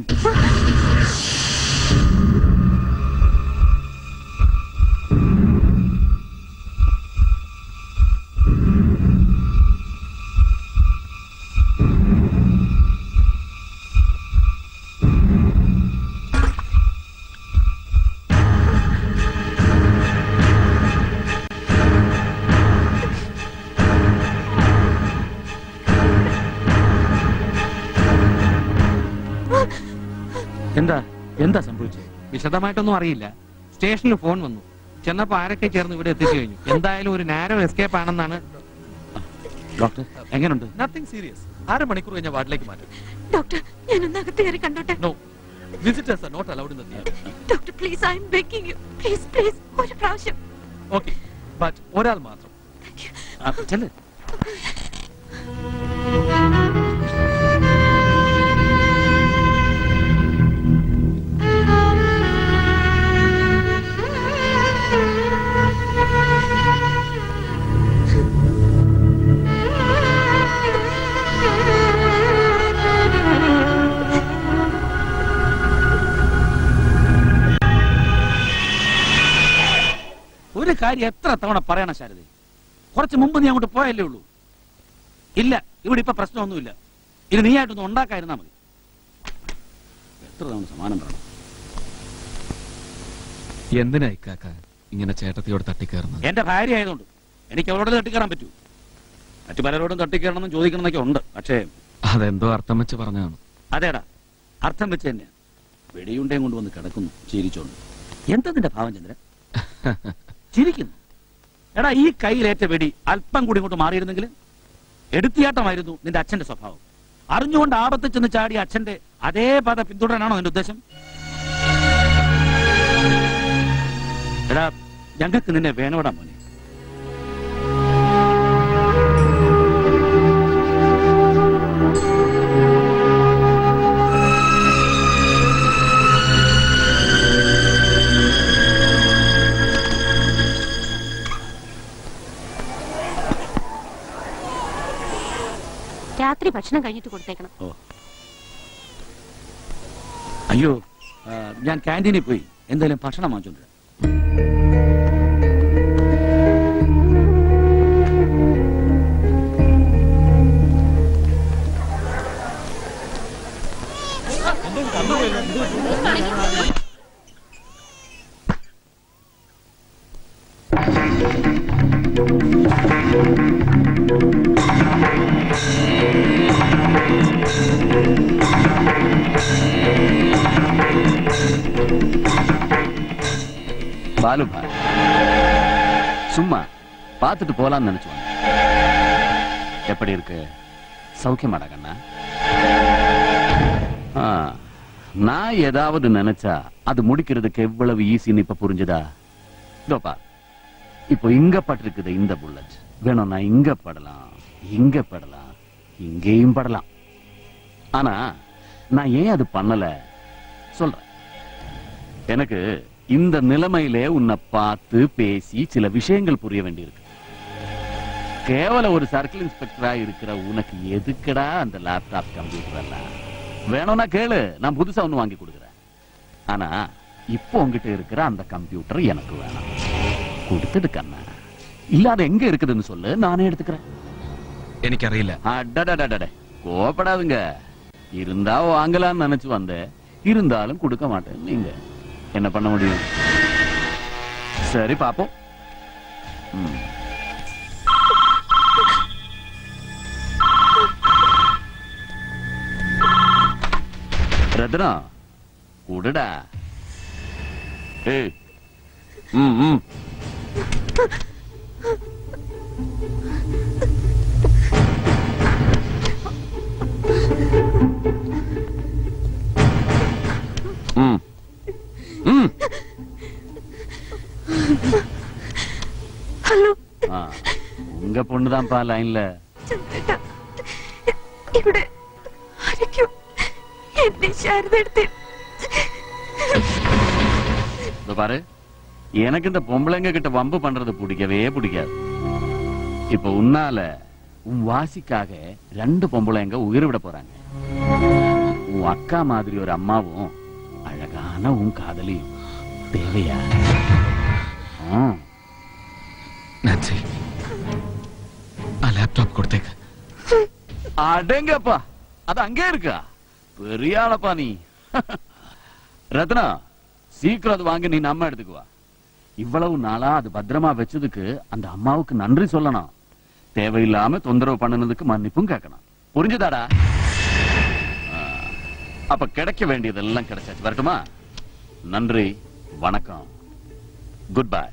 എന്താ എന്താ സംഭവിച്ചത് വിശദമായിട്ടൊന്നും അറിയില്ല സ്റ്റേഷനിൽ ഫോൺ വന്നു ചെന്നപ്പോ ആരൊക്കെ ചേർന്ന് ഇവിടെ എത്തിച്ചു കഴിഞ്ഞു എന്തായാലും ഒരു നാരോ എസ്കേപ്പ് ആണെന്നാണ് ഡോക്ടർ എങ്ങനെയുണ്ട് നത്തിങ് സീരിയസ് അര മണിക്കൂർ കഴിഞ്ഞ വാർഡിലേക്ക് മാറ്റും ഡോക്ടർ ഞാനൊന്ന് അകത്ത് കയറി കണ്ടോട്ടെ no visitors are not allowed in the theatre doctor please I'm begging you please please ഒരു പ്രാവശ്യം ഓക്കെ ബട്ട് ഒരാൾ മാത്രം ചെല്ല് ഒരു കാര്യം എത്ര തവണ പറയണം ശാരദ കുറച്ച് മുമ്പ് നീ അങ്ങോട്ട് പോയല്ലേ ഉള്ളൂ ഇല്ല ഇവിടെ ഇപ്പൊ പ്രശ്നമൊന്നുമില്ല ഇത് നീയായിട്ടൊന്ന് ഉണ്ടാക്കായിരുന്നാ മതി എത്ര തവണ സമാനം പറയണം എന്തിനാ ഇക്കാക്ക ഇങ്ങനെ ചേട്ടത്തിയോട് തട്ടിക്കയറുന്നത് എന്റെ ഭാര്യ ആയതുകൊണ്ട് എനിക്ക് അവരോട് തട്ടിക്കയറാൻ പറ്റൂ മറ്റു പലരോടും തട്ടിക്കയറണം ചോദിക്കണം എന്നൊക്കെ ഉണ്ട് പക്ഷേ അതെന്തോ അർത്ഥം വെച്ച് പറഞ്ഞാണ് അതേടാ അർത്ഥം വെച്ച് തന്നെയാ വെടിയുണ്ടയും കൊണ്ടുവന്ന് കിടക്കുന്നു ചിരിച്ചോണ്ട് എന്താ നിന്റെ ഭാവം ചന്ദ്രൻ ചിരിക്കുന്നു എടാ ഈ കയ്യിലേറ്റ വെടി അല്പം കൂടി ഇങ്ങോട്ട് മാറിയിരുന്നെങ്കിൽ എടുത്തിയാട്ടമായിരുന്നു നിന്റെ അച്ഛന്റെ സ്വഭാവം അറിഞ്ഞുകൊണ്ട് ആപത്ത് ചെന്ന് ചാടിയ അച്ഛന്റെ അതേ പാത പിന്തുടരാനാണോ നിന്റെ ഉദ്ദേശം എടാ ഞങ്ങൾക്ക് നിന്നെ വേനോടാ മോനെ രാത്രി ഭക്ഷണം കഴിഞ്ഞിട്ട് കൊടുത്തേക്കണം അയ്യോ ആ, ഞാൻ ക്യാൻറ്റീനിൽ പോയി എന്തായാലും ഭക്ഷണം വാങ്ങിച്ചോണ്ട് വരാം. பாலு பாலு சும்மா பார்த்துட்டு போலாம்னு நினைச்சு வந்தேன் எப்படி இருக்கு சௌக்கியமாடா கண்ணா ஆ, நான் ஏதாவது நினைச்சா அது முடிக்கிறதுக்கு எவ்வளவு ஈஸின்னு இப்ப புரிஞ்சுதா இதோப்பா இப்போ இங்க பட்டிருக்குது இந்த புல்லட் வேணும்னா இங்க படலாம் இங்க படலாம் இங்கேயும் படலாம் ஆனா நான் ஏன் அது பண்ணல சொல்றேன் எனக்கு இந்த நிலைமையிலே உன்னை பார்த்து பேசி சில விஷயங்கள் புரிய வேண்டியிருக்கு கேவல ஒரு சர்க்கிள் இன்ஸ்பெக்டரா இருக்கிற உனக்கு எதுக்குடா அந்த லேப்டாப் கம்ப்யூட்டர் எல்லாம் வேணும்னா கேளு நான் புதுசா ஒண்ணு வாங்கி கொடுக்குறேன் ஆனா இப்போ உங்ககிட்ட இருக்கிற அந்த கம்ப்யூட்டர் எனக்கு வேணாம் கொடுத்துடு கண்ணா இல்ல அது எங்க இருக்குதுன்னு சொல்லு நானே எடுத்துக்கிறேன் എനിക്കറിയില്ല அடடடடடே கோபப்படாதுங்க இருந்தா வாங்கலாம்னு நினைச்சு வந்தேன் இருந்தாலும் கொடுக்க மாட்டேன் நீங்க என்ன பண்ண முடியும் சரி பாப்போம் ம். ரத்னா குடுடா ஏய் ம் ம் ம் ம் ഹലോ ஆ, உங்க பொண்ணுதான்ப்பா லைன்ல ചന്ദ്രേട്ടാ ഇവിടെ ആരൊക്കെയോ എന്നെ ശാരദ എടുത്ത് இதோ பாரு எனக்கு இந்த பொம்பளைங்க கிட்ட வம்பு பண்றது பிடிக்கவே பிடிக்காது இப்ப உன்னால உன் வாசிக்காக ரெண்டு பொம்பளைங்க உயிர் விட போறாங்க உன் அக்கா மாதிரி ஒரு அம்மாவும் அழகான உன் காதலியும் தேவையா ஆ. നാൻസി ആ ലാപ്ടോപ്പ് കൊടുത്തേക്ക് அடேங்கப்பா அது அங்கே இருக்கா பெரிய ஆளப்பா நீ ரத்னா சீக்கிரம் அது வாங்கி நீ நம்ம எடுத்துக்குவா இவ்வளவு நாளா அது பத்திரமா வச்சதுக்கு அந்த அம்மாவுக்கு நன்றி சொல்லணும் தேவையில்லாம தொந்தரவு பண்ணுனதுக்கு மன்னிப்பும் கேட்கணும் புரிஞ்சுதாடா ஆ. அப்ப கிடைக்க வேண்டியதெல்லாம் கிடைச்சாச்சு வரட்டுமா நன்றி வணக்கம் குட் பை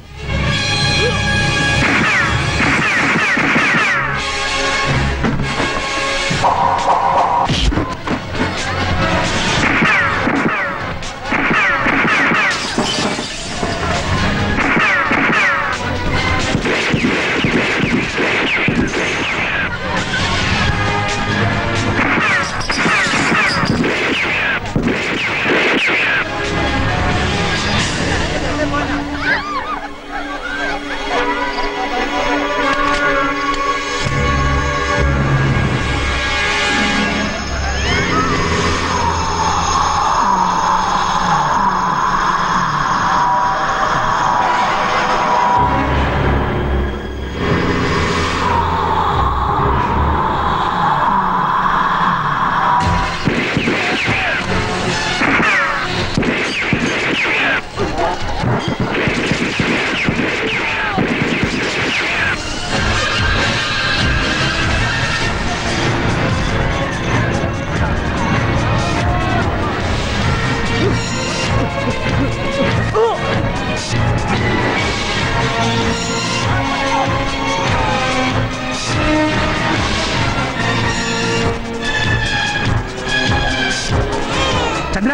ചന്ദ്ര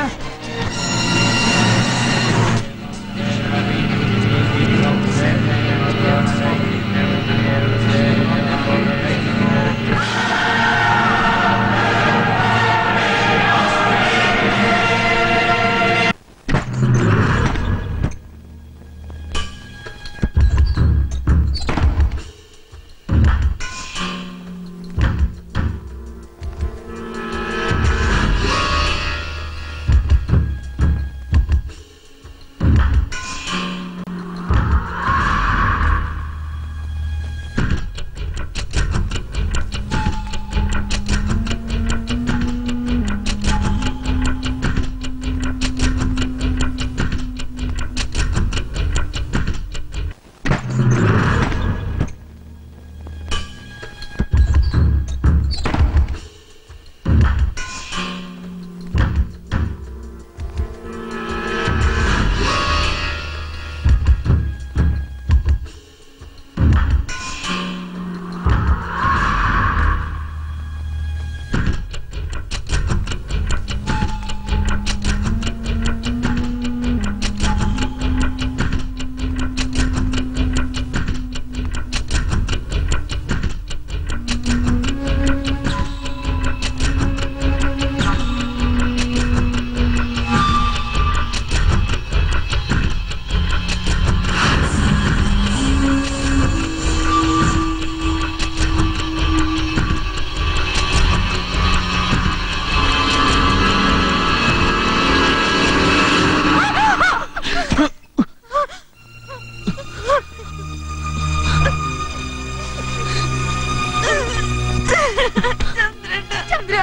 ചന്ദ്ര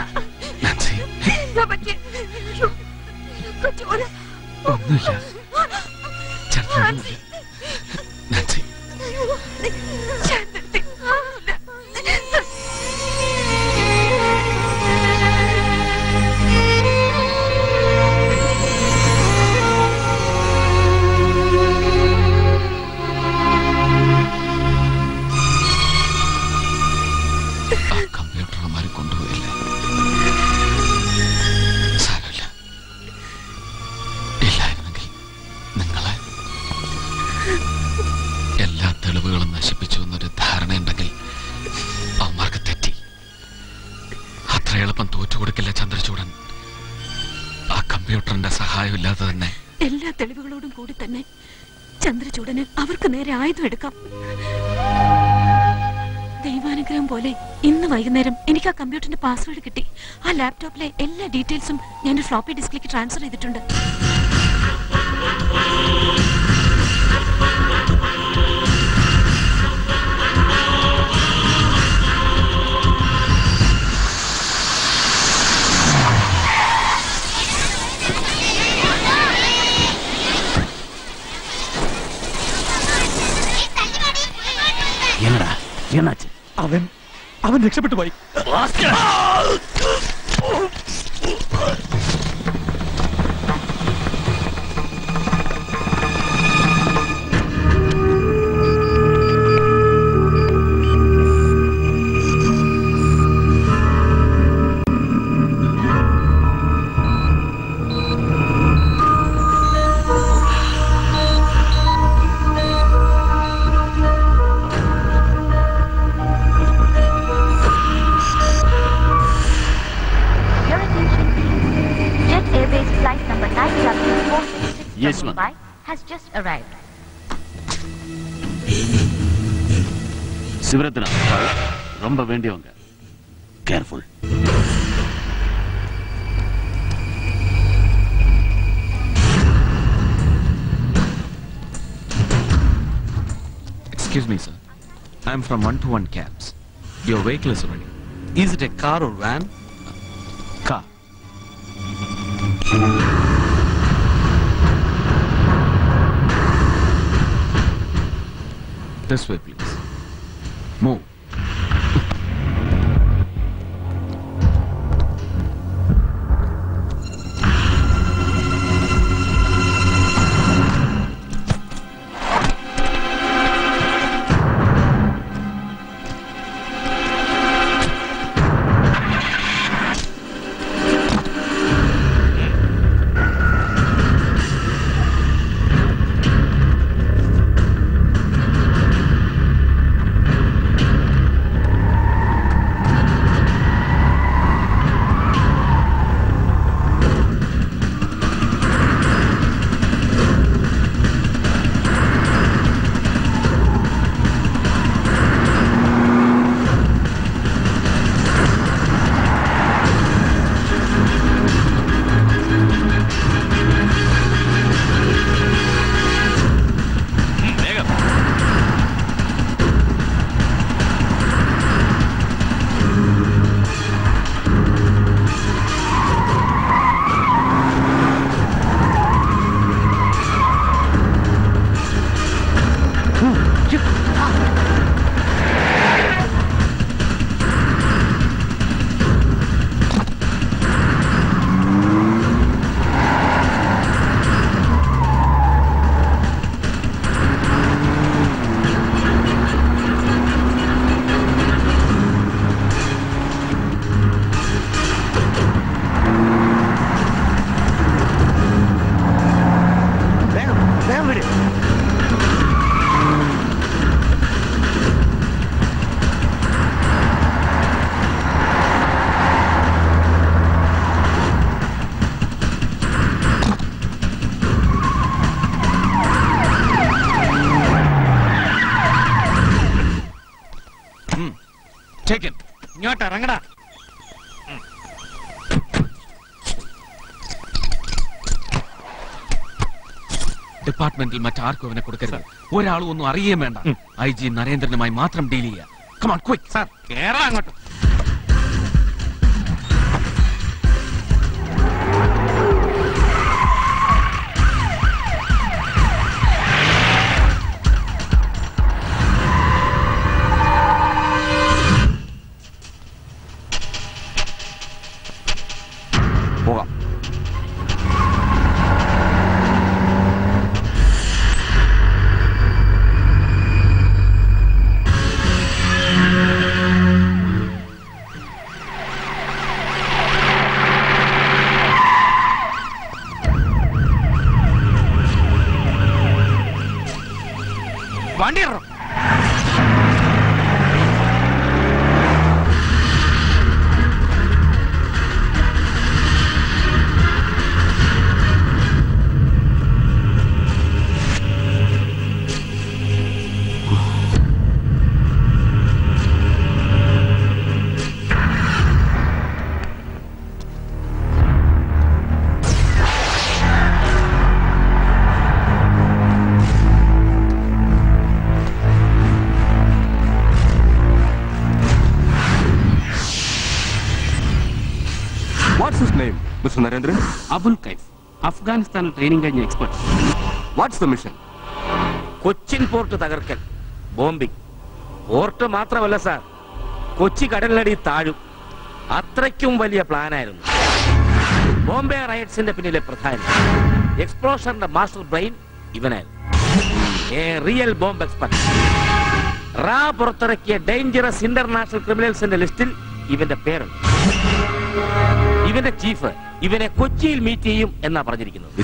എന്താ പറ്റിയെ? അയ്യോ, കൊച്ചോല. ഒന്നുമില്ല നാൻസി. അയ്യോ, ചന്ദ്രത്തി. ഒന്നുമില്ല. ആ കമ്പ്യൂട്ടർ അവന്മാര് കൊണ്ടുപോയില്ലേ സാരമില്ല ഇല്ലായിരുന്നെങ്കിൽ നിങ്ങളെ എല്ലാ തെളിവുകളും നശിപ്പിച്ചു എന്നൊരു ധാരണയുണ്ടെങ്കിൽ അവന്മാർക്ക് തെറ്റി അത്ര എളുപ്പം തോറ്റുകൊടുക്കില്ല ചന്ദ്രചൂടൻ ആ കമ്പ്യൂട്ടറിന്റെ സഹായമില്ലാതെ തന്നെ എല്ലാ തെളിവുകളോടും കൂടി തന്നെ ചന്ദ്രചൂടന് അവർക്ക് നേരെ ആയുധം എടുക്കാം ദൈവാനുഗ്രഹം പോലെ ഇന്ന് വൈകുന്നേരം എനിക്ക് ആ കമ്പ്യൂട്ടറിന്റെ പാസ്വേഡ് കിട്ടി ആ ലാപ്ടോപ്പിലെ എല്ലാ ഡീറ്റെയിൽസും ഞാൻ ഒരു ഫ്ലോപ്പി ഡിസ്കിലേക്ക് ട്രാൻസ്ഫർ ചെയ്തിട്ടുണ്ട് என்னடா என்னாச்சு അവൻ അവൻ രക്ഷപ്പെട്ടു പോയി Yes, from ma'am. Mumbai has just arrived. Sivaratna ரொம்ப வேண்டியவங்க careful Excuse me, sir. I'm from 121 Cabs. Your vehicle is ready. Is it a car or van? Car. This way, please. Move. വേഗം വേഗം വിട് Take it. ഇങ്ങോട്ട് ഇറങ്ങടാ ഡിപ്പാർട്ട്മെന്റിൽ മറ്റാർക്കും അവനെ കൊടുക്കരുത് ഒരാളും ഒന്നും അറിയുകയും വേണ്ട ഐ ജി നരേന്ദ്രനുമായി മാത്രം ഡീൽ ചെയ്യുക കമാൺ ക്വിക്ക് സാർ കേറാ അങ്ങോട്ട് പോകാം വണ്ടി ഇറ what's his name mister Narendran Abul Kaif അഫ്ഗാനിസ്ഥാനിൽ ട്രെയിനിങ് കഴിഞ്ഞ expert what's the mission Cochin port തകർക്കൽ ബോംബിംഗ് പോർട്ട് മാത്രമല്ല സാർ കൊച്ചി കടലിനടി താഴും അത്രയ്ക്കും വലിയ പ്ലാനായിരുന്നു ബോംബെ റൈറ്റ്സിന്റെ പിന്നിലെ പ്രധാനി എക്സ്പ്ലോഷന്റെ മാസ്റ്റർ ബ്രെയിൻ ഇവനായിരുന്നു എ റിയൽ ബോംബ് എക്സ്പെർട്ട് റാ പുറത്തിറക്കിയ ഡേഞ്ചറസ് ഇന്റർനാഷണൽ ക്രിമിനൽസിന്റെ ലിസ്റ്റിൽ ഇവന്റെ പേരുണ്ട് ഇവന്റെ ചീഫ് ഇവനെ കൊച്ചിയിൽ മീറ്റ് ചെയ്യും എന്നാ പറഞ്ഞിരിക്കുന്നത്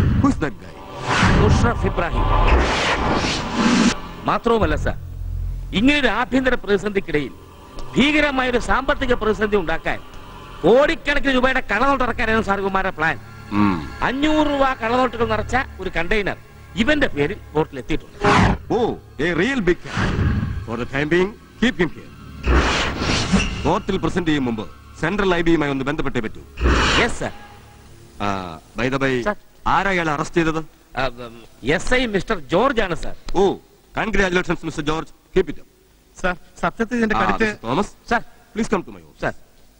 മുഷറഫ് ഇബ്രാഹിം മാത്രവുമല്ല സാർ ഇങ്ങനൊരു ആഭ്യന്തര പ്രതിസന്ധിക്കിടയിൽ ഭീകരമായ ഒരു സാമ്പത്തിക പ്രതിസന്ധി ഉണ്ടാക്കാൻ കോടിക്കണക്കിന് രൂപയുടെ കടന്നോട്ടിറക്കാനായിരുന്നു സാർ കുമാരുടെ പ്ലാൻ അഞ്ഞൂറ് രൂപ കള്ളനോട്ടുകൾ നിറച്ച ഒരു കണ്ടെയ്നർ ഇവന്റെ പേരിൽ പോർട്ടിൽ എത്തിയിട്ടുണ്ട് oh a real big for the time being keep him here കോർട്ടിൽ പ്രസന്റ് ചെയ്യും മുമ്പ് സെൻട്രൽ ഐ ബിയുമായി ഒന്ന് ബന്ധപ്പെട്ടേ പറ്റൂ yes sir by the by ആരാ ഇയാളെ അറസ്റ്റ് ചെയ്തത് എസ് ഐ മിസ്റ്റർ ജോർജ് ആണ് sir oh congratulations mister George keep it sir സത്യത്തിൽ ഇതിന്റെ credit Thomas sir please come to my sir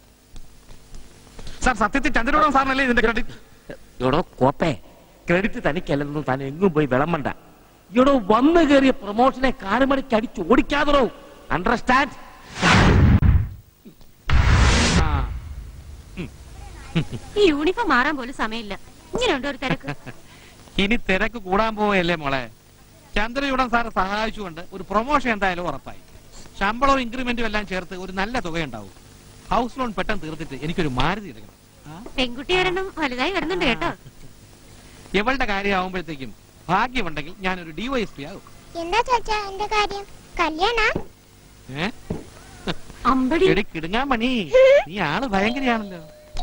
sir സത്യത്തിൽ ചന്ദ്രനോടം സാറിനല്ലേ ഇതിന്റെ ക്രെഡിറ്റ് എടോ കോപ്പേ ക്രെഡിറ്റ് തനിക്കല്ലെന്നും താൻ എങ്ങും പോയി വിളമ്പണ്ട എടോ വന്നു കയറിയ പ്രൊമോഷനെ കാലുമണിക്ക് അടിച്ച് ഓടിക്കാതോ അണ്ടർസ്റ്റാൻഡ് ഈ യൂണിഫോം മാറാൻ പോലും സമയമില്ല ഇങ്ങനെയുണ്ടോ ഒരു തിരക്ക് ഇനി തിരക്ക് കൂടാൻ പോവുകയല്ലേ മോളെ ചന്ദ്രചൂടൻ സാറ് സഹായിച്ചുകൊണ്ട് ഒരു പ്രൊമോഷൻ എന്തായാലും ഉറപ്പായി ശമ്പളവും ഇൻക്രിമെന്റും എല്ലാം ചേർത്ത് ഒരു നല്ല തുകയുണ്ടാവും ഹൗസ് ലോൺ പെട്ടെന്ന് തീർത്തിട്ട് എനിക്കൊരു മാരുതി എടുക്കണം പെൺകുട്ടി ഒരെണ്ണം വലുതായി വരുന്നുണ്ട് കേട്ടോ ഇവളുടെ കാര്യമാകുമ്പോഴത്തേക്കും ഭാഗ്യമുണ്ടെങ്കിൽ ഞാനൊരു ഡിവൈഎസ്പി ആകും എന്താ ചാച്ചാ എന്റെ കാര്യം കല്യാണ ഏഹ് അമ്പടി എടി കിടുങ്ങാൻ മണി നീ ആള് ഭയങ്കരയാണല്ലോ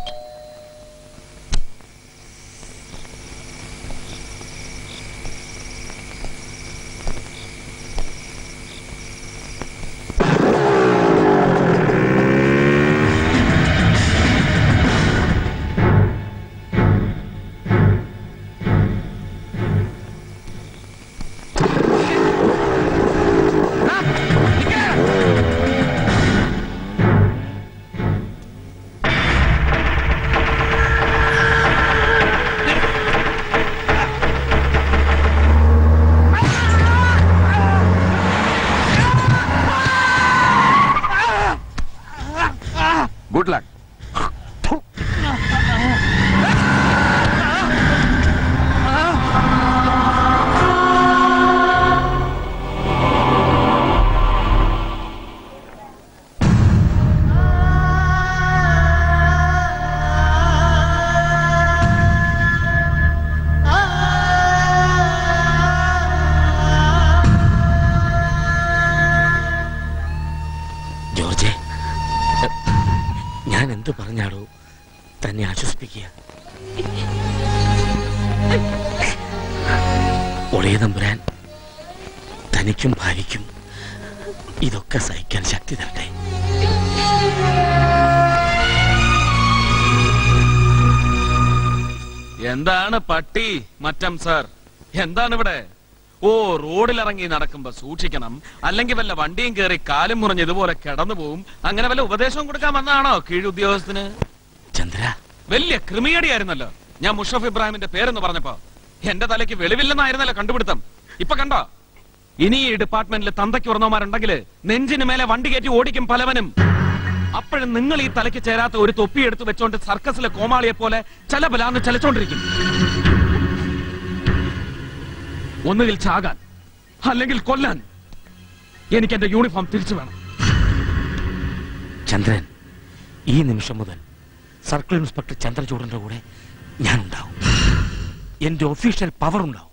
ഗുഡ് ലക്ക് ജോർജെ ഞാൻ എന്ത് പറഞ്ഞാടോ തന്നെ ആശ്വസിപ്പിക്കുക ഒളിയ തമ്പുരാൻ തനിക്കും ഭാര്യയ്ക്കും ഇതൊക്കെ സഹിക്കാൻ ശക്തി തരട്ടെ എന്താണ് പട്ടി മറ്റം സാർ എന്താണ് ഇവിടെ ഓ റോഡിലിറങ്ങി നടക്കുമ്പോ സൂക്ഷിക്കണം അല്ലെങ്കിൽ വല്ല വണ്ടിയും കയറി കാലും മുറിഞ്ഞ് ഇതുപോലെ കിടന്നു പോവും അങ്ങനെ വല്ല ഉപദേശവും കൊടുക്കാൻ വന്നതാണോ കീഴ് ഉദ്യോഗസ്ഥന് ചന്ദ്ര വലിയ ക്രിമിയടിയായിരുന്നല്ലോ ഞാൻ മുഷഫ് ഇബ്രാഹിമിന്റെ പേരെന്ന് പറഞ്ഞപ്പോ എന്റെ തലയ്ക്ക് വെളിവില്ലെന്നായിരുന്നല്ലോ കണ്ടുപിടുത്തം ഇപ്പൊ കണ്ടോ ഇനി ഈ ഡിപ്പാർട്ട്മെന്റിൽ തന്തയ്ക്ക് ഉറന്നവന്മാരുണ്ടെങ്കിൽ നെഞ്ചിന് മേലെ വണ്ടി കയറ്റി ഓടിക്കും പലവനും അപ്പോഴും നിങ്ങൾ ഈ തലയ്ക്ക് ചേരാത്ത ഒരു തൊപ്പി എടുത്ത് വെച്ചോണ്ട് സർക്കസിലെ കോമാളിയെ പോലെ ചലബലാന്ന് ചലച്ചോണ്ടിരിക്കും ഒന്നുകിൽ ചാകാൻ അല്ലെങ്കിൽ കൊല്ലാൻ എനിക്ക് എന്റെ യൂണിഫോം തിരിച്ചു വേണം ചന്ദ്രൻ ഈ നിമിഷം മുതൽ സർക്കിൾ ഇൻസ്പെക്ടർ ചന്ദ്രചൂടന്റെ കൂടെ ഞാൻ ഉണ്ടാവും എന്റെ ഒഫീഷ്യൽ പവർ ഉണ്ടാവും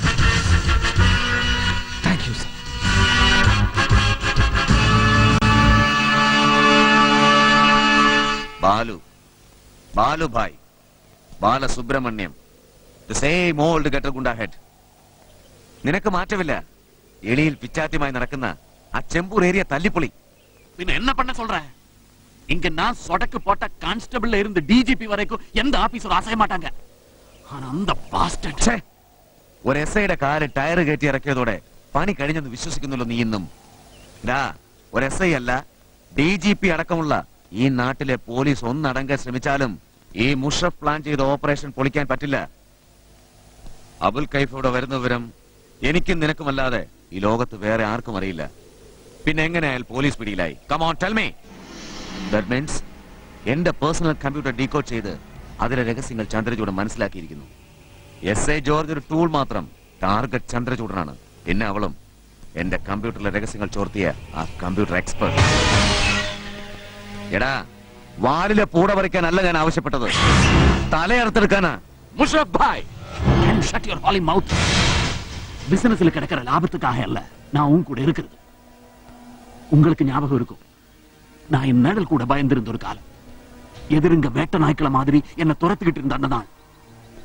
thank you sir Balu Balu Bhai Balasubrahmanyam the same old gutter goonda head നിനക്ക് മാറ്റമില്ല എളിയിൽ പിച്ചാത്തിയുമായി നടക്കുന്ന ആ ചെമ്പൂർ ഏരിയ തല്ലിപ്പൊളി பின்ன என்ன பண்ண சொல்ற இங்க நான் சொடக்கு போட்ட கான்ஸ்டபிள்ல இருந்து டிஜிபி வரைக்கும் எந்த ஆபீசரும் அசைய மாட்டாங்க ஆனா அந்த பாஸ்டர் ഒരു എസ് ഐയുടെ കാല് ടയർ കയറ്റി ഇറക്കിയതോടെ പണി കഴിഞ്ഞെന്ന് വിശ്വസിക്കുന്നുള്ളൂ നീ ഇന്നും ഡാ ഒരു എസ് ഐ അല്ല ഡി ജി പി അടക്കമുള്ള ഈ നാട്ടിലെ പോലീസ് ഒന്നടങ്കം ശ്രമിച്ചാലും ഈ മുഷഫ് പ്ലാൻ ചെയ്ത ഓപ്പറേഷൻ പൊളിക്കാൻ പറ്റില്ല അബുൽ കൈഫ് ഇവിടെ വരുന്ന വിവരം എനിക്കും നിനക്കുമല്ലാതെ ഈ ലോകത്ത് വേറെ ആർക്കും അറിയില്ല പിന്നെ എങ്ങനെ അയാൾ പോലീസ് പിടിയിലായി come on tell me that means എന്റെ പേഴ്സണൽ കമ്പ്യൂട്ടർ ഡീകോഡ് ചെയ്ത് അതിലെ രഹസ്യങ്ങൾ ചന്ദ്രചൂഡ് മനസ്സിലാക്കിയിരിക്കുന്നു എസ് എ ജോർജ് ഒരു ടൂൾ മാത്രം ടാർഗറ്റ് ചന്ദ്രചൂടനാണ് പിന്നെ അവളും എന്റെ കമ്പ്യൂട്ടറിലെ രഹസ്യങ്ങൾ ചോർത്തിയ ആ കമ്പ്യൂട്ടർ എക്സ്പെർട്ട് എടാ വാലിലെ പൂട പറിക്കാനല്ല ഞാൻ ആവശ്യപ്പെട്ടത് തലയറുത്തെടുക്കാനാ Musharraf Bhai can shut your holy mouth பிசினஸ்ல கிடைக்கிற லாபத்துக்காக அல்ல நான் உன் கூட இருக்கிறது உங்களுக்கு ஞாபகம் இருக்கும் நான் என் நிழல் கூட பயந்திருந்த ஒரு காலம் எதிருங்க வேட்ட நாய்க்கள மாதிரி என்ன துரத்துக்கிட்டு இருந்த அந்த நாள்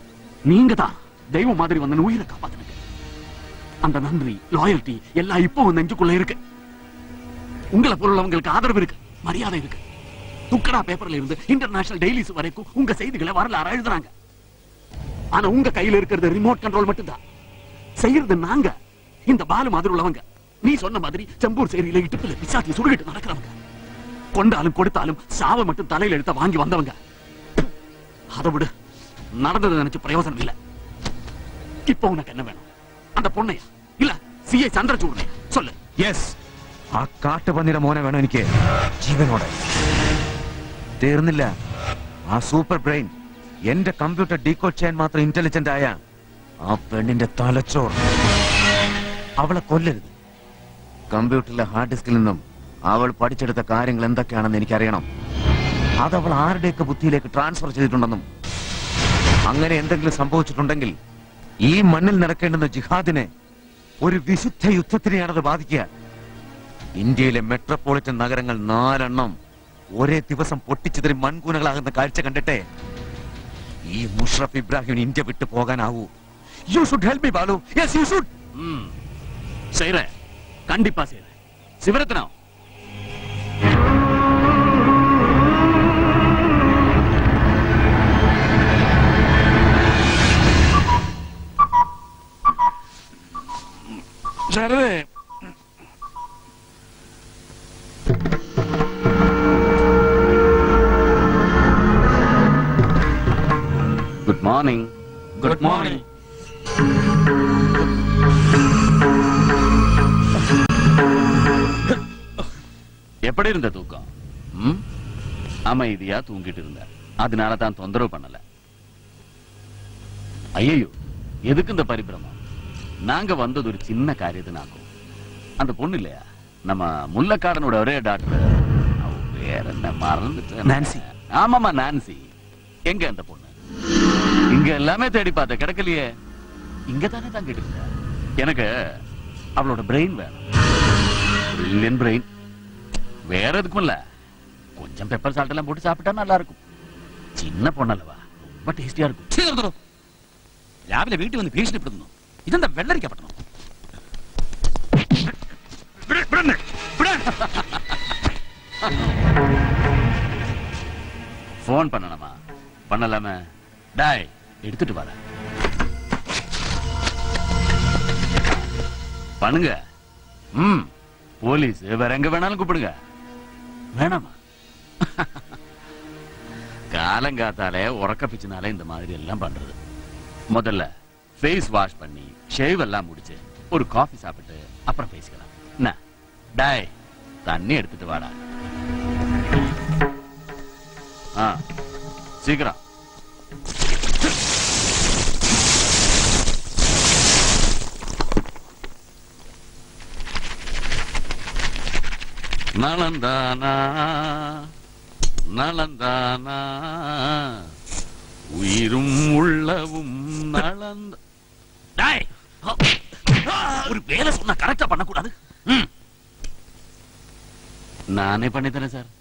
நீங்க தான் தெய்வம் மாதிரி வந்து உயிரை காப்பாத்துனீங்க அந்த நன்றி லாயல்டி எல்லாம் இப்போ உன் நெஞ்சுக்குள்ள இருக்கு உங்களை போலுள்ளவங்களுக்கு ஆதரவு இருக்கு மரியாதை இருக்கு துக்கடா பேப்பர்ல இருந்து இன்டர்நேஷனல் டெய்லிஸ் வரைக்கும் உங்க செய்திகளை வரலாறு எழுதுறாங்க ஆனா உங்க கையில இருக்கிறது ரிமோட் கண்ட்ரோல் மட்டும்தான் செய்யறது நாங்க இந்த பாலு மாதிரி உள்ளவங்க நீ சொன்ன மாதிரி செம்பூர் சேரியில இடுப்புல பிசாத்தி சுடுகிட்டு நடக்கிறவங்க கொண்டாலும் கொடுத்தாலும் சாவ மட்டும் தலையில எடுத்த வாங்கி வந்தவங்க அதை விடு நடந்ததை நினைச்சு பிரயோஜனம் இல்ல இப்ப உனக்கு என்ன வேணும் அந்த பொண்ணையா இல்ல സിഐ ചന്ദ്രചൂഡിനെ சொல்லு യെസ് ആ കാട്ടുപന്നിയുടെ മോനെ വേണം എനിക്ക് ജീവനോടെ തീർന്നില്ല ആ സൂപ്പർ ബ്രെയിൻ എന്റെ കമ്പ്യൂട്ടർ ഡീകോഡ് ചെയ്യാൻ മാത്രം ഇന്റലിജന്റ് ആയ ആ പെണ്ണിന്റെ തലച്ചോർ അവളെ കൊല്ലരുത് കമ്പ്യൂട്ടറിലെ ഹാർഡ് ഡിസ്കിൽ നിന്നും അവൾ പഠിച്ചെടുത്ത കാര്യങ്ങൾ എന്തൊക്കെയാണെന്ന് എനിക്കറിയണം അത് അവൾ ആരുടെയൊക്കെ ബുദ്ധിയിലേക്ക് ട്രാൻസ്ഫർ ചെയ്തിട്ടുണ്ടെന്നും അങ്ങനെ എന്തെങ്കിലും സംഭവിച്ചിട്ടുണ്ടെങ്കിൽ ഈ മണ്ണിൽ നടക്കേണ്ടുന്ന ജിഹാദിനെ ഒരു വിശുദ്ധ യുദ്ധത്തിനെയാണത് ബാധിക്കുക ഇന്ത്യയിലെ മെട്രോപൊളിറ്റൻ നഗരങ്ങൾ നാലെണ്ണം ഒരേ ദിവസം പൊട്ടിച്ചെതിരി മൺകൂനകളാകുന്ന കാഴ്ച കണ്ടിട്ടെ ഈ മുഷ്റഫ് ഇബ്രാഹിമിന് ഇന്ത്യ വിട്ടു പോകാനാവൂ you should help me Balu yes you should செய்யறேன் கண்டிப்பா செய்யறேன் சிவரத்னம் ശരതേ குட் மார்னிங் குட் மார்னிங் எப்படி இருந்த தூக்கம் ம்? அமைதியா தூங்கிட்டு இருந்த அதனால தான் தொந்தரவு பண்ணல ஐயோ எதுக்கு இந்த பரிபிரமம் நாங்க வந்தது ஒரு சின்ன காரியத்தினாக்கும் அந்த பொண்ணு இல்லையா நம்ம முல்லக்காடனோட ஒரே டாக்டர் அவ பேர் என்ன மறந்துட்டேன் நான்சி. ஆமாமா நான்சி எங்க அந்த பொண்ணு இங்க எல்லாமே தேடி பார்த்த கிடைக்கலையே இங்க தானே தங்கிட்டு இருந்த எனக்கு அவளோட பிரெயின் வேணும் பிரில்லியன் பிரெயின் வேற எதுக்கும் இல்ல கொஞ்சம் பெப்பர் சால்ட் எல்லாம் போட்டு சாப்பிட்டா நல்லா இருக்கும் சின்ன பொண்ணல்லவா ரொம்ப ടേസ്റ്റിയാ இருக்கும் ഛീ, നിർത്തടോ. രാവിലെ വീട്ടിൽ വന്ന് ഭീഷണിപ്പെടുന്നു ഇതെന്താ വെള്ളരിക്കപ്പെട്ടണോ போன் பண்ணணுமா பண்ணலாமே டாய் எடுத்துட்டு வர பண்ணுங்க ம் போலீஸ் வேற எங்க வேணாலும் கூப்பிடுங்க வேணாமா காலங்காத்தாலே உறக்க பிச்சுனாலே இந்த மாதிரி எல்லாம் பண்றது முதல்ல ஃபேஸ் வாஷ் பண்ணி ஷேவ் எல்லாம் முடிச்சு ஒரு காஃபி சாப்பிட்டு அப்புறம் பேசிக்கலாம் என்ன டாய் தண்ணி எடுத்துட்டு வாடா ஆ சீக்கிரம் நலந்தானா நலந்தானா உயிரும் உள்ளவும் நலந்த டேய்! ஒரு வேலை சொன்னா கரெக்டா பண்ணக்கூடாது ம். நானே பண்ணித்தரேன் சார்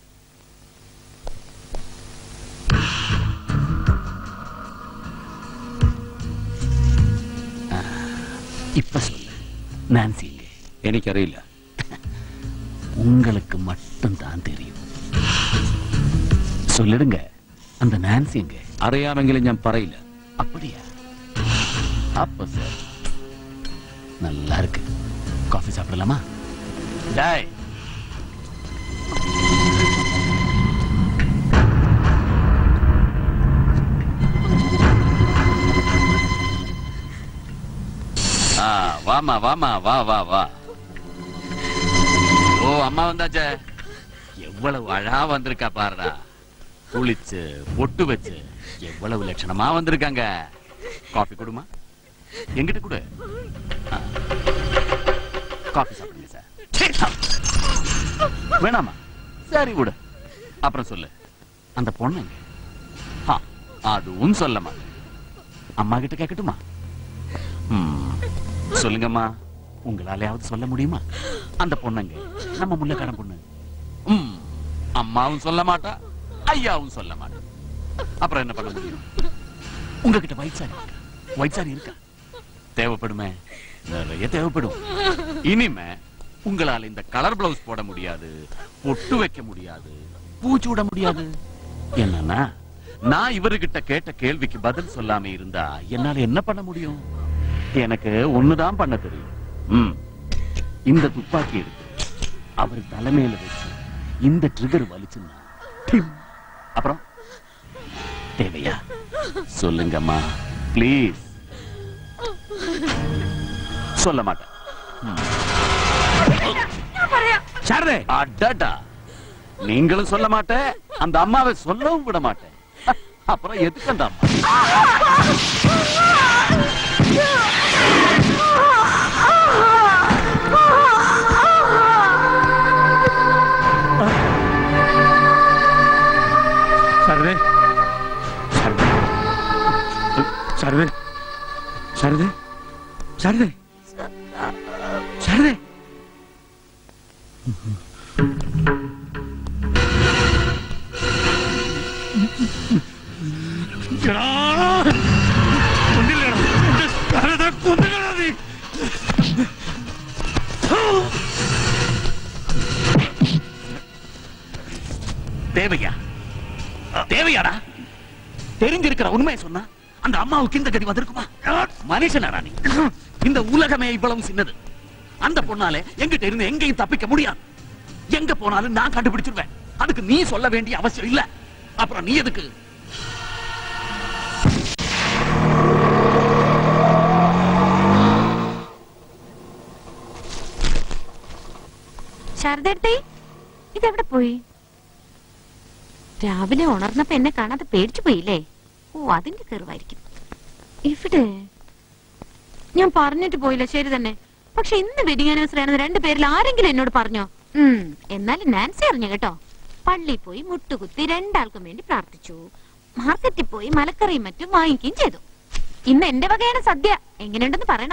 ஆ, இப்ப சொல்லு நான்சி எங்க? എനിക്കറിയില്ല உங்களுக்கு மட்டும் தான் தெரியும் சொல்லிடுங்க அந்த நான்சி எங்க അറിയാമെങ്കിലും ഞാൻ പറയില്ല அப்படியா அப்ப சார் நல்லா இருக்கு காஃபி சாப்பிடலாமா டாய் ஆ வாமா வாமா வா வா வா ஓ அம்மா வந்தாச்சே எவ்வளவு அழகா வந்திருக்கா பாருடா குளிச்சு பொட்டு வச்சு எவ்வளவு லட்சணமா வந்திருக்காங்க காஃபி கொடுமா எங்கிட்ட கொடு ஆ. காஃபி சாப்பிடுங்க சார் வேணாமா சரி விடு அப்புறம் சொல்லு அந்த பொண்ணு எங்க? ஆ, அதுவும் சொல்ல மாட்டேன் அம்மா கிட்ட கேட்கட்டுமா ம், சொல்லுங்கம்மா உங்களாலையாவது சொல்ல முடியுமா அந்த பொண்ணுங்க நம்ம முள்ளக்காரன் பொண்ணு ம், அம்மாவும் சொல்ல மாட்டா ஐயாவும் சொல்ல மாட்டா அப்புறம் என்ன பண்ண முடியும் உங்ககிட்ட வயசானி இருக்கா ஒயிட் சாரி இருக்கா தேவைப்படுமே நிறைய தேவைப்படும் இனிமே உங்களால இந்த கலர் பிளவுஸ் போட முடியாது பொட்டு வைக்க முடியாது பூச்சூட முடியாது என்னன்னா நான் இவர்கிட்ட கேட்ட கேள்விக்கு பதில் சொல்லாம இருந்தா என்னால என்ன பண்ண முடியும் எனக்கு ஒண்ணுதான் பண்ண தெரியும் ம். இந்த துப்பாக்கி இருக்கு அவர் தலைமையில வச்சு இந்த ட்ரிகர் வலிச்சுன்னா டிம். அப்புறம் தேவையா சொல்லுங்கம்மா ப்ளீஸ் சொல்ல மாட்டேன் சாரதே அடடா நீங்களும் சொல்ல மாட்டேன் அந்த அம்மாவை சொல்லவும் விட மாட்டேன் அப்புறம் எதுக்கு அந்த அம்மா ശാരദേ ശാരദേ ശാരദേ ശാരദേ ശാരദേ എടാ, കൊന്നില്ലേടാ? എന്റെ ശാരദ കൊന്നില്ലേടാ നീ? தேவையா தேவையாடா தெரிஞ்சிருக்கிற உண்மையை சொன்னா அந்த அம்மாவுக்கு இந்த கதி வந்திருக்குமா மனுஷனாடா நீ இந்த உலகமே இவ்வளவு சின்னது அந்த பொண்ணால எங்கிட்ட இருந்து எங்கேயும் தப்பிக்க முடியாது எங்க போனாலும் நான் கண்டுபிடிச்சிருவேன் அதுக்கு நீ சொல்ல வேண்டிய அவசியம் இல்ல அப்புறம் நீ எதுக்கு ശാരദേട്ടേ ഇതെവിടെ പോയി രാവിലെ ഉണർന്നപ്പോ എന്നെ കാണാതെ പേടിച്ചു പോയില്ലേ ഓ അതിന്റെ കെറുവായിരിക്കും ഇവിടെ ഞാൻ പറഞ്ഞിട്ട് പോയില്ല ശരി തന്നെ പക്ഷെ ഇന്ന് വെഡിങ് ആനിവേഴ്സറി ആണെന്ന് രണ്ടു പേരിൽ ആരെങ്കിലും എന്നോട് പറഞ്ഞോ ഉം എന്നാലും നാൻസി അറിഞ്ഞു കേട്ടോ പള്ളിയിൽ പോയി മുട്ടുകുത്തി രണ്ടാൾക്കും വേണ്ടി പ്രാർത്ഥിച്ചു മാർക്കറ്റിൽ പോയി മലക്കറിയും മറ്റും വാങ്ങിക്കുകയും ചെയ്തു ഇന്ന് എന്റെ വകയാണ് സദ്യ എങ്ങനെയുണ്ടെന്ന് പറയണം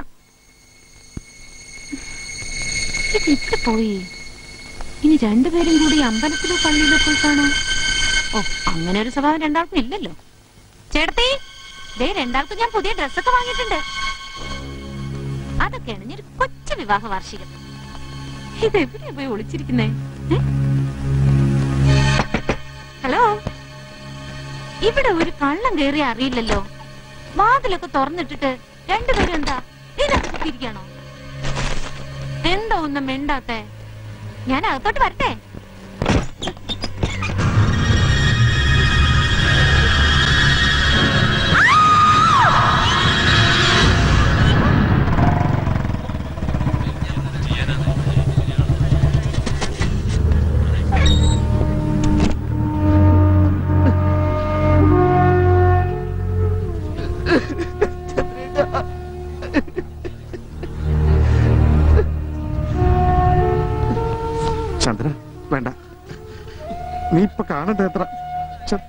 ഇത് ഇവിടെ പോയി ഇനി രണ്ടുപേരും കൂടി അമ്പലത്തിലോ പള്ളിയിലോ പോയി കാണാം ഓ അങ്ങനെ ഒരു സ്വഭാവം രണ്ടാൾക്കും ഇല്ലല്ലോ ചേട്ടത്തി ദേ രണ്ടാൾക്കും ഞാൻ പുതിയ ഡ്രസ്സൊക്കെ വാങ്ങിയിട്ടുണ്ട് അതൊക്കെയാണ് ഞാൻ ഒരു കൊച്ചു വിവാഹ വാർഷികം ഇത് എവിടെയാ പോയി ഒളിച്ചിരിക്കുന്നേ ഏ? ഹലോ ഇവിടെ ഒരു കള്ളം കയറി അറിയില്ലല്ലോ വാതിലൊക്കെ തുറന്നിട്ടിട്ട് രണ്ടുപേരും എന്താ ഇതിരിക്കണോ എന്താ ഒന്നും മിണ്ടാത്തെ ഞാൻ അകത്തോട്ട് വരട്ടെ ചന്ദ്ര വേണ്ട നീ ഇപ്പൊ കാണട്ടെ എത്ര ച-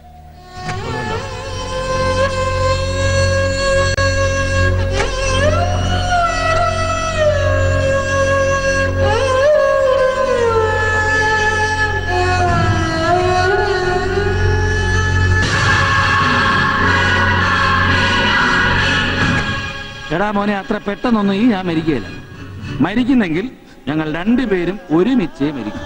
എടാ മോനെ അത്ര പെട്ടെന്നൊന്നും ഈ ഞാൻ മരിക്കുകയില്ല മരിക്കുന്നെങ്കിൽ ഞങ്ങൾ രണ്ടുപേരും ഒരുമിച്ച് മരിക്കും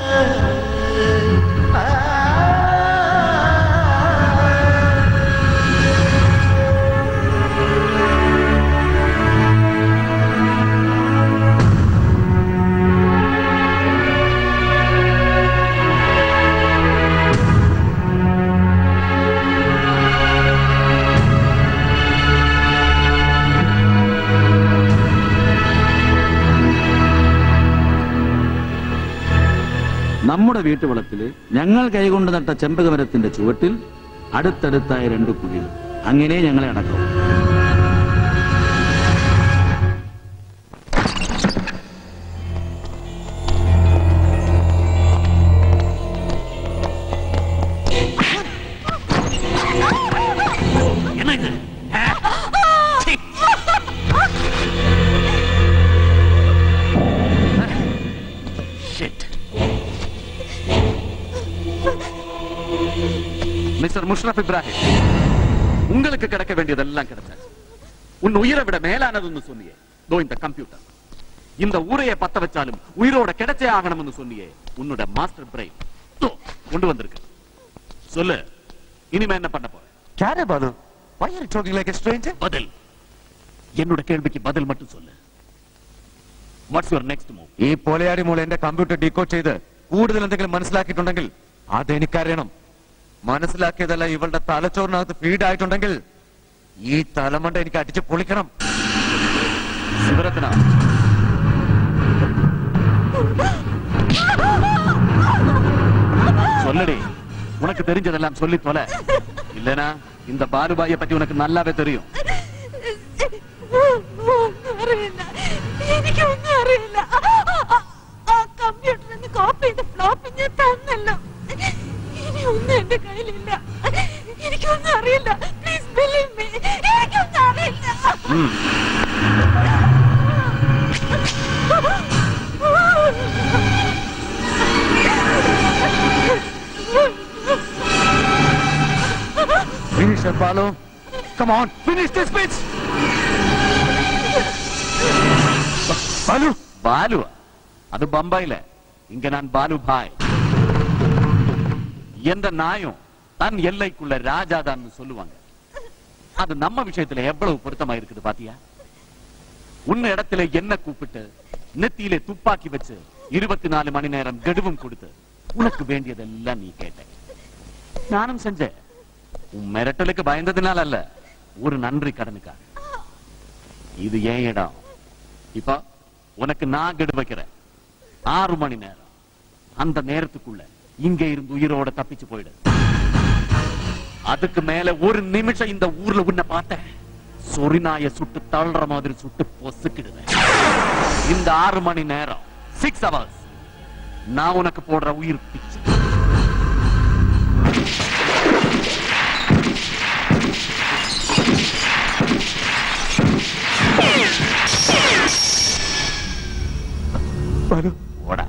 നമ്മുടെ വീട്ടുവളപ്പില് ഞങ്ങൾ കൈകൊണ്ട് നട്ട ചെമ്പകമരത്തിന്റെ ചുവട്ടിൽ അടുത്തടുത്തായ രണ്ട് കുഴികൾ അങ്ങനെ ഞങ്ങളെ അടക്കം என்ன இது ஆ? சீ. Shit. மிஸ்டர் முஷ்ரப் இப்ராஹிம் உங்களுக்கு கிடைக்க வேண்டியதெல்லாம் கிடைச்சாச்சு உன் உயிரை விட மேலானதுன்னு சொன்னியே தோ இந்த கம்ப்யூட்டர் இந்த ஊரையே பத்த வச்சாலும் உயிரோட கிடைச்சே ஆகணும்னு சொன்னியே உன்னோட மாஸ்டர் பிரெயின் தோ கொண்டு வந்திருக்கு சொல்லு இனிமே என்ன பண்ண போற கேரே Balu why are you talking like a stranger பதில் என்னோட கேள்விக்கு பதில் மட்டும் சொல்லு വാട്ട്സ് യുവർ നെക്സ്റ്റ് മൂവ് ഈ പോലെയാടി മോൾ എന്റെ കമ്പ്യൂട്ടർ ഡീകോഡ് ചെയ്ത് കൂടുതൽ എന്തെങ്കിലും മനസ്സിലാക്കിയിട്ടുണ്ടെങ്കിൽ അതെനിക്കറിയണം മനസ്സിലാക്കിയതല്ല ഇവളുടെ തലച്ചോറിനകത്ത് ഫീഡ് ആയിട്ടുണ്ടെങ്കിൽ ഈ തലമണ്ട എനിക്ക് അടിച്ച് പൊളിക്കണം ശിവരത്ന சொல்லடி உனக்கு தெரிஞ்சதெல்லாம் சொல்லி தொலை இல்லனா இந்த பாலுபாயை பத்தி உனக்கு நல்லாவே தெரியும் അറിയില്ല എനിക്കൊന്നും അറിയില്ല ആ കമ്പ്യൂട്ടറിന് കോപ്പി ചെയ്ത് ഫ്ലോപ്പ് ഞാൻ തന്നല്ലോ ഇനി ഒന്നും എന്റെ കയ്യിലില്ല എനിക്കൊന്നും അറിയില്ല പ്ലീസ് ബിലീവ് മീ എനിക്കൊന്നും അറിയില്ല ഉം. Finish it, Balu. Come on, finish this bitch. Balu Balu அது பம்பாயில இங்க நான் பாலு பாய் எந்த நாயும் தன் எல்லைக்குள்ள ராஜாதான் சொல்லுவாங்க அது நம்ம விஷயத்துல எவ்வளவு பொருத்தமா இருக்குது பாத்தியா உன்ன இடத்துல என்ன கூப்பிட்டு நெத்தியிலே துப்பாக்கி வச்சு இருபத்தி நாலு மணி நேரம் கெடுவும் கொடுத்து உனக்கு வேண்டியதெல்லாம் நீ கேட்ட நானும் செஞ்சேன் உன் மிரட்டலுக்கு பயந்ததுனால அல்ல ஒரு நன்றி கடனுக்காக இது ஏன் இடம் இப்ப உனக்கு நான் கெடு வைக்கிறேன் ஆறு மணி நேரம் அந்த நேரத்துக்குள்ள இங்க இருந்து உயிரோட தப்பிச்சு போயிடு அதுக்கு மேல ஒரு நிமிஷம் இந்த ஊர்ல உன்னை பார்த்தேன் சொரிநாய சுட்டு தள்ளுற மாதிரி சுட்டு பொசுக்கிடுவேன் இந்த ஆறு மணி நேரம் சிக்ஸ் ஹவர்ஸ் நான் உனக்கு போடுற உயிர் பிச்சு ஓடா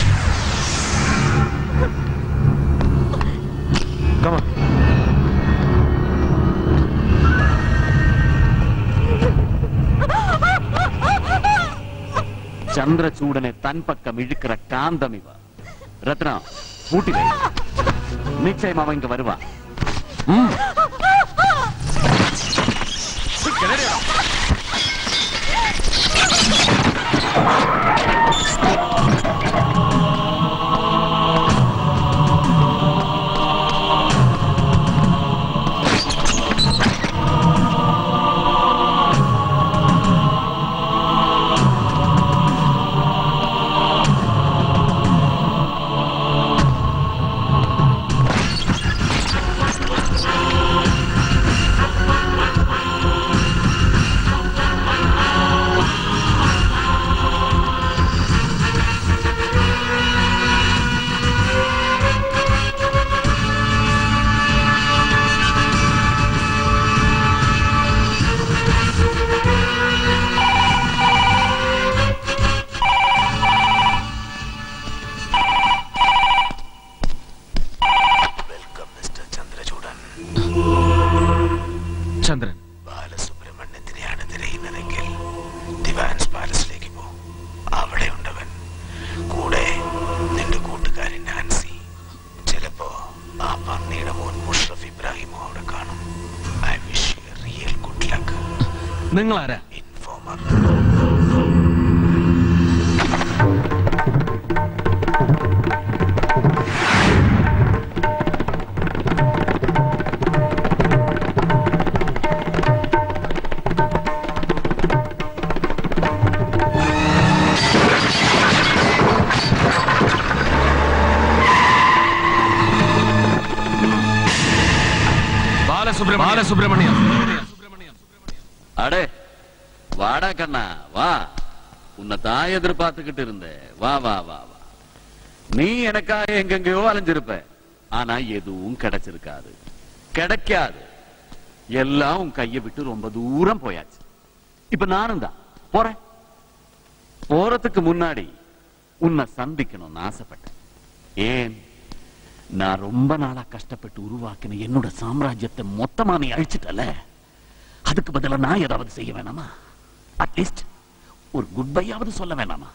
Come on. சந்திரசூடனை தன் பக்கம் இழுக்கிற காந்தம் இவ ரத்னா பூட்டி வை நிச்சயம் அவன் இங்க வருவான் ம். ചന്ദ്രൻ ബാലസുബ്രഹ്മണ്യത്തിനെയാണ് തിരയുന്നതെങ്കിൽ ദിവാൻസ് പാലസിലേക്ക് പോ അവിടെ ഉണ്ടവൻ കൂടെ നിന്റെ കൂട്ടുകാരൻ നാൻസി ചിലപ്പോ ആ പന്നിയുടെ മോൻ മുഷറഫ് ഇബ്രാഹിമോ അവിടെ കാണും I wish you real good luck നിങ്ങൾ ആരാ ഇൻഫോമർ ബാലസുബ്രഹ്മണ്യം ബാലസുബ്രഹ്മണ്യം அடே வாடா கண்ணா வா உன்னை தான் எதிர்பார்த்துக்கிட்டு இருந்தேன் வா வா வா வா நீ எனக்காக எங்கெங்கயோ அலைஞ்சிருப்ப ஆனா எதுவும் கிடைச்சிருக்காது கிடைக்காது எல்லாம் உன் கையை விட்டு ரொம்ப தூரம் போயாச்சு இப்ப நானும் தான் போறேன் போறதுக்கு முன்னாடி உன்னை சந்திக்கணும்னு ஆசைப்பட்டேன் ஏன் நான் ரொம்ப நாளா கஷ்டப்பட்டு உருவாக்கின என்னோட சாம்ராஜ்யத்தை மொத்தமா நீ அழிச்சிட்டல அதுக்கு பதிலா நான் ஏதாவது செய்ய வேணாமா அட்லீஸ்ட் ஒரு குட் பையாவது சொல்ல வேணாமா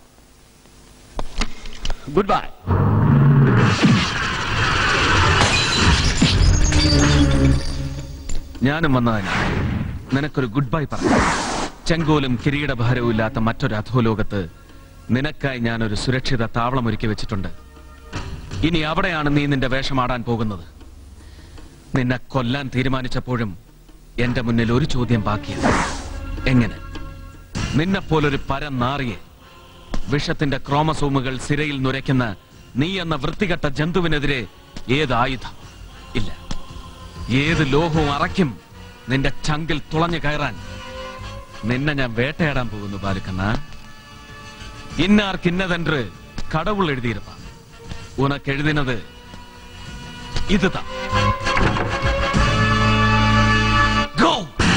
குட் பை ഞാനും വന്നതിന് നിനക്കൊരു ഗുഡ് ബൈ പറഞ്ഞു ചെങ്കോലും കിരീടഭാരവും ഇല്ലാത്ത മറ്റൊരു അധോലോകത്ത് നിനക്കായി ഞാൻ ഒരു സുരക്ഷിത താവളം ഒരുക്കി വെച്ചിട്ടുണ്ട് ഇനി അവിടെയാണ് നീ നിന്റെ വേഷമാടാൻ പോകുന്നത് നിന്നെ കൊല്ലാൻ തീരുമാനിച്ചപ്പോഴും എന്റെ മുന്നിൽ ഒരു ചോദ്യം ബാക്കിയാണ് എങ്ങനെ നിന്നെപ്പോലൊരു പരനാറിയെ വിഷത്തിന്റെ ക്രോമസോമുകൾ സിരയിൽ നുരയ്ക്കുന്ന നീ എന്ന വൃത്തികെട്ട ജന്തുവിനെതിരെ ഏത് ആയുധം ഇല്ല ഏത് ലോഹവും അറയ്ക്കും നിന്റെ ചങ്കിൽ തുളഞ്ഞു കയറാൻ നിന്നെ ഞാൻ വേട്ടയാടാൻ പോകുന്നു ബാലുക്കണ്ണ ഇന്നാർക്ക് ഇന്നതെன்று கடவுள் எழுதியிருப்பான் உனக்கு எழுதினது இதுதான் Go!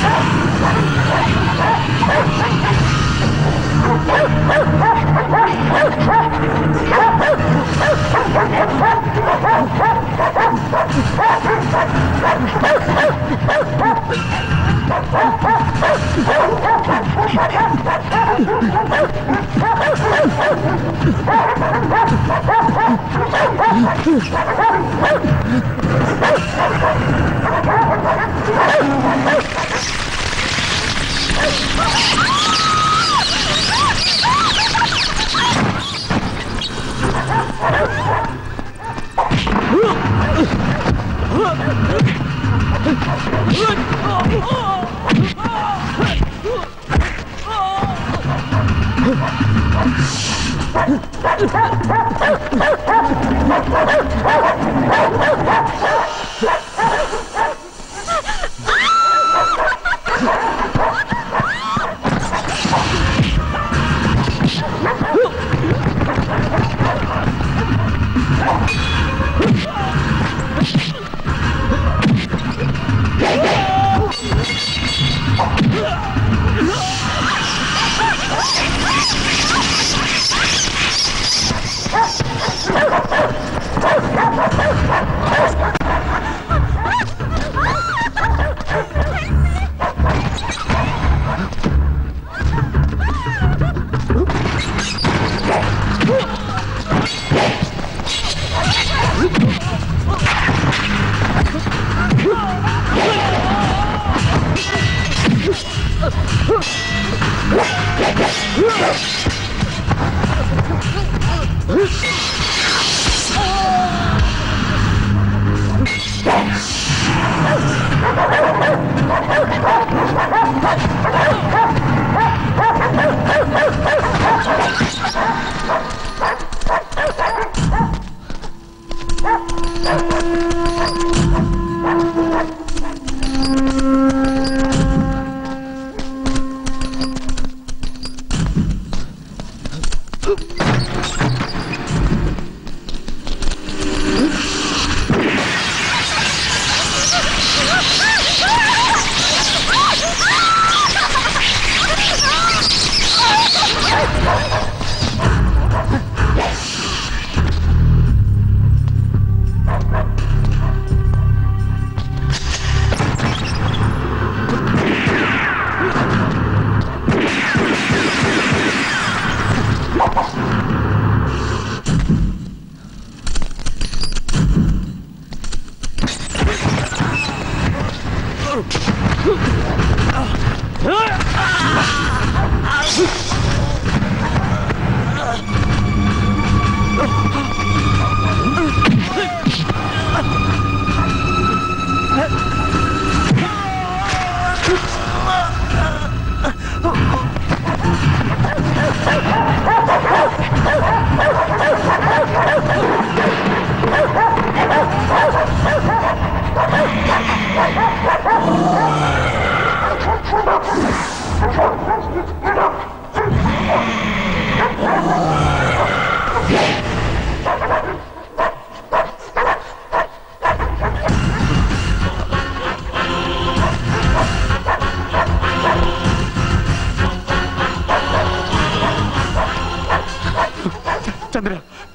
ചന്ദ്ര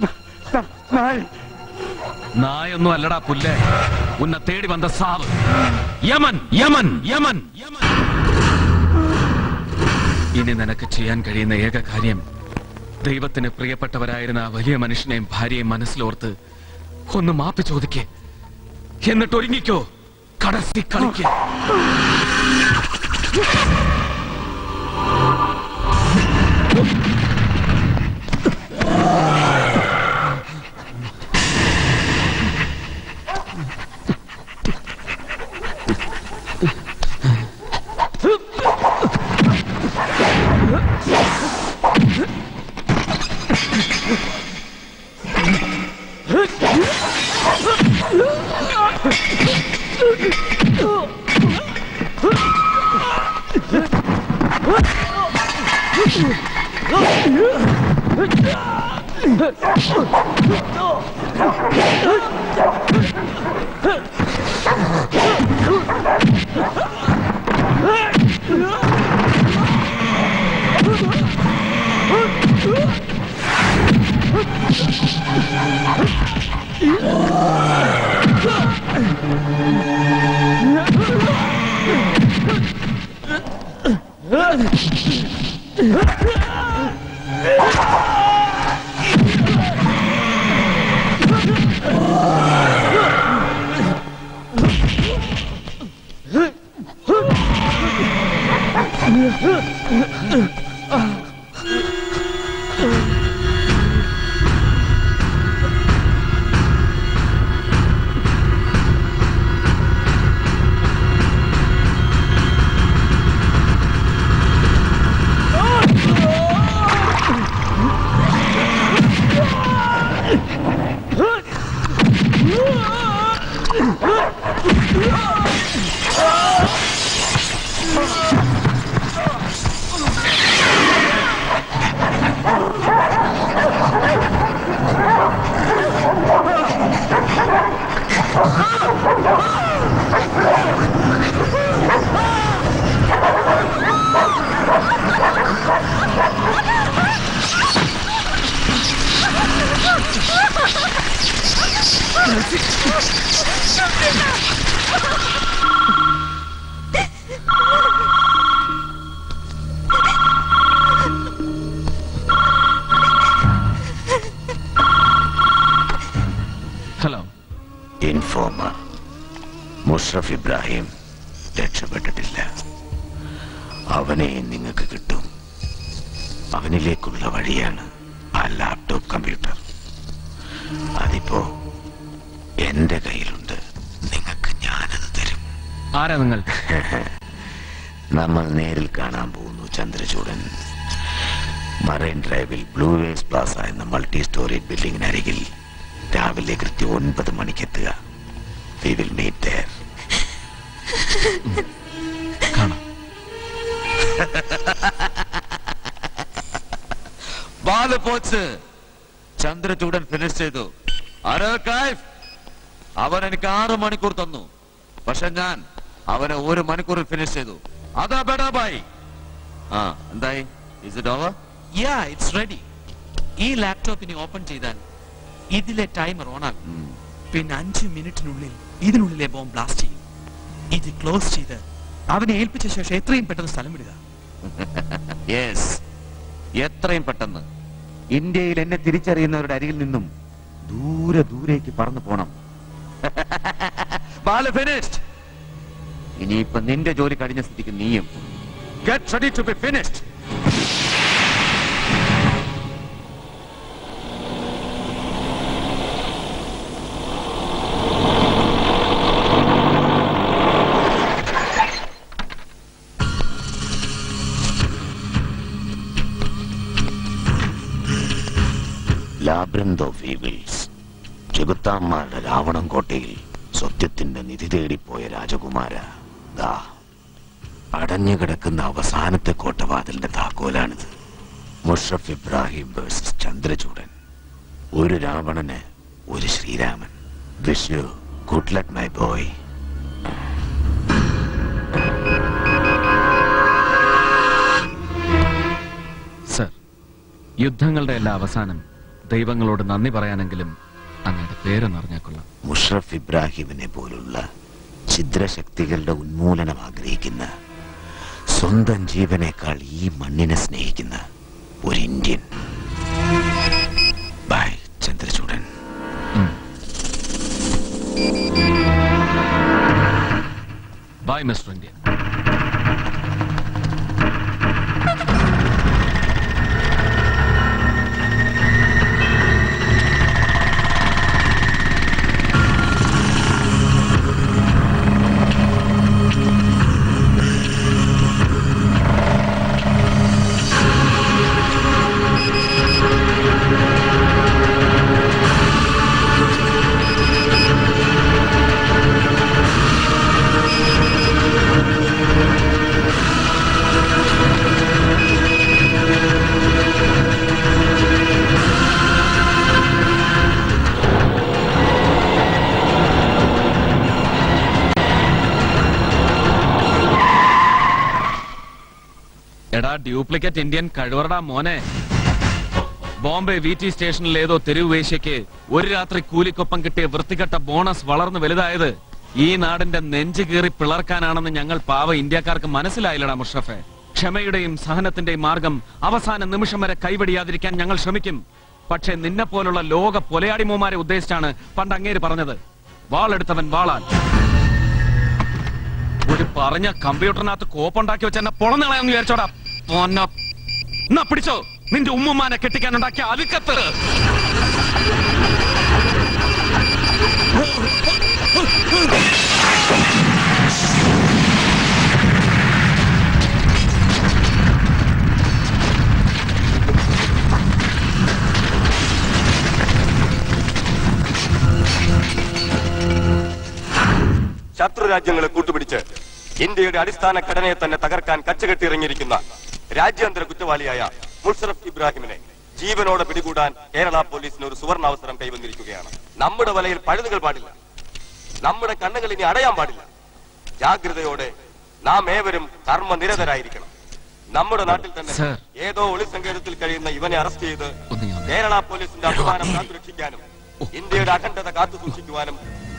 നായ് നായൊന്നും അല്ലടാ പുല്ലേ ഉന്നെ തേടി വന്ന സാവ് യമൻ യമൻ യമൻ യമൻ ഇനി നിനക്ക് ചെയ്യാൻ കഴിയുന്ന ഏക കാര്യം ദൈവത്തിന് പ്രിയപ്പെട്ടവരായിരുന്ന ആ വലിയ മനുഷ്യനെയും ഭാര്യയും മനസ്സിലോർത്ത് ഒന്ന് മാപ്പ് ചോദിക്കേ എന്നിട്ട് ഒരുങ്ങിക്കോ കടസി കളിക്ക് ഹലോ ഇൻഫോമർ മുഷറഫ് ഇബ്രാഹിം രക്ഷപ്പെട്ടിട്ടില്ല അവനെ നിങ്ങൾക്ക് കിട്ടും അവനിലേക്കുള്ള വഴിയാണ് ആ ലാപ്ടോപ്പ് കമ്പ്യൂട്ടർ അതിപ്പോ എന്റെ കയ്യിലുണ്ട് നിങ്ങൾക്ക് ഞാനത് തരും ആരാ നിങ്ങൾ നമ്മൾ നേരിൽ കാണാൻ പോകുന്നു ചന്ദ്രചൂടൻ മറൈൻ ഡ്രൈവിൽ ബ്ലൂ വേസ് പ്ലാസ എന്ന മൾട്ടി സ്റ്റോറി ബിൽഡിങ്ങിനരികിൽ രാവിലെ കൃത്യം ഒൻപത് മണിക്കെത്തുക വി വിൽ മീറ്റ് there ബാല് പോച്ച് ചന്ദ്രചൂടൻ ഫിനിഷ് ചെയ്തു ആരോ കൈഫ് അവൻ എനിക്ക് ആറ് മണിക്കൂർ തന്നു പക്ഷെ ഞാൻ അവനെ ഒരു മണിക്കൂറിൽ ഫിനിഷ് ചെയ്തു അതാ ബെടാ ബായി ആ എന്തായി is it over yeah it's ready ഈ ലാപ്ടോപ്പിനെ ഓപ്പൺ ചെയ്താൽ ഇതിലെ ടൈമർ ഓൺ ആകും പിന്നെ അഞ്ച് മിനിറ്റിനുള്ളിൽ ഇതിനുള്ളിലെ ബോംബ് ബ്ലാസ്റ്റ് ചെയ്യും ഇത് ക്ലോസ് ചെയ്ത് അവനെ ഏൽപ്പിച്ച ശേഷം എത്രയും പെട്ടെന്ന് സ്ഥലം വിടുക യെസ് എത്രയും പെട്ടെന്ന് ഇന്ത്യയിൽ എന്നെ തിരിച്ചറിയുന്നവരുടെ അരികിൽ നിന്നും ദൂരെ ദൂരേക്ക് പറന്നു പോണം ബാല ഫിനിഷ്ഡ് ഇനിയിപ്പൊ നിന്റെ ജോലി കഴിഞ്ഞ സ്ഥിതിക്ക് നീയും get ready to be finished labyrinth of evils ചെകുത്താന്മാരുടെ രാവണം കോട്ടയിൽ സത്യത്തിന്റെ നിധി തേടിപ്പോയ രാജകുമാര ദാ അടഞ്ഞു കിടക്കുന്ന അവസാനത്തെ കോട്ടവാതിലിന്റെ താക്കോലാണിത് മുഷറഫ് ഇബ്രാഹിം വേഴ്സസ് ചന്ദ്രചൂടൻ ഒരു രാവണന് ഒരു Sreeraman wish you good luck my boy sir യുദ്ധങ്ങളുടെ എല്ലാ അവസാനം ദൈവങ്ങളോട് നന്ദി പറയാനെങ്കിലും അങ്ങയുടെ പേരൊന്നറിഞ്ഞാൽ കൊള്ളാം മുഷറഫ് ഇബ്രാഹിമിനെ പോലുള്ള ഛിദ്രശക്തികളുടെ ഉന്മൂലനം ആഗ്രഹിക്കുന്ന സ്വന്തം ജീവനേക്കാൾ ഈ മണ്ണിനെ സ്നേഹിക്കുന്ന ഒരു Indian bye Chandrachoodan bye mister India എടാ ഡ്യൂപ്ലിക്കേറ്റ് ഇന്ത്യൻ കഴിവറടാ മോനെ ബോംബെ വി ടി സ്റ്റേഷനിൽ ഏതോ തെരുവ് വേശ്യയ്ക്ക് ഒരു രാത്രി കൂലിക്കൊപ്പം കിട്ടിയ വൃത്തികെട്ട ബോണസ് വളർന്നു വലുതായത് ഈ നാടിന്റെ നെഞ്ചു കീറി പിളർക്കാനാണെന്ന് ഞങ്ങൾ പാവ ഇന്ത്യക്കാർക്ക് മനസ്സിലായില്ലടാ മുഷറഫെ ക്ഷമയുടെയും സഹനത്തിന്റെയും മാർഗം അവസാന നിമിഷം വരെ കൈവടിയാതിരിക്കാൻ ഞങ്ങൾ ശ്രമിക്കും പക്ഷെ നിന്നെ പോലുള്ള ലോക പൊലയാടിമോമാരെ ഉദ്ദേശിച്ചാണ് പണ്ട് അങ്ങേര് പറഞ്ഞത് വാളെടുത്തവൻ വാളാൻ ഒരു പറഞ്ഞ കമ്പ്യൂട്ടറിനകത്ത് കോപ്പുണ്ടാക്കി വെച്ച് എന്നെ പൊളന്നളയാന്ന് വിചാരിച്ചോടാ പൊന്ന എന്നാ പിടിച്ചോ നിന്റെ ഉമ്മുമാനെ കെട്ടിക്കാനുണ്ടാക്കിയ അലുക്കത്ത് ശത്രു രാജ്യങ്ങളെ കൂട്ടുപിടിച്ച് ഇന്ത്യയുടെ അടിസ്ഥാന ഘടനയെ തന്നെ തകർക്കാൻ കച്ചകെട്ടിറങ്ങിയിരിക്കുന്ന രാജ്യാന്തര കുറ്റവാളിയായ മുഷറഫ് ഇബ്രാഹിമിനെ ജീവനോടെ പിടികൂടാൻ കേരള പോലീസിന് ഒരു സുവർണാവസരം കൈവന്നിരിക്കുകയാണ് നമ്മുടെ വലയിൽ പഴുതുകൾ പാടില്ല നമ്മുടെ കണ്ണുകൾ ഇനി അടയാൻ പാടില്ല ജാഗ്രതയോടെ നാം ഏവരും കർമ്മനിരതരായിരിക്കണം നമ്മുടെ നാട്ടിൽ തന്നെ സർ. ഏതോ ഒളിസങ്കേതത്തിൽ കഴിയുന്ന ഇവനെ അറസ്റ്റ് ചെയ്ത് കേരള പോലീസിന്റെ അഭിമാനം കാത്തുരക്ഷിക്കാനും ഇന്ത്യയുടെ അഖണ്ഡത കാത്തു സൂക്ഷിക്കുവാനും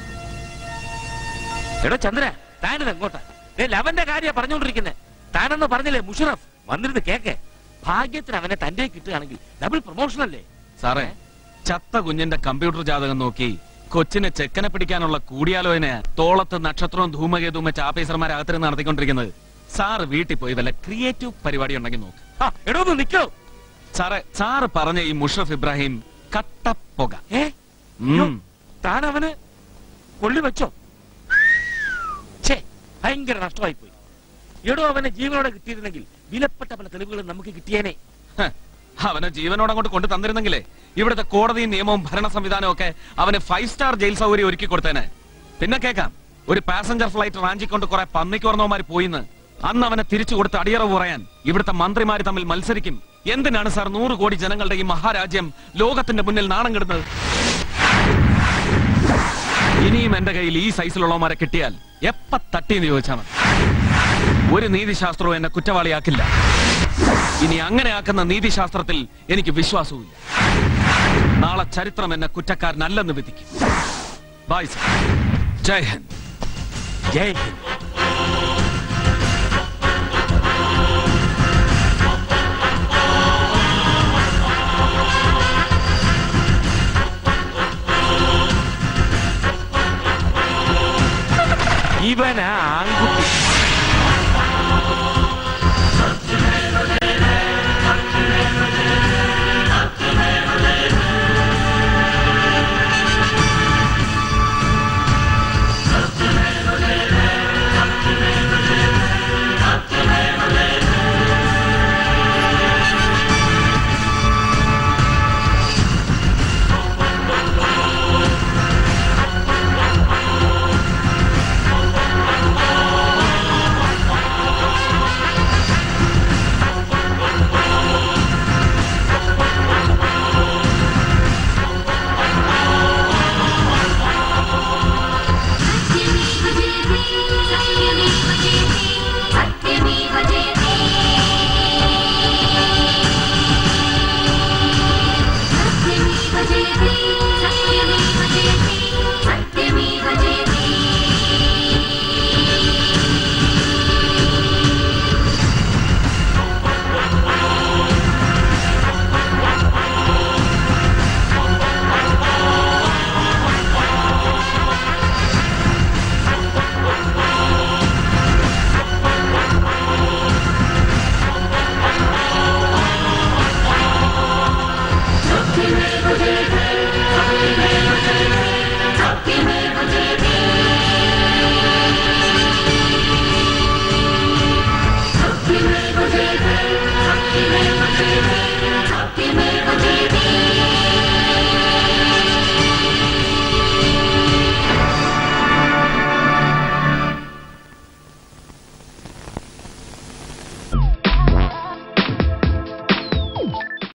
എടോ ചന്ദ്ര താനിത് എങ്ങോട്ടാ ദേ ലവന്റെ കാര്യ പറഞ്ഞുകൊണ്ടിരിക്കുന്നത് താനെന്ന് പറഞ്ഞില്ലേ മുഷറഫ് വന്നിരുന്ന് കേക്ക് ഭാഗ്യത്തിന് അവനെ തന്റെ കിട്ടുകയാണെങ്കിൽ ഡബിൾ പ്രൊമോഷൻ അല്ലേ സാറേ ചത്ത കുഞ്ഞിന്റെ കമ്പ്യൂട്ടർ ജാതകം നോക്കി കൊച്ചിനെ ചെക്കനെ പിടിക്കാനുള്ള കൂടിയാലോചന തോളത്ത് നക്ഷത്രവും ധൂമകേതുവും വെച്ച് ആഫീസർമാർ അകത്തിരുന്ന് നടത്തിക്കൊണ്ടിരിക്കുന്നത് സാറ് വീട്ടിൽ പോയി വല്ല ക്രിയേറ്റീവ് പരിപാടി ഉണ്ടെങ്കിൽ നോക്ക് എടോ ഒന്ന് നിക്കോ സാറേ സാറ് പറഞ്ഞ ഈ മുഷറഫ് ഇബ്രാഹിം കട്ടപ്പുക ഏ ഉം. താൻ അവന് കൊള്ളി വെച്ചോ ഛേ ഭയങ്കര നഷ്ടമായി പോയി എടോ അവനെ ജീവനോടെ കിട്ടിയിരുന്നെങ്കിൽ വിലപ്പെട്ട പല തെളിവുകളും നമുക്ക് കിട്ടിയേനെ ഹ, അവനെ ജീവനോട് അങ്ങോട്ട് കൊണ്ടു തന്നിരുന്നെങ്കിലേ ഇവിടുത്തെ കോടതിയും നിയമവും ഭരണ സംവിധാനവും ഒക്കെ അവന് ഫൈവ് സ്റ്റാർ ജയിൽ സൗകര്യം ഒരുക്കി കൊടുത്തേനെ പിന്നെ കേക്കാം ഒരു പാസഞ്ചർ ഫ്ലൈറ്റ് റാഞ്ചിക്കൊണ്ട് കുറെ പന്നിക്ക് പറഞ്ഞവന്മാര് പോയിന്ന് അന്ന് അവനെ തിരിച്ചു കൊടുത്ത് അടിയറവ് പറയാൻ ഇവിടുത്തെ മന്ത്രിമാര് തമ്മിൽ മത്സരിക്കും എന്തിനാണ് സാർ നൂറ് കോടി ജനങ്ങളുടെ ഈ മഹാരാജ്യം ലോകത്തിന്റെ മുന്നിൽ നാണം കെടുന്നത് ഇനിയും എന്റെ കയ്യിൽ ഈ സൈസിലുള്ളവന്മാരെ കിട്ടിയാൽ എപ്പ തട്ടിയെന്ന് ചോദിച്ചാൽ മതി ഒരു നീതിശാസ്ത്രവും എന്നെ കുറ്റവാളിയാക്കില്ല ഇനി അങ്ങനെ ആക്കുന്ന നീതിശാസ്ത്രത്തിൽ എനിക്ക് വിശ്വാസവുമില്ല നാളെ ചരിത്രം എന്നെ കുറ്റക്കാരനല്ലെന്ന് വിധിക്കും ബായ് സർ ജയ് ഹിന്ദ് ജയ് ഹിന്ദ്